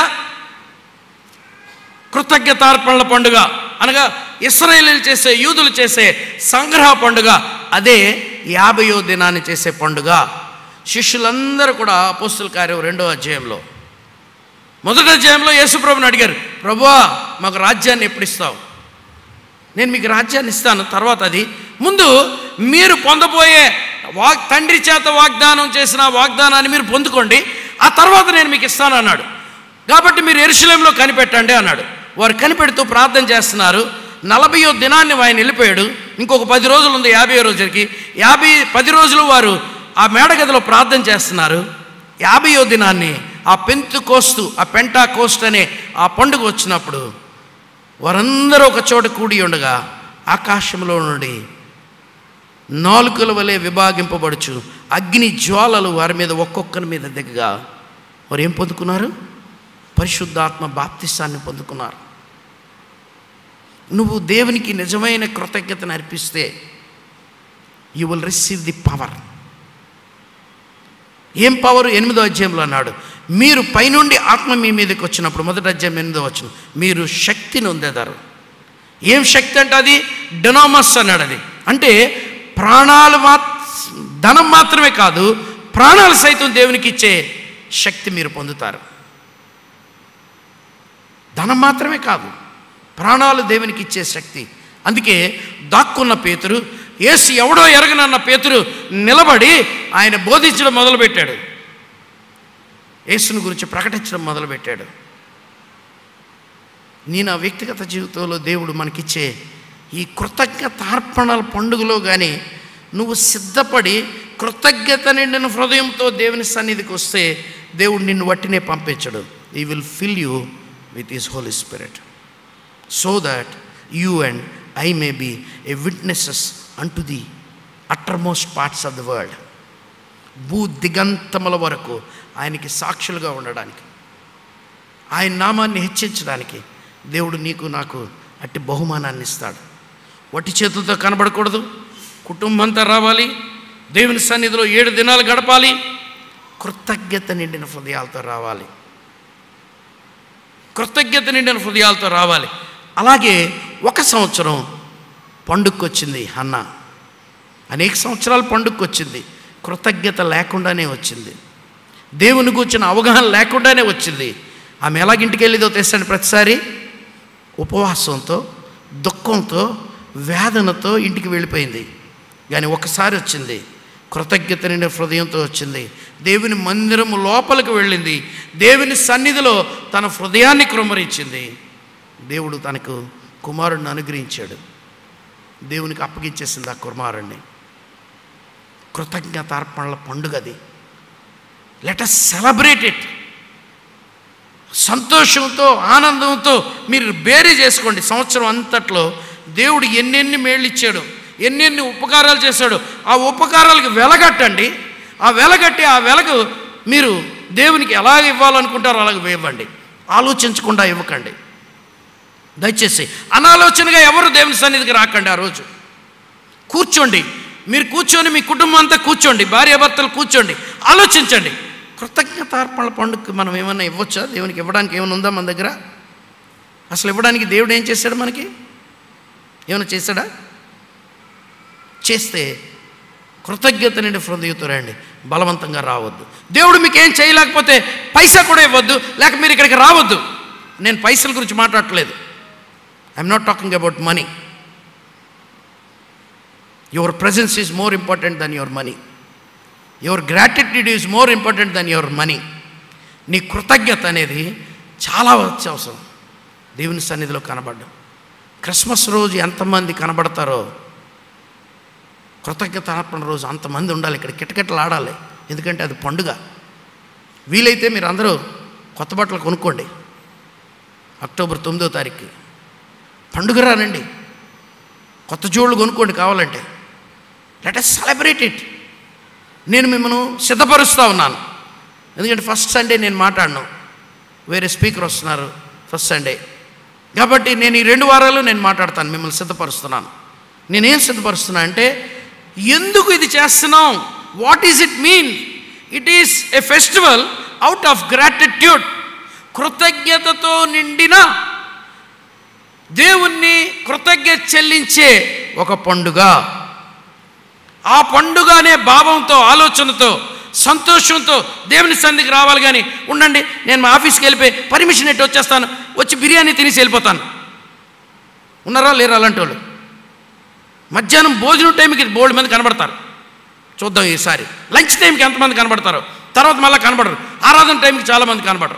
కృతజ్ఞతార్పణల పండుగ అనగా ఇస్రాయేలీలు చేసే యూదులు చేసే సంగ్రహ పండుగ అదే యాభయో దినాన్ని చేసే పండుగ శిష్యులందరూ కూడా అపోస్తుల కార్యం రెండో అధ్యాయంలో మొదటి అధ్యాయంలో యేసుప్రభుని అడిగారు ప్రభువా మాకు రాజ్యాన్ని ఎప్పుడు ఇస్తావు నేను మీకు రాజ్యాన్ని ఇస్తాను తర్వాత అది ముందు మీరు పొందబోయే వాగ్ తండ్రి చేత వాగ్దానం చేసిన వాగ్దానాన్ని మీరు పొందుకోండి ఆ తర్వాత నేను మీకు ఇస్తాను అన్నాడు కాబట్టి మీరు ఎరుశలేంలో కనిపెట్టండి అన్నాడు వారు కనిపెడుతూ ప్రార్థన చేస్తున్నారు నలభయో దినాన్ని ఆయన వెళ్ళిపోయాడు ఇంకొక పది రోజులు ఉంది యాభై రోజులకి యాభై పది రోజులు వారు ఆ మేడగదిలో ప్రార్థన చేస్తున్నారు యాభయో దినాన్ని ఆ పెంతు కోస్తు ఆ పెంటా కోస్ట్ అనే ఆ పండుగ వచ్చినప్పుడు వారందరూ ఒక చోట కూడి ఉండగా ఆకాశంలో నుండి నాలుకల వలె విభాగింపబడుచు అగ్ని జ్వాలలు వారి మీద ఒక్కొక్కరి మీద దిగగా వారు ఏం పొందుకున్నారు పరిశుద్ధాత్మ బాప్తిస్తాన్ని పొందుకున్నారు నువ్వు దేవునికి నిజమైన కృతజ్ఞతను అర్పిస్తే you will receive the power ఏం పవర్ ఎనిమిదో అధ్యాయంలో అన్నాడు మీరు పైనుండి ఆత్మ మీ మీదకి వచ్చినప్పుడు మొదటి అధ్యాయం ఎనిమిదో వచ్చిన మీరు శక్తిని పొందేదారు ఏం శక్తి అంటే అది డొనామస్ అన్నాడు అది అంటే ప్రాణాలు మా ధనం మాత్రమే కాదు ప్రాణాలు సైతం దేవునికి ఇచ్చే శక్తి మీరు పొందుతారు ధనం మాత్రమే కాదు ప్రాణాలు దేవునికి ఇచ్చే శక్తి అందుకే దాక్కున్న పేతురు యేసు ఎవడో ఎరగనన్న పేతురు నిలబడి ఆయన బోధించడం మొదలుపెట్టాడు యేసుని గురించి ప్రకటించడం మొదలుపెట్టాడు నీ నా వ్యక్తిగత జీవితంలో దేవుడు మనకిచ్చే ఈ కృతజ్ఞతార్పణల పండుగలో కానీ నువ్వు సిద్ధపడి కృతజ్ఞత నిండిన హృదయంతో దేవుని సన్నిధికి వస్తే దేవుడు నిన్ను వట్టినే పంపించడు he will fill you with his Holy Spirit so that you and I may be a witnesses unto the uttermost parts of the world భూ దిగంతముల వరకు ఆయనకి సాక్షులుగా ఉండడానికి ఆయన నామాన్ని హెచ్చించడానికి దేవుడు నీకు నాకు అట్టి బహుమానాన్ని ఇస్తాడు వట్టి చేతులతో కనబడకూడదు కుటుంబంతో రావాలి దేవుని సన్నిధిలో ఏడు దినాలు గడపాలి కృతజ్ఞత నిండిన హృదయాలతో రావాలి కృతజ్ఞత నిండిన హృదయాలతో రావాలి అలాగే ఒక సంవత్సరం పండుగకొచ్చింది అన్న అనేక సంవత్సరాలు పండుగకొచ్చింది కృతజ్ఞత లేకుండానే వచ్చింది దేవుని కూర్చిన అవగాహన లేకుండానే వచ్చింది ఆమె ఎలాగింటికి వెళ్ళేదో తెస్తాను ప్రతిసారి ఉపవాసంతో దుఃఖంతో వేదనతో ఇంటికి వెళ్ళిపోయింది కానీ ఒకసారి వచ్చింది కృతజ్ఞత నిండిన హృదయంతో వచ్చింది దేవుని మందిరము లోపలికి వెళ్ళింది దేవుని సన్నిధిలో తన హృదయాన్ని కృమ్మరించింది దేవుడు తనకు కుమారుడిని అనుగ్రహించాడు దేవునికి అప్పగించేసింది ఆ కుమారుణ్ణి కృతజ్ఞతార్పణల పండుగ అది లెట్ అస్ సెలబ్రేట్ ఇట్ సంతోషంతో ఆనందంతో మీరు బేరీ చేసుకోండి సంవత్సరం అంతట్లో దేవుడు ఎన్నెన్ని మేళ్ళు ఇచ్చాడు ఎన్నెన్ని ఉపకారాలు చేశాడు ఆ ఉపకారాలకు వెలగట్టండి ఆ వెలగట్టి ఆ వెలకు మీరు దేవునికి ఎలాగ ఇవ్వాలనుకుంటారో అలాగ ఇవ్వండి ఆలోచించకుండా ఇవ్వకండి దయచేసి అనాలోచనగా ఎవరు దేవుని సన్నిధికి రాకండి ఆ రోజు కూర్చోండి మీరు కూర్చొని మీ కుటుంబం అంతా కూర్చోండి భార్యాభర్తలు కూర్చోండి ఆలోచించండి కృతజ్ఞతార్పణల పండుగకి మనం ఏమన్నా ఇవ్వచ్చా దేవునికి ఇవ్వడానికి ఏమైనా ఉందా మన దగ్గర అసలు ఇవ్వడానికి దేవుడు ఏం చేశాడు మనకి ఏమైనా చేశాడా చేస్తే కృతజ్ఞత నుండి హృదయంతో రండి బలవంతంగా రావద్దు దేవుడు మీకు ఏం చేయలేకపోతే పైసా కూడా ఇవ్వద్దు లేక మీరు ఇక్కడికి రావద్దు నేను పైసల గురించి మాట్లాడట్లేదు I'm not talking about money your presence is more important than your money your gratitude is more important than your money నీ కృతజ్ఞత అనేది చాలా అత్యవసరం దేవుని సన్నిధిలో కనబడ్డం క్రిస్మస్ రోజు ఎంతమంది కనబడతారో కృతజ్ఞత అర్పణ రోజు అంతమంది ఉండాలి ఇక్కడ కిటకిటలు ఆడాలి ఎందుకంటే అది పండుగ వీలైతే మీరు అందరూ కొత్త బట్టలు కొనుక్కోండి అక్టోబర్ తొమ్మిదో తారీఖు పండుగ రానండి కొత్త జోళ్ళు కొనుక్కోండి కావాలంటే లెట్ అస్ సెలబ్రేట్ ఇట్ నేను మిమ్మల్ని సిద్ధపరుస్తూ ఉన్నాను ఎందుకంటే ఫస్ట్ సండే నేను మాట్లాడను వేరే స్పీకర్ వస్తున్నారు ఫస్ట్ సండే కాబట్టి నేను ఈ రెండు వారాలు నేను మాట్లాడతాను మిమ్మల్ని సిద్ధపరుస్తున్నాను నేనేం సిద్ధపరుస్తున్నా అంటే ఎందుకు ఇది చేస్తున్నాం what is it mean it is a festival out of gratitude కృతజ్ఞతతో నిండిన దేవుణ్ణి కృతజ్ఞత చెల్లించే ఒక పండుగ ఆ పండుగ అనే భావంతో ఆలోచనతో సంతోషంతో దేవుని సన్నిధికి రావాలి కానీ ఉండండి నేను మా ఆఫీస్కి వెళ్ళిపోయి పర్మిషన్ ఎట్టి వచ్చేస్తాను వచ్చి బిర్యానీ తినేసి వెళ్ళిపోతాను ఉన్నారా లేరా అలాంటి వాళ్ళు మధ్యాహ్నం భోజనం టైంకి బోల్డ్ మంది కనబడతారు చూద్దాం ఈసారి లంచ్ టైంకి ఎంతమంది కనబడతారో తర్వాత మళ్ళీ కనబడరు ఆరాధన టైంకి చాలామంది కనబడరు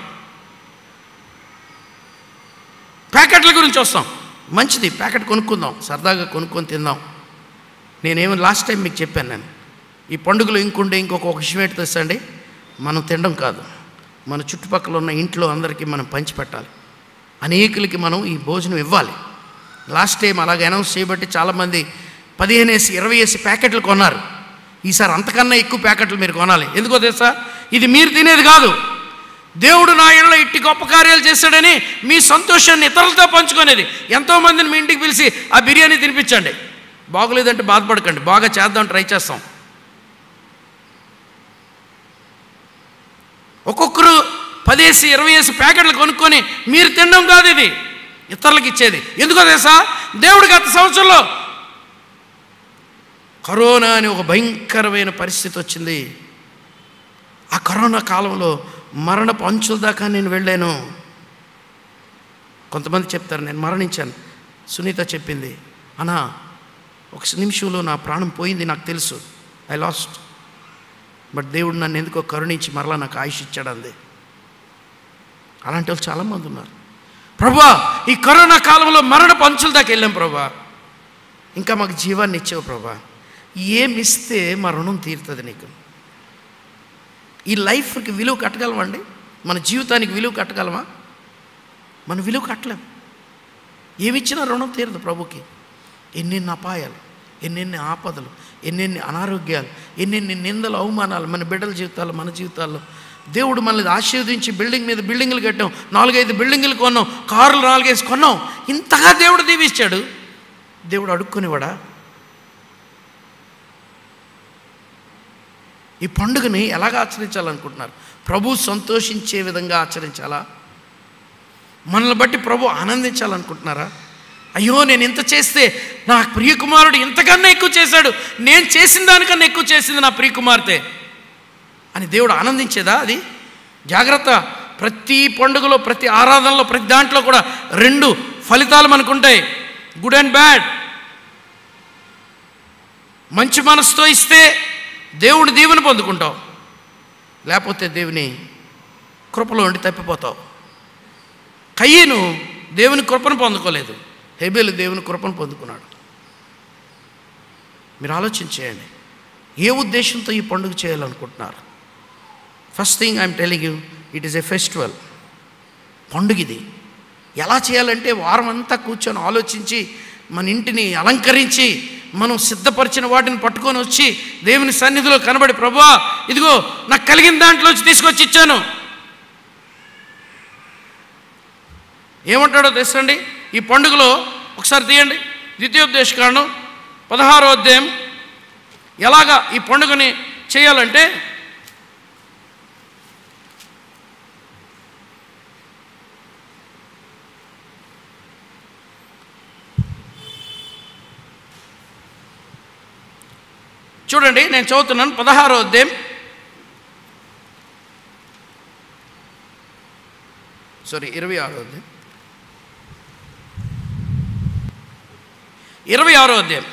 ప్యాకెట్ల గురించి వస్తాం మంచిది ప్యాకెట్ కొనుక్కుందాం సరదాగా కొనుక్కొని తిందాం నేనేమో లాస్ట్ టైం మీకు చెప్పాను నేను ఈ పండుగలో ఇంకుండే ఇంకొక ఒక విషయం ఏంటి తెలుసండి మనం తినడం కాదు మన చుట్టుపక్కల ఉన్న ఇంట్లో అందరికీ మనం పంచిపెట్టాలి అనేకులకి మనం ఈ భోజనం ఇవ్వాలి లాస్ట్ టైం అలాగ అనౌన్స్ చేయబట్టి చాలామంది పదిహేను వేసి ఇరవై వేసి ప్యాకెట్లు కొన్నారు ఈసారి అంతకన్నా ఎక్కువ ప్యాకెట్లు మీరు కొనాలి ఎందుకో తెలుసా ఇది మీరు తినేది కాదు దేవుడు నా ఇళ్ళ ఇట్టి గొప్ప కార్యాలు చేశాడని మీ సంతోషాన్ని ఇతరులతో పంచుకునేది ఎంతోమందిని మీ ఇంటికి పిలిచి ఆ బిర్యానీ తినిపించండి బాగోలేదంటే బాధపడకండి బాగా చేద్దాం ట్రై చేస్తాం ఒక్కొక్కరు పదేసి ఇరవై వేసి ప్యాకెట్లు కొనుక్కొని మీరు తినడం కాదు ఇది ఇతరులకు ఇచ్చేది ఎందుకో తెలుసా దేవుడు గత సంవత్సరంలో కరోనా అని ఒక భయంకరమైన పరిస్థితి వచ్చింది ఆ కరోనా కాలంలో మరణపు అంచుల దాకా నేను వెళ్ళాను కొంతమంది చెప్తారు నేను మరణించాను సునీత చెప్పింది అన్నా ఒక నిమిషంలో నా ప్రాణం పోయింది నాకు తెలుసు ఐ లాస్ట్ బట్ దేవుడు నన్ను ఎందుకో కరుణించి మరలా నాకు ఆయుష్ ఇచ్చాడు అంది అలాంటి వాళ్ళు చాలామంది ఉన్నారు ప్రభా ఈ కరోనా కాలంలో మరణ పంచుల దాకా వెళ్ళాం ప్రభా ఇంకా మాకు జీవాన్ని ఇచ్చావు ప్రభా ఏమిస్తే మా రుణం తీరుతుంది నీకు ఈ లైఫ్కి విలువ కట్టగలమండి మన జీవితానికి విలువ కట్టగలమా మనం విలువ కట్టలేం ఏమిచ్చినా రుణం తీరదు ప్రభుకి ఎన్నెన్ని అపాయాలు ఎన్నెన్ని ఆపదలు ఎన్నెన్ని అనారోగ్యాలు ఎన్నెన్ని నిందలు అవమానాలు మన బిడ్డల జీవితాలు మన జీవితాల్లో దేవుడు మనల్ని ఆశీర్వదించి బిల్డింగ్ మీద బిల్డింగులు కట్టాం నాలుగైదు బిల్డింగులు కొన్నాం కార్లు నాలుగైదు కొన్నాం ఇంతగా దేవుడు దీవిస్తాడు దేవుడు అడుక్కునేవాడా ఈ పండుగని ఎలాగ ఆచరించాలనుకుంటున్నారు ప్రభు సంతోషించే విధంగా ఆచరించాలా మనల్ని బట్టి ప్రభు ఆనందించాలనుకుంటున్నారా అయ్యో నేను ఇంత చేస్తే నా ప్రియకుమారుడు ఇంతకన్నా ఎక్కువ చేశాడు నేను చేసిన దానికన్నా ఎక్కువ చేసింది నా ప్రియకుమార్తె అని దేవుడు ఆనందించేదా అది జాగ్రత్త ప్రతి పండుగలో ప్రతి ఆరాధనలో ప్రతి దాంట్లో కూడా రెండు ఫలితాలు మనకుంటాయి గుడ్ అండ్ బ్యాడ్ మంచి మనసుతో ఇస్తే దేవుడి దీవెన పొందుకుంటావు లేకపోతే దేవుని కృపలో ఉండి తప్పిపోతావు కయ్యను దేవుని కృపను పొందుకోలేదు హెబేలు దేవుని కృపను పొందుకున్నాడు మీరు ఆలోచించేయండి ఏ ఉద్దేశంతో ఈ పండుగ చేయాలనుకుంటున్నారు first thing I'm telling you it is a festival పండుగ ఇది ఎలా చేయాలంటే వారం అంతా కూర్చొని ఆలోచించి మన ఇంటిని అలంకరించి మనం సిద్ధపరిచిన వాటిని పట్టుకొని వచ్చి దేవుని సన్నిధిలో కనబడి ప్రభువా ఇదిగో నాకు కలిగిన దాంట్లో వచ్చి తీసుకొచ్చి ఇచ్చాను ఏమంటాడో తెలుసండి ఈ పండుగలో ఒకసారి తీయండి ద్వితీయోపదేశ కాండం పదహారో అధ్యాయం ఎలాగా ఈ పండుగని చేయాలంటే చూడండి నేను చదువుతున్నాను పదహారో అధ్యాయం సారీ ఇరవై ఆరో అధ్యాయం ఇరవై ఆరో అధ్యాయం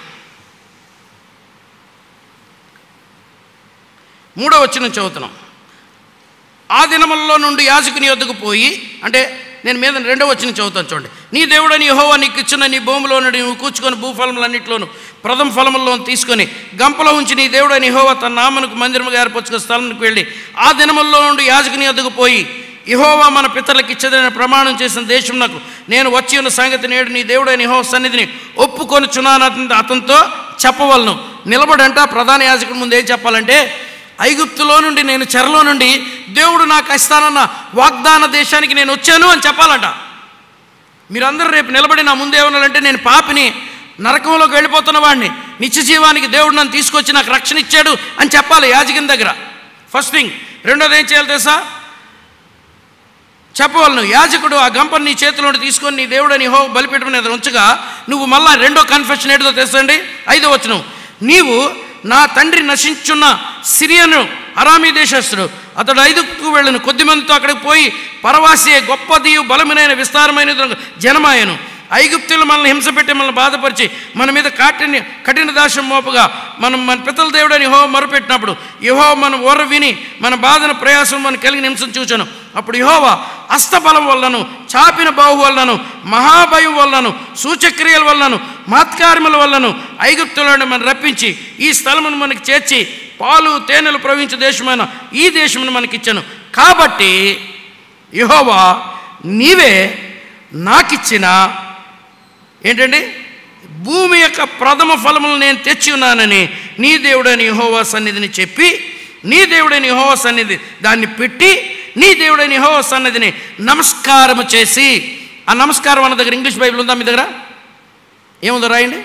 మూడో వచ్చిన చదువుతున్నాం ఆ దినములలో నుండి యాజకుని యొద్దకు పోయి అంటే నేను మీద రెండో వచ్చిన చదువుతాను చూడండి నీ దేవుడని యెహోవా నీకు ఇచ్చిన నీ భూమిలో నుండి నువ్వు కూర్చుకొని భూఫలములన్నింటిలోను ప్రథమ ఫలముల్లో తీసుకొని గంపలో ఉంచి నీ దేవుడని యెహోవా తన నామనుకు మందిరముగా ఏర్పరచుకున్న స్థలంకి వెళ్ళి ఆ దినముల్లో నుండి యాజకుని యొద్దకు పోయి యెహోవా మన పితరులకు ఇచ్చదని ప్రమాణం చేసిన దేశంనకు నేను వచ్చి ఉన్న సంగతి నేడు నీ దేవుడైన యెహోవా సన్నిధిని ఒప్పుకొనుచున్నాను అతని అతనితో చెప్పవలను నిలబడంట ప్రధాన యాజకుడి ముందు ఏం చెప్పాలంటే ఐగుప్తులో నుండి నేను చెరలో నుండి దేవుడు నాకు ఇస్తానన్న వాగ్దాన దేశానికి నేను వచ్చాను అని చెప్పాలంట మీరందరూ రేపు నిలబడి నా ముందు ఏమన్నారంటే నేను పాపిని నరకంలోకి వెళ్ళిపోతున్న వాడిని నిత్య జీవానికి దేవుడు నన్ను తీసుకొచ్చి నాకు రక్షణ ఇచ్చాడు అని చెప్పాలి యాజకుని దగ్గర ఫస్ట్ థింగ్ రెండోది ఏం చేయాలి తెలుసా చెప్పవలను యాజకుడు ఆ గంపను నీ చేతిలో తీసుకొని నీ దేవుడు నీ హో బలిపీఠం మీద ఉంచగా నువ్వు మళ్ళా రెండో కన్ఫెషన్ ఏంటో తెలుసండి ఐదో వచనం నీవు నా తండ్రి నశించున్న సిరియను అరామీ దేశస్థుడు అతడు ఐదుకు వెళ్ళను కొద్ది మందితో అక్కడికి పోయి పరవాసి గొప్పదియు బలమైన విస్తారమైన జనమాయను ఐగుప్తులు మనల్ని హింస పెట్టి మనల్ని బాధపరిచి మన మీద కాటిని కఠిన దాశం మోపగా మనం మన పితల దేవుడని యహో మొరపెట్టినప్పుడు యహో మన ఓర విని మన బాధన ప్రయాసం మన కలిగిన హింసను చూచాను అప్పుడు యహోవా అస్తబలం వల్లను చాపిన బాహు వల్లను మహాభయం వల్లను సూచక్రియల వల్లను మాత్కార్యముల వల్లను ఐగుప్తులను మనం రప్పించి ఈ స్థలమును మనకి చేర్చి పాలు తేనెలు ప్రవహించే దేశమైన ఈ దేశమును మనకిచ్చాను కాబట్టి యహోవా నీవే నాకిచ్చిన ఏంటండి భూమి యొక్క ప్రథమ ఫలములు నేను తెచ్చి ఉన్నానని నీ దేవుడని యహోవా సన్నిధిని చెప్పి నీ దేవుడని యహోవా సన్నిధి దాన్ని పెట్టి నీ దేవుడని యహోవా సన్నిధిని నమస్కారం చేసి ఆ నమస్కారం అన్న దగ్గర ఇంగ్లీష్ బైబిల్ ఉందా మీ దగ్గర ఏముందో రాయండి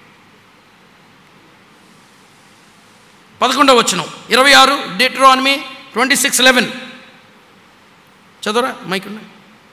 పదకొండవ వచ్చిన ఇరవై ఆరు డిట్రానమీ ట్వంటీ సిక్స్ లెవెన్ చదవరా మైక్ ఉన్నాయి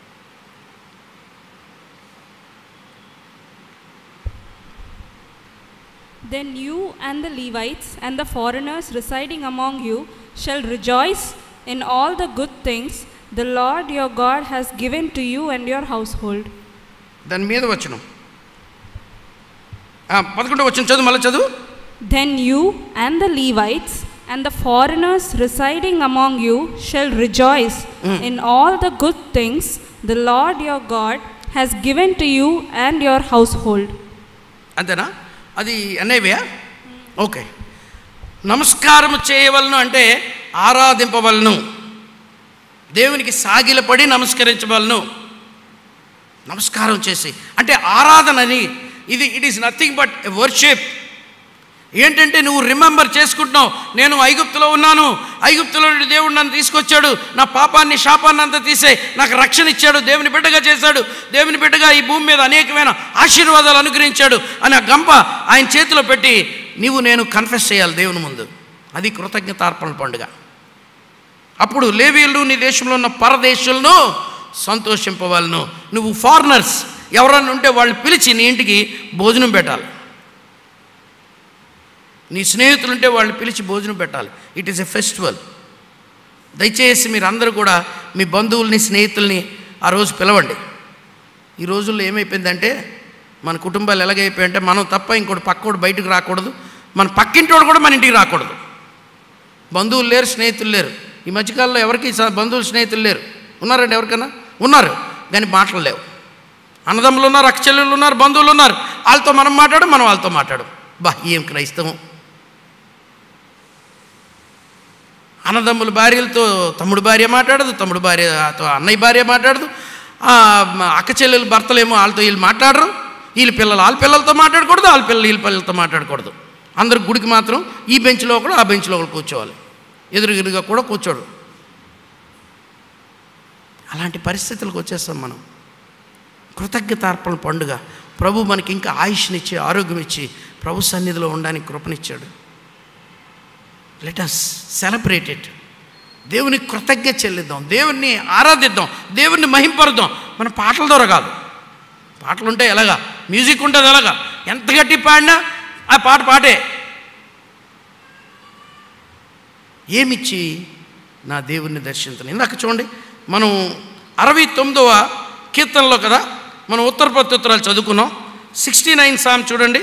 Then you and the Levites and the foreigners residing among you shall rejoice in all the good things the Lord your God has given to you and your household. దాని మీద వచ్చిన ఆ, పదకొండు వచ్చిన చదువు మళ్ళీ చదువు Then you and the Levites and the foreigners residing among you shall rejoice in all the good things the Lord your God has given to you and your household. అంతేనా అది అనేవియా ఓకే నమస్కారం చేయవలను అంటే ఆరాధింపవలను దేవునికి సాగిలపడి నమస్కరించవలను నమస్కారం చేసి అంటే ఆరాధనని ఇది it is nothing but worship ఏంటంటే నువ్వు రిమెంబర్ చేసుకుంటున్నావు నేను ఐగుప్తులో ఉన్నాను ఐగుప్తులో నుండి దేవుడు నన్ను తీసుకొచ్చాడు నా పాపాన్ని శాపాన్ని అంతా తీసే నాకు రక్షణ ఇచ్చాడు దేవుని బిడ్డగా చేశాడు దేవుని బిడ్డగా ఈ భూమి మీద అనేకమైన ఆశీర్వాదాలు అనుగ్రహించాడు అని ఆ గంప ఆయన చేతిలో పెట్టి నీవు నేను కన్ఫెస్ చేయాలి దేవుని ముందు అది కృతజ్ఞతార్పణ పండుగ అప్పుడు లేవీయులు నీ దేశంలో ఉన్న పరదేశులను సంతోషింపవాలను నువ్వు ఫారినర్స్ ఎవరన్నా ఉంటే వాళ్ళు పిలిచి నీ ఇంటికి భోజనం పెట్టాలి నీ స్నేహితులుంటే వాళ్ళని పిలిచి భోజనం పెట్టాలి ఇట్ ఈస్ ఎ ఫెస్టివల్ దయచేసి మీరు అందరూ కూడా మీ బంధువుల్ని స్నేహితుల్ని ఆ రోజు పిలవండి ఈ రోజుల్లో ఏమైపోయిందంటే మన కుటుంబాలు ఎలాగైపోయాయంటే మనం తప్ప ఇంకోటి పక్కోడు బయటకు రాకూడదు మన పక్కింటోడు కూడా మన ఇంటికి రాకూడదు బంధువులు లేరు స్నేహితులు లేరు ఈ మధ్యకాలంలో ఎవరికి స- బంధువులు స్నేహితులు లేరు ఉన్నారండి ఎవరికైనా ఉన్నారు కానీ మాటలు లేవు అన్నదమ్ములు ఉన్నారు అక్కచెల్లెళ్ళు ఉన్నారు బంధువులు ఉన్నారు వాళ్ళతో మనం మాట్లాడు మనం వాళ్ళతో మాట్లాడు బా ఏం క్రైస్తవం అన్నదమ్ముల భార్యలతో తమ్ముడు భార్య మాట్లాడదు తమ్ముడు భార్యతో అన్నయ్య భార్య మాట్లాడదు ఆ, మ- అక్క చెల్లెలు భర్తలేమో వాళ్ళతో వీళ్ళు మాట్లాడరు వీళ్ళ పిల్లలు వాళ్ళ పిల్లలతో మాట్లాడకూడదు వాళ్ళ పిల్లలు వీళ్ళ పిల్లలతో మాట్లాడకూడదు అందరు గుడికి మాత్రం ఈ బెంచ్లో ఒకడు ఆ బెంచ్లో ఒకడు కూర్చోవాలి ఎదురుగురుగా కూడా కూర్చోడు అలాంటి పరిస్థితులకు వచ్చేస్తాం మనం కృతజ్ఞతార్పణ పండుగ ప్రభు మనకి ఇంకా ఆయుష్నిచ్చి ఆరోగ్యం ఇచ్చి ప్రభు సన్నిధిలో ఉండడానికి కృపనిచ్చాడు లెట్ అస్ సెలబ్రేట్ ఇట్ దేవునికి కృతజ్ఞత చెల్లిద్దాం దేవుణ్ణి ఆరాధిద్దాం దేవుణ్ణి మహింపరుద్దాం మన పాటల ద్వారా కాదు పాటలు ఉంటే ఎలాగా మ్యూజిక్ ఉంటుంది ఎలాగా ఎంత గట్టి పాడినా ఆ పాట పాటే ఏమిచ్చి నా దేవుణ్ణి దర్శించను ఇందాక చూడండి మనం అరవై తొమ్మిదవ కీర్తనలో కదా మనం ఉత్తర ప్రత్యుత్తరాలు చదువుకున్నాం సిక్స్టీ నైన్ సామ్ చూడండి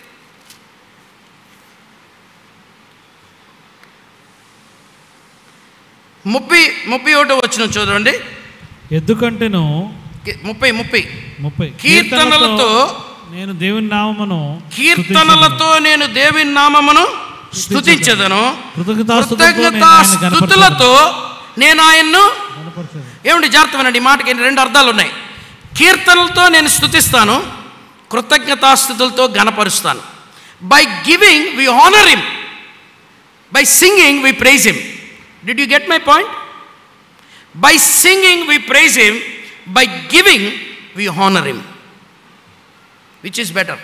ముప్పై ముప్పై ఒకటో వచ్చిన చూడండి ఎందుకంటేను కి- ముప్పై ముప్పై ముప్పై కీర్తనలతో నేను దేవుని నామమును కీర్తనలతో నేను దేవుని నామమును స్తుతించదను కృతజ్ఞతాస్తుతులతో నేను కృతజ్ఞతా ఆయన్ని గణపరచెదను. స్థుతులతో నేను ఆయన్ను కనపరచదు. ఏమిటి జాగ్రత్త వినండి ఈ మాటకి రెండు అర్థాలు ఉన్నాయి కీర్తనలతో నేను స్థుతిస్తాను కృతజ్ఞతాస్థుతులతో గణపరుస్తాను by giving we honour him by singing we praise him did you get my point by singing we praise him by giving we honour him which is better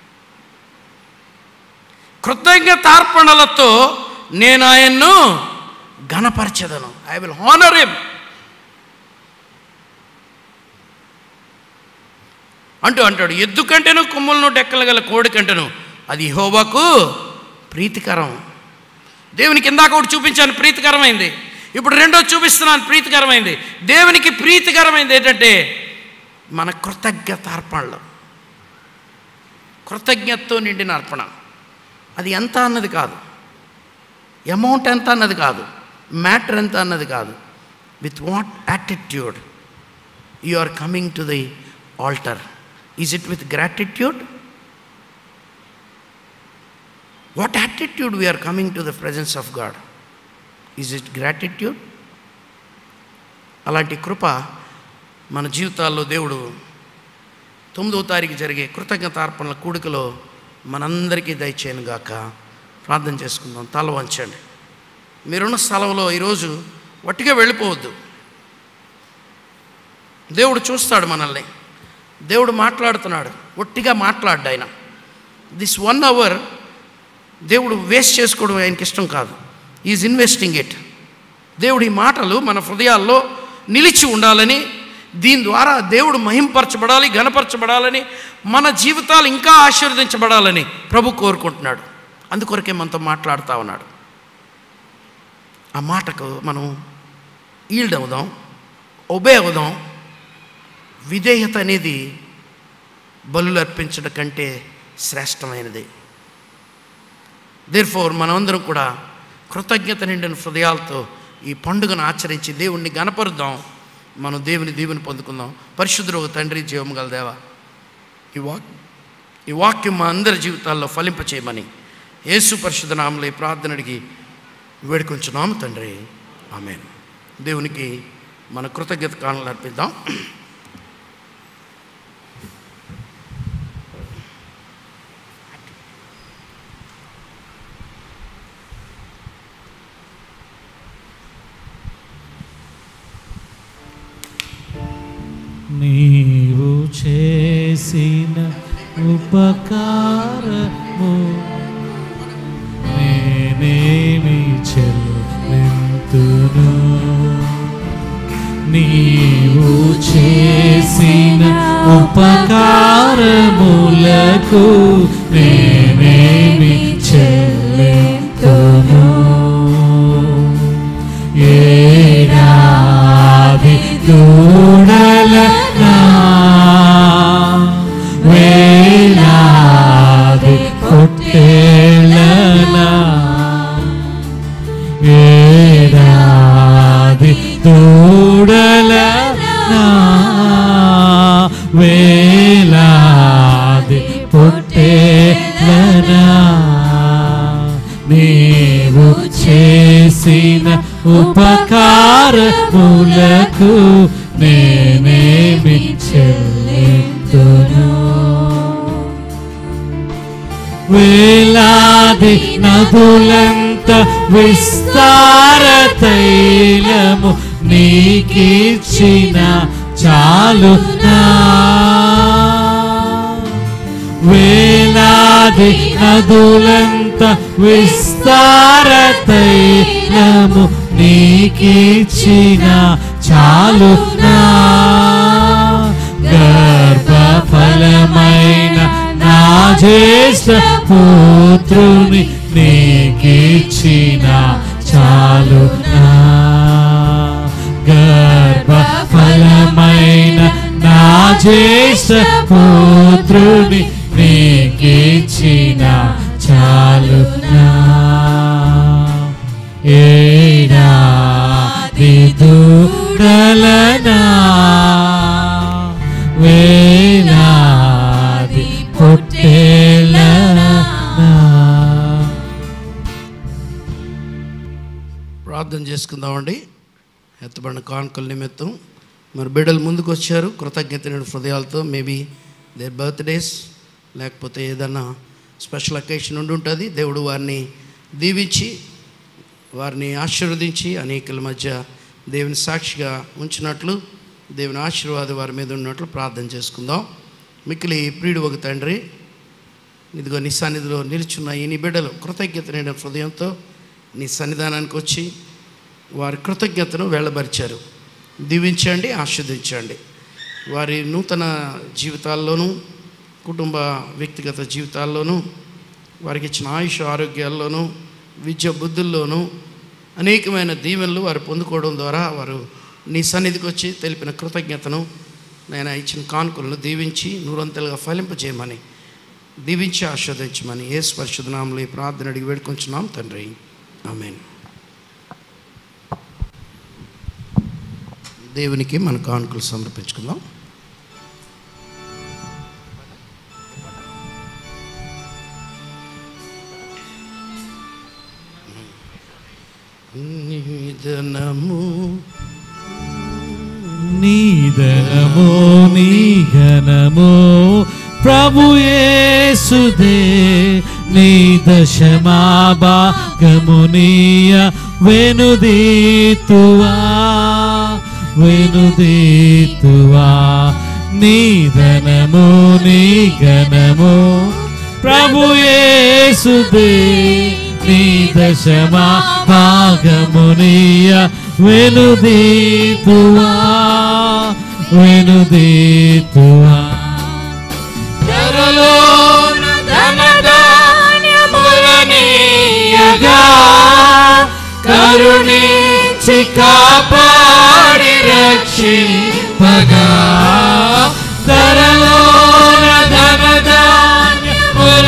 కృతజ్ఞతార్పణలతో నేను ఆయన్ను ఘనపరచదను ఐ విల్ హానర్ హిమ్ అంటూ అంటాడు ఎద్దు కంటేను కొమ్ములను డెక్కలు గల కోడి కంటేను అది హోవాకు ప్రీతికరం దేవునికి ఇందాక ఒకటి చూపించాను ప్రీతికరమైంది ఇప్పుడు రెండో చూపిస్తున్నాను ప్రీతికరమైంది దేవునికి ప్రీతికరమైంది ఏంటంటే మన కృతజ్ఞత అర్పణలు కృతజ్ఞతతో నిండిన అర్పణ అది ఎంత అన్నది కాదు అమౌంట్ ఎంత అన్నది కాదు మ్యాటర్ ఎంత అన్నది కాదు with what attitude you are coming to the altar is it with gratitude what attitude we are coming to the presence of God is it gratitude అలాంటి కృప మన జీవితాల్లో దేవుడు తొమ్మిదవ తారీఖు జరిగే కృతజ్ఞతార్పణల కూడికలో మనందరికీ దయచేయను గాక ప్రార్థన చేసుకుందాం తల వంచండి మీరున్న స్థలంలో ఈరోజు వట్టిగా వెళ్ళిపోవద్దు దేవుడు చూస్తాడు మనల్ని దేవుడు మాట్లాడుతున్నాడు ఒట్టిగా మాట్లాడ్డు ఆయన దిస్ వన్ అవర్ దేవుడు వేస్ట్ చేసుకోవడం ఆయనకి ఇష్టం కాదు ఈజ్ ఇన్వెస్టింగ్ ఇట్ దేవుడి మాటలు మన హృదయాల్లో నిలిచి ఉండాలని దీని ద్వారా దేవుడు మహింపరచబడాలి ఘనపరచబడాలని మన జీవితాలు ఇంకా ఆశీర్వదించబడాలని ప్రభు కోరుకుంటున్నాడు అందుకొరకే మనతో మాట్లాడుతూ ఉన్నాడు ఆ మాటకు మనం ఈల్డ్ అవుదాం ఒబే అవుదాం విధేయత అనేది బలులు అర్పించడం కంటే శ్రేష్టమైనది దేర్ ఫోర్ మనమందరం కూడా కృతజ్ఞత నిండిన హృదయాలతో ఈ పండుగను ఆచరించి దేవుణ్ణి గనపరుద్దాం మనం దేవుని దీవెని పొందుకుందాం పరిశుద్ధుడు ఒక తండ్రి జీవం గల దేవా ఈ వాక్ ఈ వాక్యం మా అందరి జీవితాల్లో ఫలింపచేయమని యేసు పరిశుద్ధ నామలో ఈ ప్రార్థన అడిగి వేడుకొంచున్నాము తండ్రి ఆమెన్ దేవునికి మన కృతజ్ఞత కారణాలు అర్పిద్దాం నీవు చేసిన ఉపకారము నేనేమి చెల్లింతును నీవు చేసిన ఉపకారములకు నేనేమి చెల్లింతును ఏడాది దూడలనా వేలాది పొట్టేళ్ళనా ఏడాది దూడలనా వేలాది పొట్టేళ్ళనా నీవు చేసిన ఉపకారములకు నేనేమి చెల్లింతును వేలాది నదులంత విస్తార తైలము నీకిచ్చిన చాలునా వేలాది నదులంత విస్తార తైలము నీకిచ్చిన చాలునా గర్భఫలమైన నా జ్యేష్ఠ పుత్రుని నీకిచ్చిన చాలునా గర్భఫలమైన నా జ్యేష్ఠ పుత్రుని నీకిచ్చిన చాలునా ఏడాది దూడలనా వేలాది పొట్టేళ్ళనా ప్రార్థన చేసుకుందామండి ఎత్తబడిన కానుకల నిమిత్తం మరి బిడ్డలు ముందుకు వచ్చారు కృతజ్ఞత నిండిన హృదయాలతో మేబీ దేర్ బర్త్డేస్ లేకపోతే ఏదన్నా స్పెషల్ అకేషన్ ఉండి ఉంటుంది దేవుడు వారిని దీవించి వారిని ఆశీర్వదించి అనేకుల మధ్య దేవుని సాక్షిగా ఉంచినట్లు దేవుని ఆశీర్వాదం వారి మీద ఉన్నట్లు ప్రార్థన చేసుకుందాం మిక్కిలి ప్రియుడు ఒక తండ్రి ఇదిగో నీ సన్నిధిలో నిలుచున్న ఈ నీ బిడ్డలు కృతజ్ఞత నిండిన హృదయంతో నీ సన్నిధానానికి వచ్చి వారి కృతజ్ఞతను వెళ్ళబరిచారు దీవించండి ఆస్వాదించండి వారి నూతన జీవితాల్లోనూ కుటుంబ వ్యక్తిగత జీవితాల్లోనూ వారికి ఇచ్చిన ఆయుష్ ఆరోగ్యాల్లోనూ విద్య బుద్ధుల్లోనూ అనేకమైన దీవెనలు వారు పొందుకోవడం ద్వారా వారు నీ సన్నిధికి వచ్చి తెలిపిన కృతజ్ఞతను నేను ఇచ్చిన కానుకలను దీవించి నూరంతలుగా ఫలింపజేయమని దీవించి ఆస్వాదించమని ఏ స్పర్శుధనాములు ఈ ప్రార్థన అడిగి వేడుకొంచున్నాం తండ్రి ఆమెన్ దేవునికి మన కానుకలు సమర్పించుకుందాం నిదనము నీదనమో నీ ఘనమో ప్రభు యేసుదే నీ దశమా భాగమునీయ వెనుదీతువా వెనుదీతువా నీదనమో నీ ఘనమో ప్రభు యేసుదే నీ దశమా భాగమునీయ వెనుదీతువా వెనుదీతువా ధరలోన ధనధాన్యములనీయగా కరుణించి కాపాడి రక్షింపగా ధరలోన ధనధాన్యములనీయగా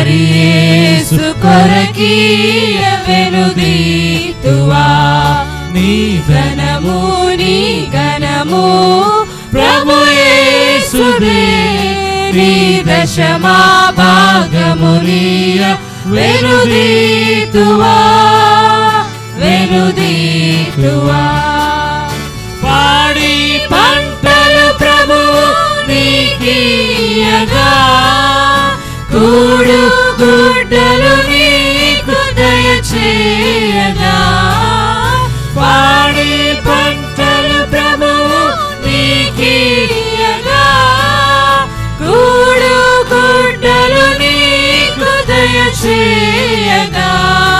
ప్రియేసు కొరకీయ వెనుదీతువా నీ ధనము నీ గణము ప్రభు యేసుదే నీ దశమా భాగమునియ వెనుదీతువా వెనుదీతువా పాడి పంటలు ప్రభు నీకీయగా కూడు గుడ్డలు నీకు దయచేయగా పాడి పంటలు ప్రభు నీకీయగా కూడు గుడ్డలు నీకు దయచేయగా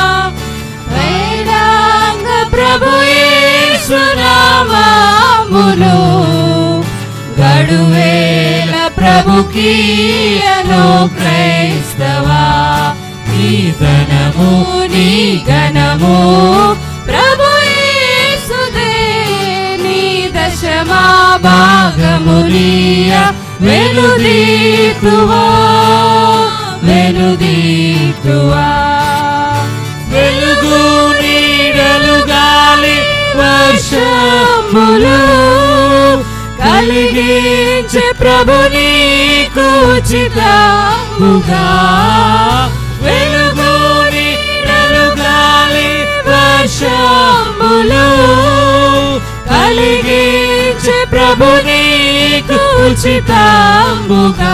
వేదాంగ ప్రభు యేసునామములు గడువేల ప్రభుకీయను క్రైస్తవా నీ ధనము నీ గణము ప్రభు యేసుదే నీ దశమా భాగమునియ వెనుదీతువా వెనుదీతువా వెలుగు నీడలు గాలి వర్షములు కలిగించే ప్రభు నీకు ఉచితముగా వెలుగు నీడలు గాలి వర్షములు కలిగించే ప్రభు నీకు ఉచితముగా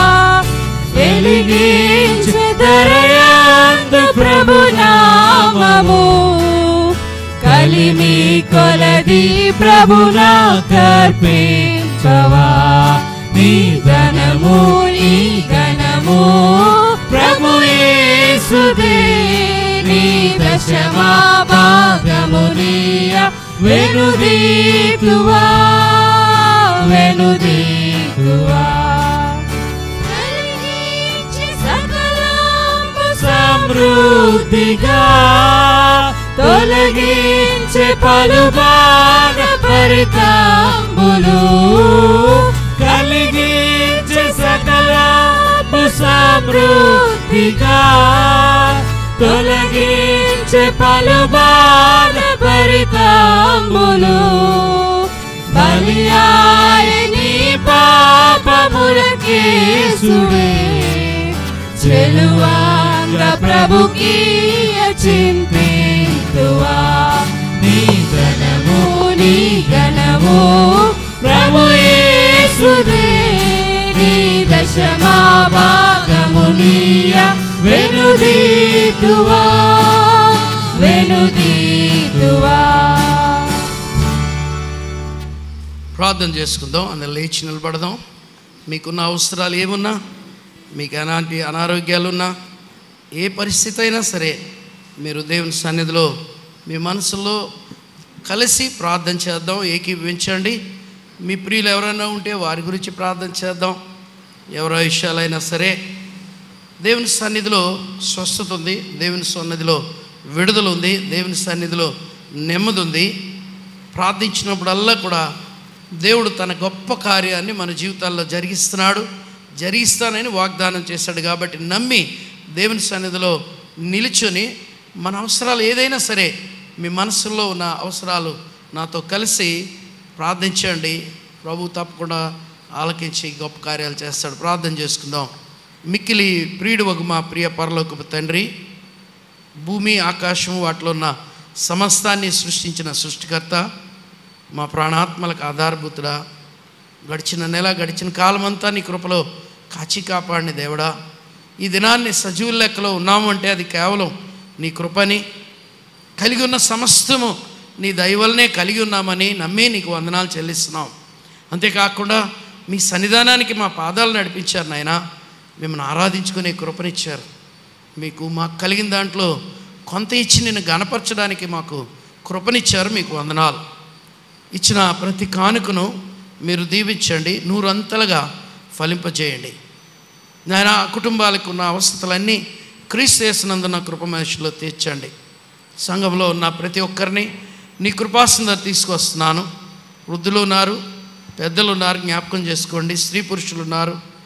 వెలిగించే దరయాందు ప్రభు నామము కలిమి కొలది ప్రభునా కర్పించవా నీ ధనము నీ గణము ప్రభు యేసుదే నీ దశమా భాగమునియ వెనుదీతువా వెనుదీతువా సమృద్ధిగా తొలగించే పలు బాధ పరితాంబులు కలిగించే సకల సమృద్ధిగా తొలగించే పలు బాధ పరితాంబులు బలియాయ నీ పాపములకేసుడే చెలువాంగ ప్రభుకి చింతితువా నీ గణము నీ గణము ప్రభు యేసుదే నీ దశమా భాగమునియ వెనుదీతువా వెనుదీతువా ప్రార్థన చేసుకుందాం అందులో లేచి నిలబడదాం మీకున్న అవసరాలు ఏమున్నా మీకు ఎలాంటి అనారోగ్యాలున్నా ఏ పరిస్థితి అయినా సరే మీరు దేవుని సన్నిధిలో మీ మనసులో కలిసి ప్రార్థన చేద్దాం ఏకీభవించండి మీ ప్రియులు ఎవరైనా ఉంటే వారి గురించి ప్రార్థన చేద్దాం ఎవరో విషయాలైనా సరే దేవుని సన్నిధిలో స్వస్థత ఉంది దేవుని సన్నిధిలో విడుదల ఉంది దేవుని సన్నిధిలో నెమ్మది ఉంది ప్రార్థించినప్పుడల్లా కూడా దేవుడు తన గొప్ప కార్యాన్ని మన జీవితాల్లో జరిగిస్తున్నాడు జరిగిస్తానని వాగ్దానం చేశాడు కాబట్టి నమ్మి దేవుని సన్నిధిలో నిలుచుని మన అవసరాలు ఏదైనా సరే మీ మనసులో ఉన్న అవసరాలు నాతో కలిసి ప్రార్థించండి ప్రభు తప్పకుండా ఆలకించి గొప్ప కార్యాలు చేస్తాడు ప్రార్థన చేసుకుందాం మిక్కిలి ప్రియుడు ఒక మా ప్రియ పరలోకపు తండ్రి భూమి ఆకాశం వాటిలో ఉన్న సమస్తాన్ని సృష్టించిన సృష్టికర్త మా ప్రాణాత్మలకు ఆధారభూతుడా గడిచిన నెల గడిచిన కాలం అంతా నీ కృపలో కాచి కాపాడిన దేవుడా ఈ దినాన్ని సజీవుల లెక్కలో ఉన్నాము అంటే అది కేవలం నీ కృపని కలిగి ఉన్న సమస్తము నీ దయవలనే కలిగి ఉన్నామని నమ్మి నీకు వందనాలు చెల్లిస్తున్నాం అంతేకాకుండా మీ సన్నిధానానికి మా పాదాలు నడిపించారు నాయన మిమ్మల్ని ఆరాధించుకునే కృపనిచ్చారు మీకు మాకు కలిగిన దాంట్లో కొంత ఇచ్చి నిన్ను గణపరచడానికి మాకు కృపనిచ్చారు మీకు వందనాలు ఇచ్చిన ప్రతి కానుకను మీరు దీవించండి నూరంతలుగా ఫలింపజేయండి నాయన ఆ కుటుంబాలకు ఉన్న అవస్థలన్నీ క్రీస్తు చేసినందున కృప మనుషుల్లో తీర్చండి సంఘంలో ఉన్న ప్రతి ఒక్కరిని నీ కృపాసుందర తీసుకొస్తున్నాను వృద్ధులు ఉన్నారు పెద్దలు ఉన్నారు జ్ఞాపకం చేసుకోండి స్త్రీ పురుషులు ఉన్నారు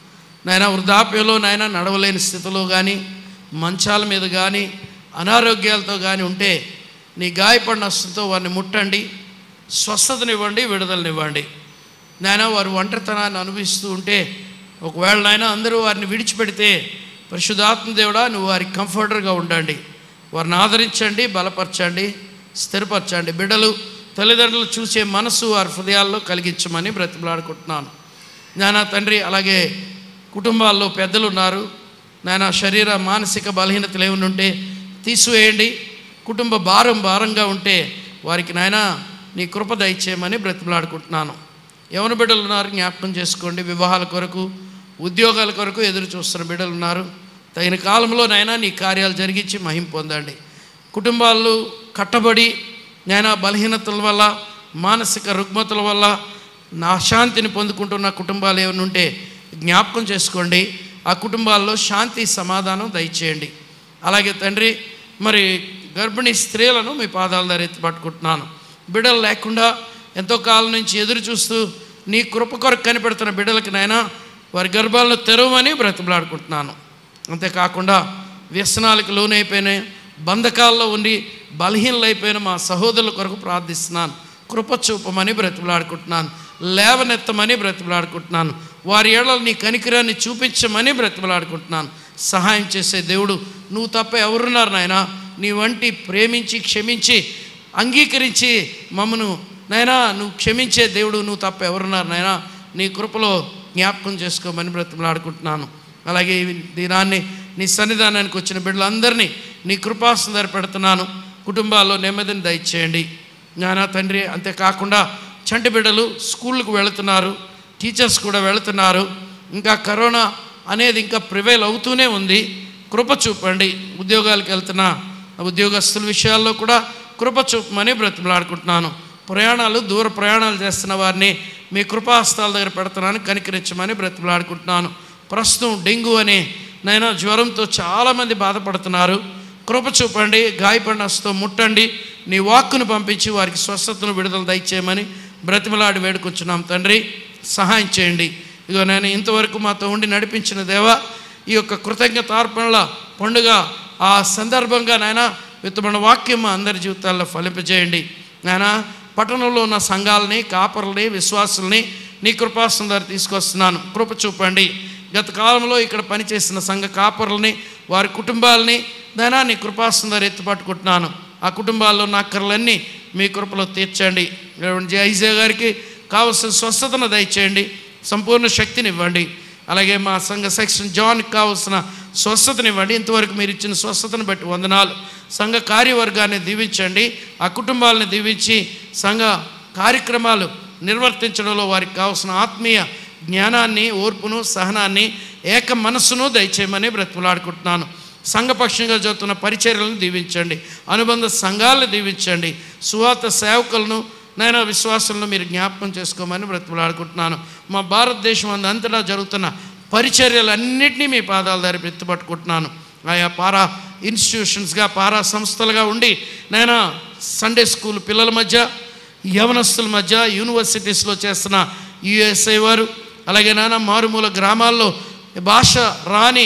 నాయన వృద్ధాప్యంలో నాయన నడవలేని స్థితిలో కానీ మంచాల మీద కానీ అనారోగ్యాలతో కానీ ఉంటే నీ గాయపడిన హస్తంతో వారిని ముట్టండి స్వస్థతనివ్వండి విడుదలనివ్వండి నాయన వారు ఒంటరితనాన్ని అనుభవిస్తూ ఉంటే ఒకవేళ నాయన అందరూ వారిని విడిచిపెడితే పరిశుధాత్మ దేవుడా నువ్వు వారికి కంఫర్టర్గా ఉండండి వారిని ఆదరించండి బలపరచండి స్థిరపరచండి బిడ్డలు తల్లిదండ్రులు చూసే మనసు వారి హృదయాల్లో కలిగించమని బ్రతిమలాడుకుంటున్నాను నాయన తండ్రి అలాగే కుటుంబాల్లో పెద్దలు ఉన్నారు నాయన శరీర మానసిక బలహీనతలు ఏమైనా ఉంటే తీసివేయండి కుటుంబ భారం భారంగా ఉంటే వారికి నాయన నీ కృప దయచేయమని బ్రతిమలాడుకుంటున్నాను యవన బిడ్డలు ఉన్నారు జ్ఞాపకం చేసుకోండి వివాహాల కొరకు ఉద్యోగాల కొరకు ఎదురు చూస్తున్న బిడ్డలు ఉన్నారు తగిన కాలంలో నైనా నీ కార్యాలు జరిగించి మహిం పొందండి కుటుంబాలు కట్టబడి నేను బలహీనతల వల్ల మానసిక రుగ్మతల వల్ల నా శాంతిని పొందుకుంటున్న కుటుంబాలు ఏమైనా ఉంటే జ్ఞాపకం చేసుకోండి ఆ కుటుంబాల్లో శాంతి సమాధానం దయచేయండి అలాగే తండ్రి మరి గర్భిణీ స్త్రీలను మీ పాదాల దగ్గర ఎత్తి పట్టుకుంటున్నాను బిడ్డలు లేకుండా ఎంతో కాలం నుంచి ఎదురు చూస్తూ నీ కృప కొరకు కనిపెడుతున్న బిడ్డలకి నైనా వారి గర్భాలను తెరవమని బ్రతిమలాడుకుంటున్నాను అంతేకాకుండా వ్యసనాలకు లోనైపోయిన బంధకాల్లో ఉండి బలహీనలైపోయిన మా సహోదరుల కొరకు ప్రార్థిస్తున్నాను కృప చూపమని బ్రతిమలాడుకుంటున్నాను లేవనెత్తమని బ్రతిమలాడుకుంటున్నాను వారి ఏళ్ళ నీ కనికరాన్ని చూపించమని బ్రతిమలాడుకుంటున్నాను సహాయం చేసే దేవుడు నువ్వు తప్ప ఎవరున్నారు నాయనా నీ వంటి ప్రేమించి క్షమించి అంగీకరించి మమ్మను నాయనా నువ్వు క్షమించే దేవుడు నువ్వు తప్ప ఎవరున్నారు నాయనా నీ కృపలో జ్ఞాపకం చేసుకోమని బ్రతిమలాడుకుంటున్నాను అలాగే ఈ దినాన్ని నీ సన్నిధానానికి వచ్చిన బిడ్డలందరినీ నీ కృపాసం ధర పెడుతున్నాను కుటుంబాల్లో నెమ్మదిని దయచేయండి నానా తండ్రి అంతేకాకుండా చంటి బిడ్డలు స్కూళ్ళకు వెళుతున్నారు టీచర్స్ కూడా వెళుతున్నారు ఇంకా కరోనా అనేది ఇంకా ప్రివైల్ అవుతూనే ఉంది కృప చూపండి ఉద్యోగాలకు వెళ్తున్న ఉద్యోగస్తుల విషయాల్లో కూడా కృప చూపమని బ్రతిమలాడుకుంటున్నాను ప్రయాణాలు దూర ప్రయాణాలు చేస్తున్న వారిని మీ కృపాస్తాల దగ్గర పెడుతున్నాను కనికరించమని బ్రతిమలాడుకుంటున్నాను ప్రస్తుతం డెంగ్యూ అనే నైనా జ్వరంతో చాలామంది బాధపడుతున్నారు కృప చూపండి గాయపడిన హస్తం ముట్టండి నీ వాక్కును పంపించి వారికి స్వస్థతను విడుదల దయచేయమని బ్రతిమలాడి వేడుకొచ్చున్నాం తండ్రి సహాయం చేయండి ఇగో నేను ఇంతవరకు మాతో ఉండి నడిపించిన దేవా ఈ యొక్క కృతజ్ఞతార్పణల పండుగ ఆ సందర్భంగా నాయన విత్తబడిన వాక్యం మా అందరి జీవితాల్లో ఫలింపజేయండి నాయన పట్టణంలో ఉన్న సంఘాలని కాపర్లని విశ్వాసుల్ని నీ కృపాసం ద్వారా తీసుకొస్తున్నాను కృప చూపండి గత కాలంలో ఇక్కడ పనిచేసిన సంఘ కాపరులని వారి కుటుంబాలని దానా నీ కృపాసం ద్వారా ఎత్తుపట్టుకుంటున్నాను ఆ కుటుంబాల్లో ఉన్న అక్కర్లన్నీ మీ కృపలో తీర్చండి జైజే గారికి కావలసిన స్వస్థతను దయచేయండి సంపూర్ణ శక్తిని ఇవ్వండి అలాగే మా సంఘ సెక్షన్ జాన్కి కావలసిన స్వస్థతని ఇవ్వండి ఇంతవరకు మీరు ఇచ్చిన స్వస్థతను బట్టి వందనాలు సంఘ కార్యవర్గాన్ని దీవించండి ఆ కుటుంబాలను దీవించి సంఘ కార్యక్రమాలు నిర్వర్తించడంలో వారికి కావాల్సిన ఆత్మీయ జ్ఞానాన్ని ఓర్పును సహనాన్ని ఏక మనస్సును దయచేయమని బ్రతిమలాడుకుంటున్నాను సంఘపక్షంగా జరుగుతున్న పరిచర్యలను దీవించండి అనుబంధ సంఘాలను దీవించండి సువాత సేవకులను నేను విశ్వాసంలో మీరు జ్ఞాపకం చేసుకోమని బ్రతిమలాడుకుంటున్నాను మా భారతదేశం అందు అంతటా జరుగుతున్న పరిచర్యలన్నింటినీ మీ పాదాల దగ్గర ఎత్తుపట్టుకుంటున్నాను ఆయా పారా ఇన్స్టిట్యూషన్స్గా పారా సంస్థలుగా ఉండి నేను సండే స్కూల్ పిల్లల మధ్య యవనస్తుల మధ్య యూనివర్సిటీస్లో చేస్తున్న యుఎస్ఐ వారు అలాగే నాన్న మారుమూల గ్రామాల్లో భాష రాని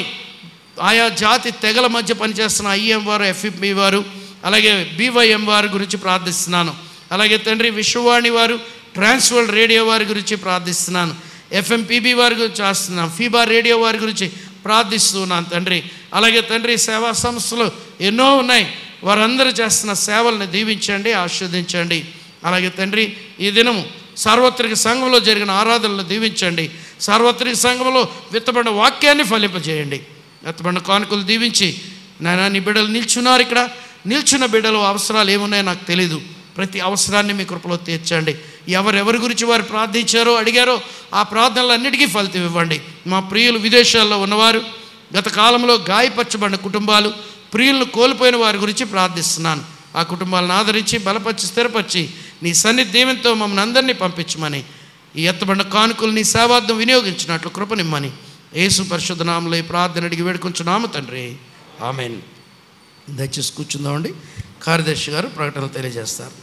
ఆయా జాతి తెగల మధ్య పనిచేస్తున్న ఐఎం వారు ఎఫ్ఈపి వారు అలాగే బీవైఎం వారి గురించి ప్రార్థిస్తున్నాను అలాగే తండ్రి విశ్వవాణి వారు ట్రాన్స్వర్ల్డ్ రేడియో వారి గురించి ప్రార్థిస్తున్నాను ఎఫ్ఎంపీబీ వారి గురించి చేస్తున్నాను ఫీబా రేడియో వారి గురించి ప్రార్థిస్తున్నాను తండ్రి అలాగే తండ్రి సేవా సంస్థలు ఎన్నో ఉన్నాయి వారందరూ చేస్తున్న సేవలను దీవించండి ఆస్వాదించండి అలాగే తండ్రి ఈ దినము సార్వత్రిక సంఘంలో జరిగిన ఆరాధనలు దీవించండి సార్వత్రిక సంఘంలో విత్తబడిన వాక్యాన్ని ఫలింపజేయండి విత్తబడిన కానుకలు దీవించి నాయన నీ బిడ్డలు నిల్చున్నారు ఇక్కడ నిల్చున్న బిడ్డలు అవసరాలు ఏమున్నాయో నాకు తెలీదు ప్రతి అవసరాన్ని మీ కృపలో తీర్చండి ఎవరెవరి గురించి వారు ప్రార్థించారో అడిగారో ఆ ప్రార్థనలన్నిటికీ ఫలితం ఇవ్వండి మా ప్రియులు విదేశాల్లో ఉన్నవారు గత కాలంలో గాయపరచబడిన కుటుంబాలు ప్రియులను కోల్పోయిన వారి గురించి ప్రార్థిస్తున్నాను ఆ కుటుంబాలను ఆదరించి బలపరిచి స్థిరపరిచి నీ సన్నిధి దీవెనతో మమ్మల్ని అందరినీ పంపించమని ఈ ఎత్తబడిన కానుకలు నీ సేవార్థం వినియోగించినట్లు కృపనిమ్మని యేసు పరిశుద్ధ నామలో ఈ ప్రార్థన అడిగి వేడుకుంటున్నాము తండ్రి ఆమెన్ దయచేసి కూర్చుందామండి కార్యదర్శి గారు ప్రకటన తెలియజేస్తారు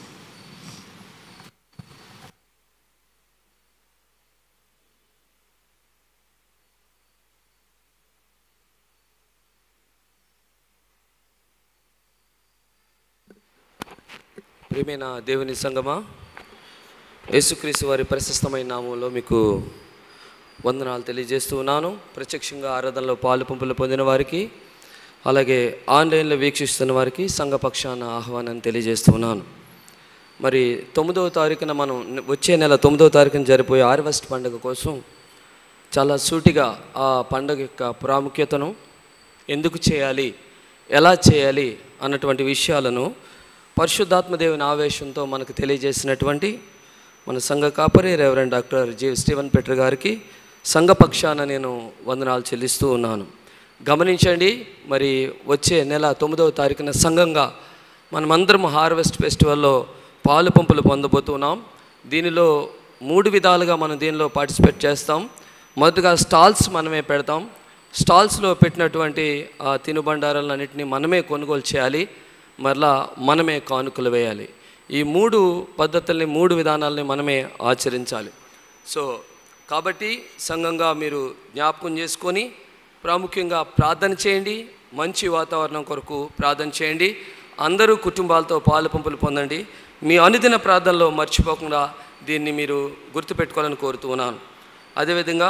ప్రియమైన దేవుని సంగమా యేసుక్రీస్తు వారి ప్రశస్తమైన నామంలో మీకు వందనాలు తెలియజేస్తూ ఉన్నాను ప్రత్యక్షంగా ఆరాధనలో పాలు పంపులు పొందిన వారికి అలాగే ఆన్లైన్లో వీక్షిస్తున్న వారికి సంఘపక్షాన ఆహ్వానాన్ని తెలియజేస్తూ ఉన్నాను మరి తొమ్మిదవ తారీఖున మనం వచ్చే నెల తొమ్మిదవ తారీఖున జరిపోయే హార్వెస్ట్ పండుగ కోసం చాలా సూటిగా ఆ పండుగ యొక్క ప్రాముఖ్యతను ఎందుకు చేయాలి ఎలా చేయాలి అన్నటువంటి విషయాలను పరిశుద్ధాత్మ దేవుని ఆవేశంతో మనకు తెలియజేసినటువంటి మన సంఘ కాపరి reverend doctor G Steven Peter గారికి సంఘ పక్షాన నేను వందనాలు చెల్లిస్తూ ఉన్నాను గమనించండి మరి వచ్చే నెల తొమ్మిదవ తారీఖున సంఘంగా మనమందరం హార్వెస్ట్ ఫెస్టివల్లో పాలు పంపులు పొందబోతున్నాం దీనిలో మూడు విధాలుగా మనం దీనిలో పార్టిసిపేట్ చేస్తాం మొదటగా స్టాల్స్ మనమే పెడతాం స్టాల్స్లో పెట్టినటువంటి ఆ తినుబండారాలన్నింటినీ మనమే కొనుగోలు చేయాలి మరలా మనమే కానుకలు వేయాలి ఈ మూడు పద్ధతుల్ని మూడు విధానాలని మనమే ఆచరించాలి సో కాబట్టి సంఘంగా మీరు జ్ఞాపకం చేసుకొని ప్రాముఖ్యంగా ప్రార్థన చేయండి మంచి వాతావరణం కొరకు ప్రార్థన చేయండి అందరూ కుటుంబాలతో పాలు పంపులు పొందండి మీ అనుదిన ప్రార్థనలో మర్చిపోకుండా దీన్ని మీరు గుర్తుపెట్టుకోవాలని కోరుతూ ఉన్నాను అదేవిధంగా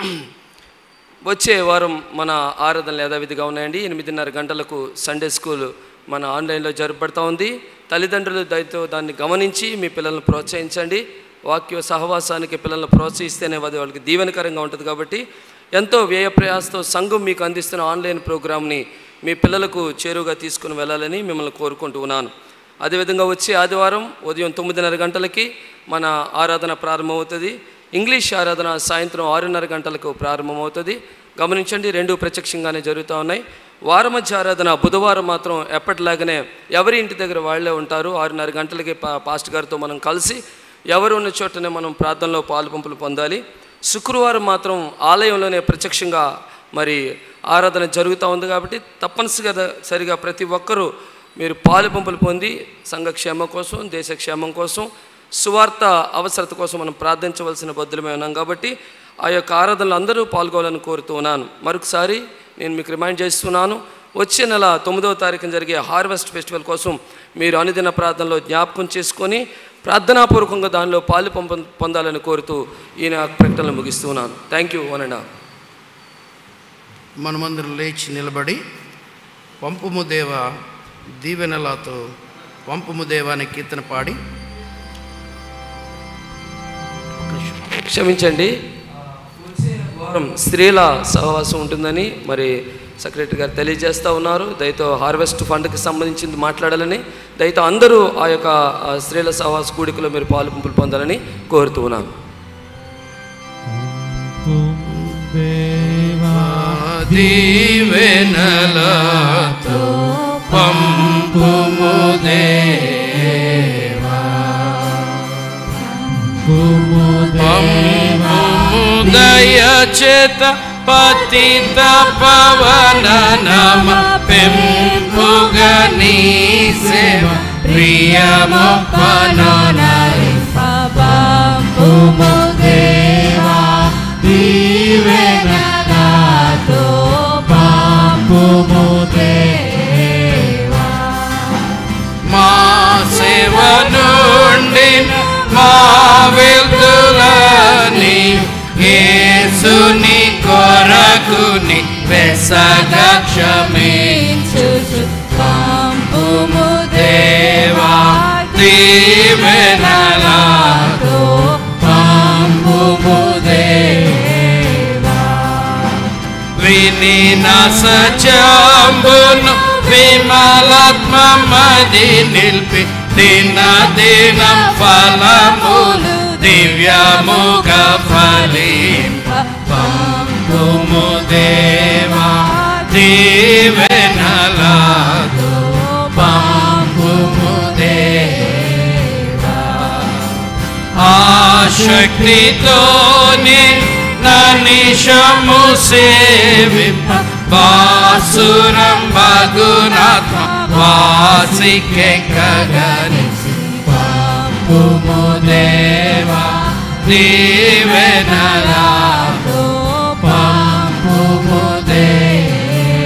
వచ్చే వారం మన ఆరాధనలు యథావిధిగా ఉన్నాయండి ఎనిమిదిన్నర గంటలకు సండే స్కూల్ మన ఆన్లైన్లో జరపబడతా ఉంది తల్లిదండ్రులు దయతో దాన్ని గమనించి మీ పిల్లల్ని ప్రోత్సహించండి వాక్య సహవాసానికి పిల్లల్ని ప్రోత్సహిస్తేనే అది వాళ్ళకి దీవెనకరంగా ఉంటుంది కాబట్టి ఎంతో వ్యయ ప్రయాసతో సంఘం మీకు అందిస్తున్న ఆన్లైన్ ప్రోగ్రామ్ని మీ పిల్లలకు చేరువుగా తీసుకుని వెళ్ళాలని మిమ్మల్ని కోరుకుంటూ ఉన్నాను అదేవిధంగా వచ్చే ఆదివారం ఉదయం తొమ్మిదిన్నర గంటలకి మన ఆరాధన ప్రారంభమవుతుంది ఇంగ్లీష్ ఆరాధన సాయంత్రం ఆరున్నర గంటలకు ప్రారంభమవుతుంది గమనించండి రెండు ప్రత్యక్షంగానే జరుగుతూ ఉన్నాయి వారం మధ్య ఆరాధన బుధవారం మాత్రం ఎప్పటిలాగానే ఎవరి ఇంటి దగ్గర వాళ్ళే ఉంటారు ఆరున్నర గంటలకి పా పాస్ట్ గారితో మనం కలిసి ఎవరు ఉన్న చోటనే మనం ప్రార్థనలో పాలు పంపులు పొందాలి శుక్రవారం మాత్రం ఆలయంలోనే ప్రత్యక్షంగా మరి ఆరాధన జరుగుతూ ఉంది కాబట్టి తప్పనిసరిగా సరిగా ప్రతి ఒక్కరూ మీరు పాలు పంపులు పొంది సంఘక్షేమం కోసం దేశ క్షేమం కోసం సువార్త అవసరత కోసం మనం ప్రార్థించవలసిన బద్దులమే ఉన్నాం కాబట్టి ఆ యొక్క ఆరాధనలు అందరూ పాల్గొనాలని కోరుతూ ఉన్నాను మరొకసారి నేను మీకు రిమైండ్ చేస్తున్నాను వచ్చే నెల తొమ్మిదవ తారీఖున జరిగే హార్వెస్ట్ ఫెస్టివల్ కోసం మీరు అనుదిన ప్రార్థనలో జ్ఞాపకం చేసుకొని ప్రార్థనాపూర్వకంగా దానిలో పాలు పంప పొందాలని కోరుతూ ఈయన ప్రకటనలు ముగిస్తున్నాను thank you one and all మనమందరం లేచి నిలబడి పంపుము దేవ దీవెనలాతో పంపుము దేవ అనే కీర్తన పాడి క్షమించండి వారం స్త్రీల సహవాసం ఉంటుందని మరి సెక్రటరీ గారు తెలియజేస్తూ ఉన్నారు దయతో హార్వెస్ట్ ఫండ్కి సంబంధించింది మాట్లాడాలని దయతో అందరూ ఆ యొక్క ఆ స్త్రీల సహవాస కూడికలో మీరు పాలు పంపులు పొందాలని కోరుతూ ఉన్నాను దీవెనలతో పంపుము దేవా పంపుము దయచేత పతిత పవన నమ పెంపుగా నీ సేవ ప్రియమొప్పనోనరి పంపుము దేవా దీవెనలతో పంపుము దేవా మా సేవ నుండి మా వెళ్తులని యేసుని కొరకుని వెసగ క్షమించు పంపుము దేవా దీవెనలతో పంపుము దేవా విని సచంబును విమలాత్మ మది నిల్పి దిన దినం ఫలములు దివ్యముగా ఫలింప పంపుము దేవా దీవెనలాతో పంపుము దేవా ఆశక్తితో నిషము సేవింప బాసురం బగునాత్మ వాసికే కగనిసి పంపుము దేవా దీవెనలాతో పంపుము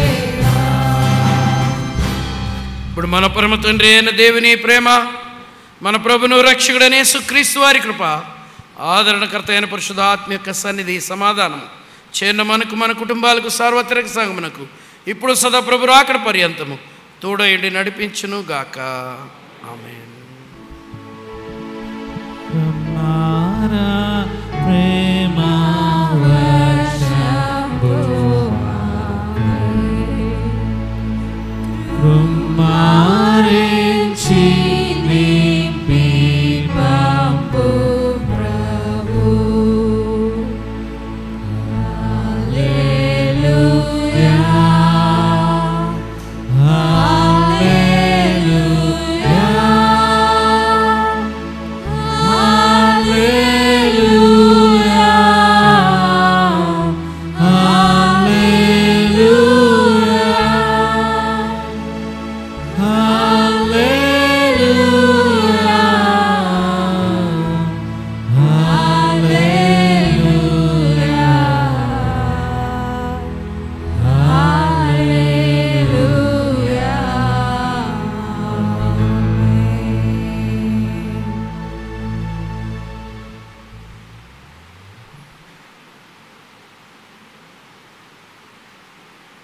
దేవా ఇప్పుడు మన పరమ తండ్రి అయిన దేవుని ప్రేమ మన ప్రభును రక్షకుడనే సుక్రీస్తు వారి కృప ఆదరణకర్త అయిన పురుషుదాత్మ యొక్క సన్నిధి సమాధానం చేరిన మనకు మన కుటుంబాలకు సార్వత్రిక సంగమునకు ఇప్పుడు సదా ప్రభు రాకడ పర్యంతము తోడయుడి నడిపించును గాక ఆమె బ్రహ్మా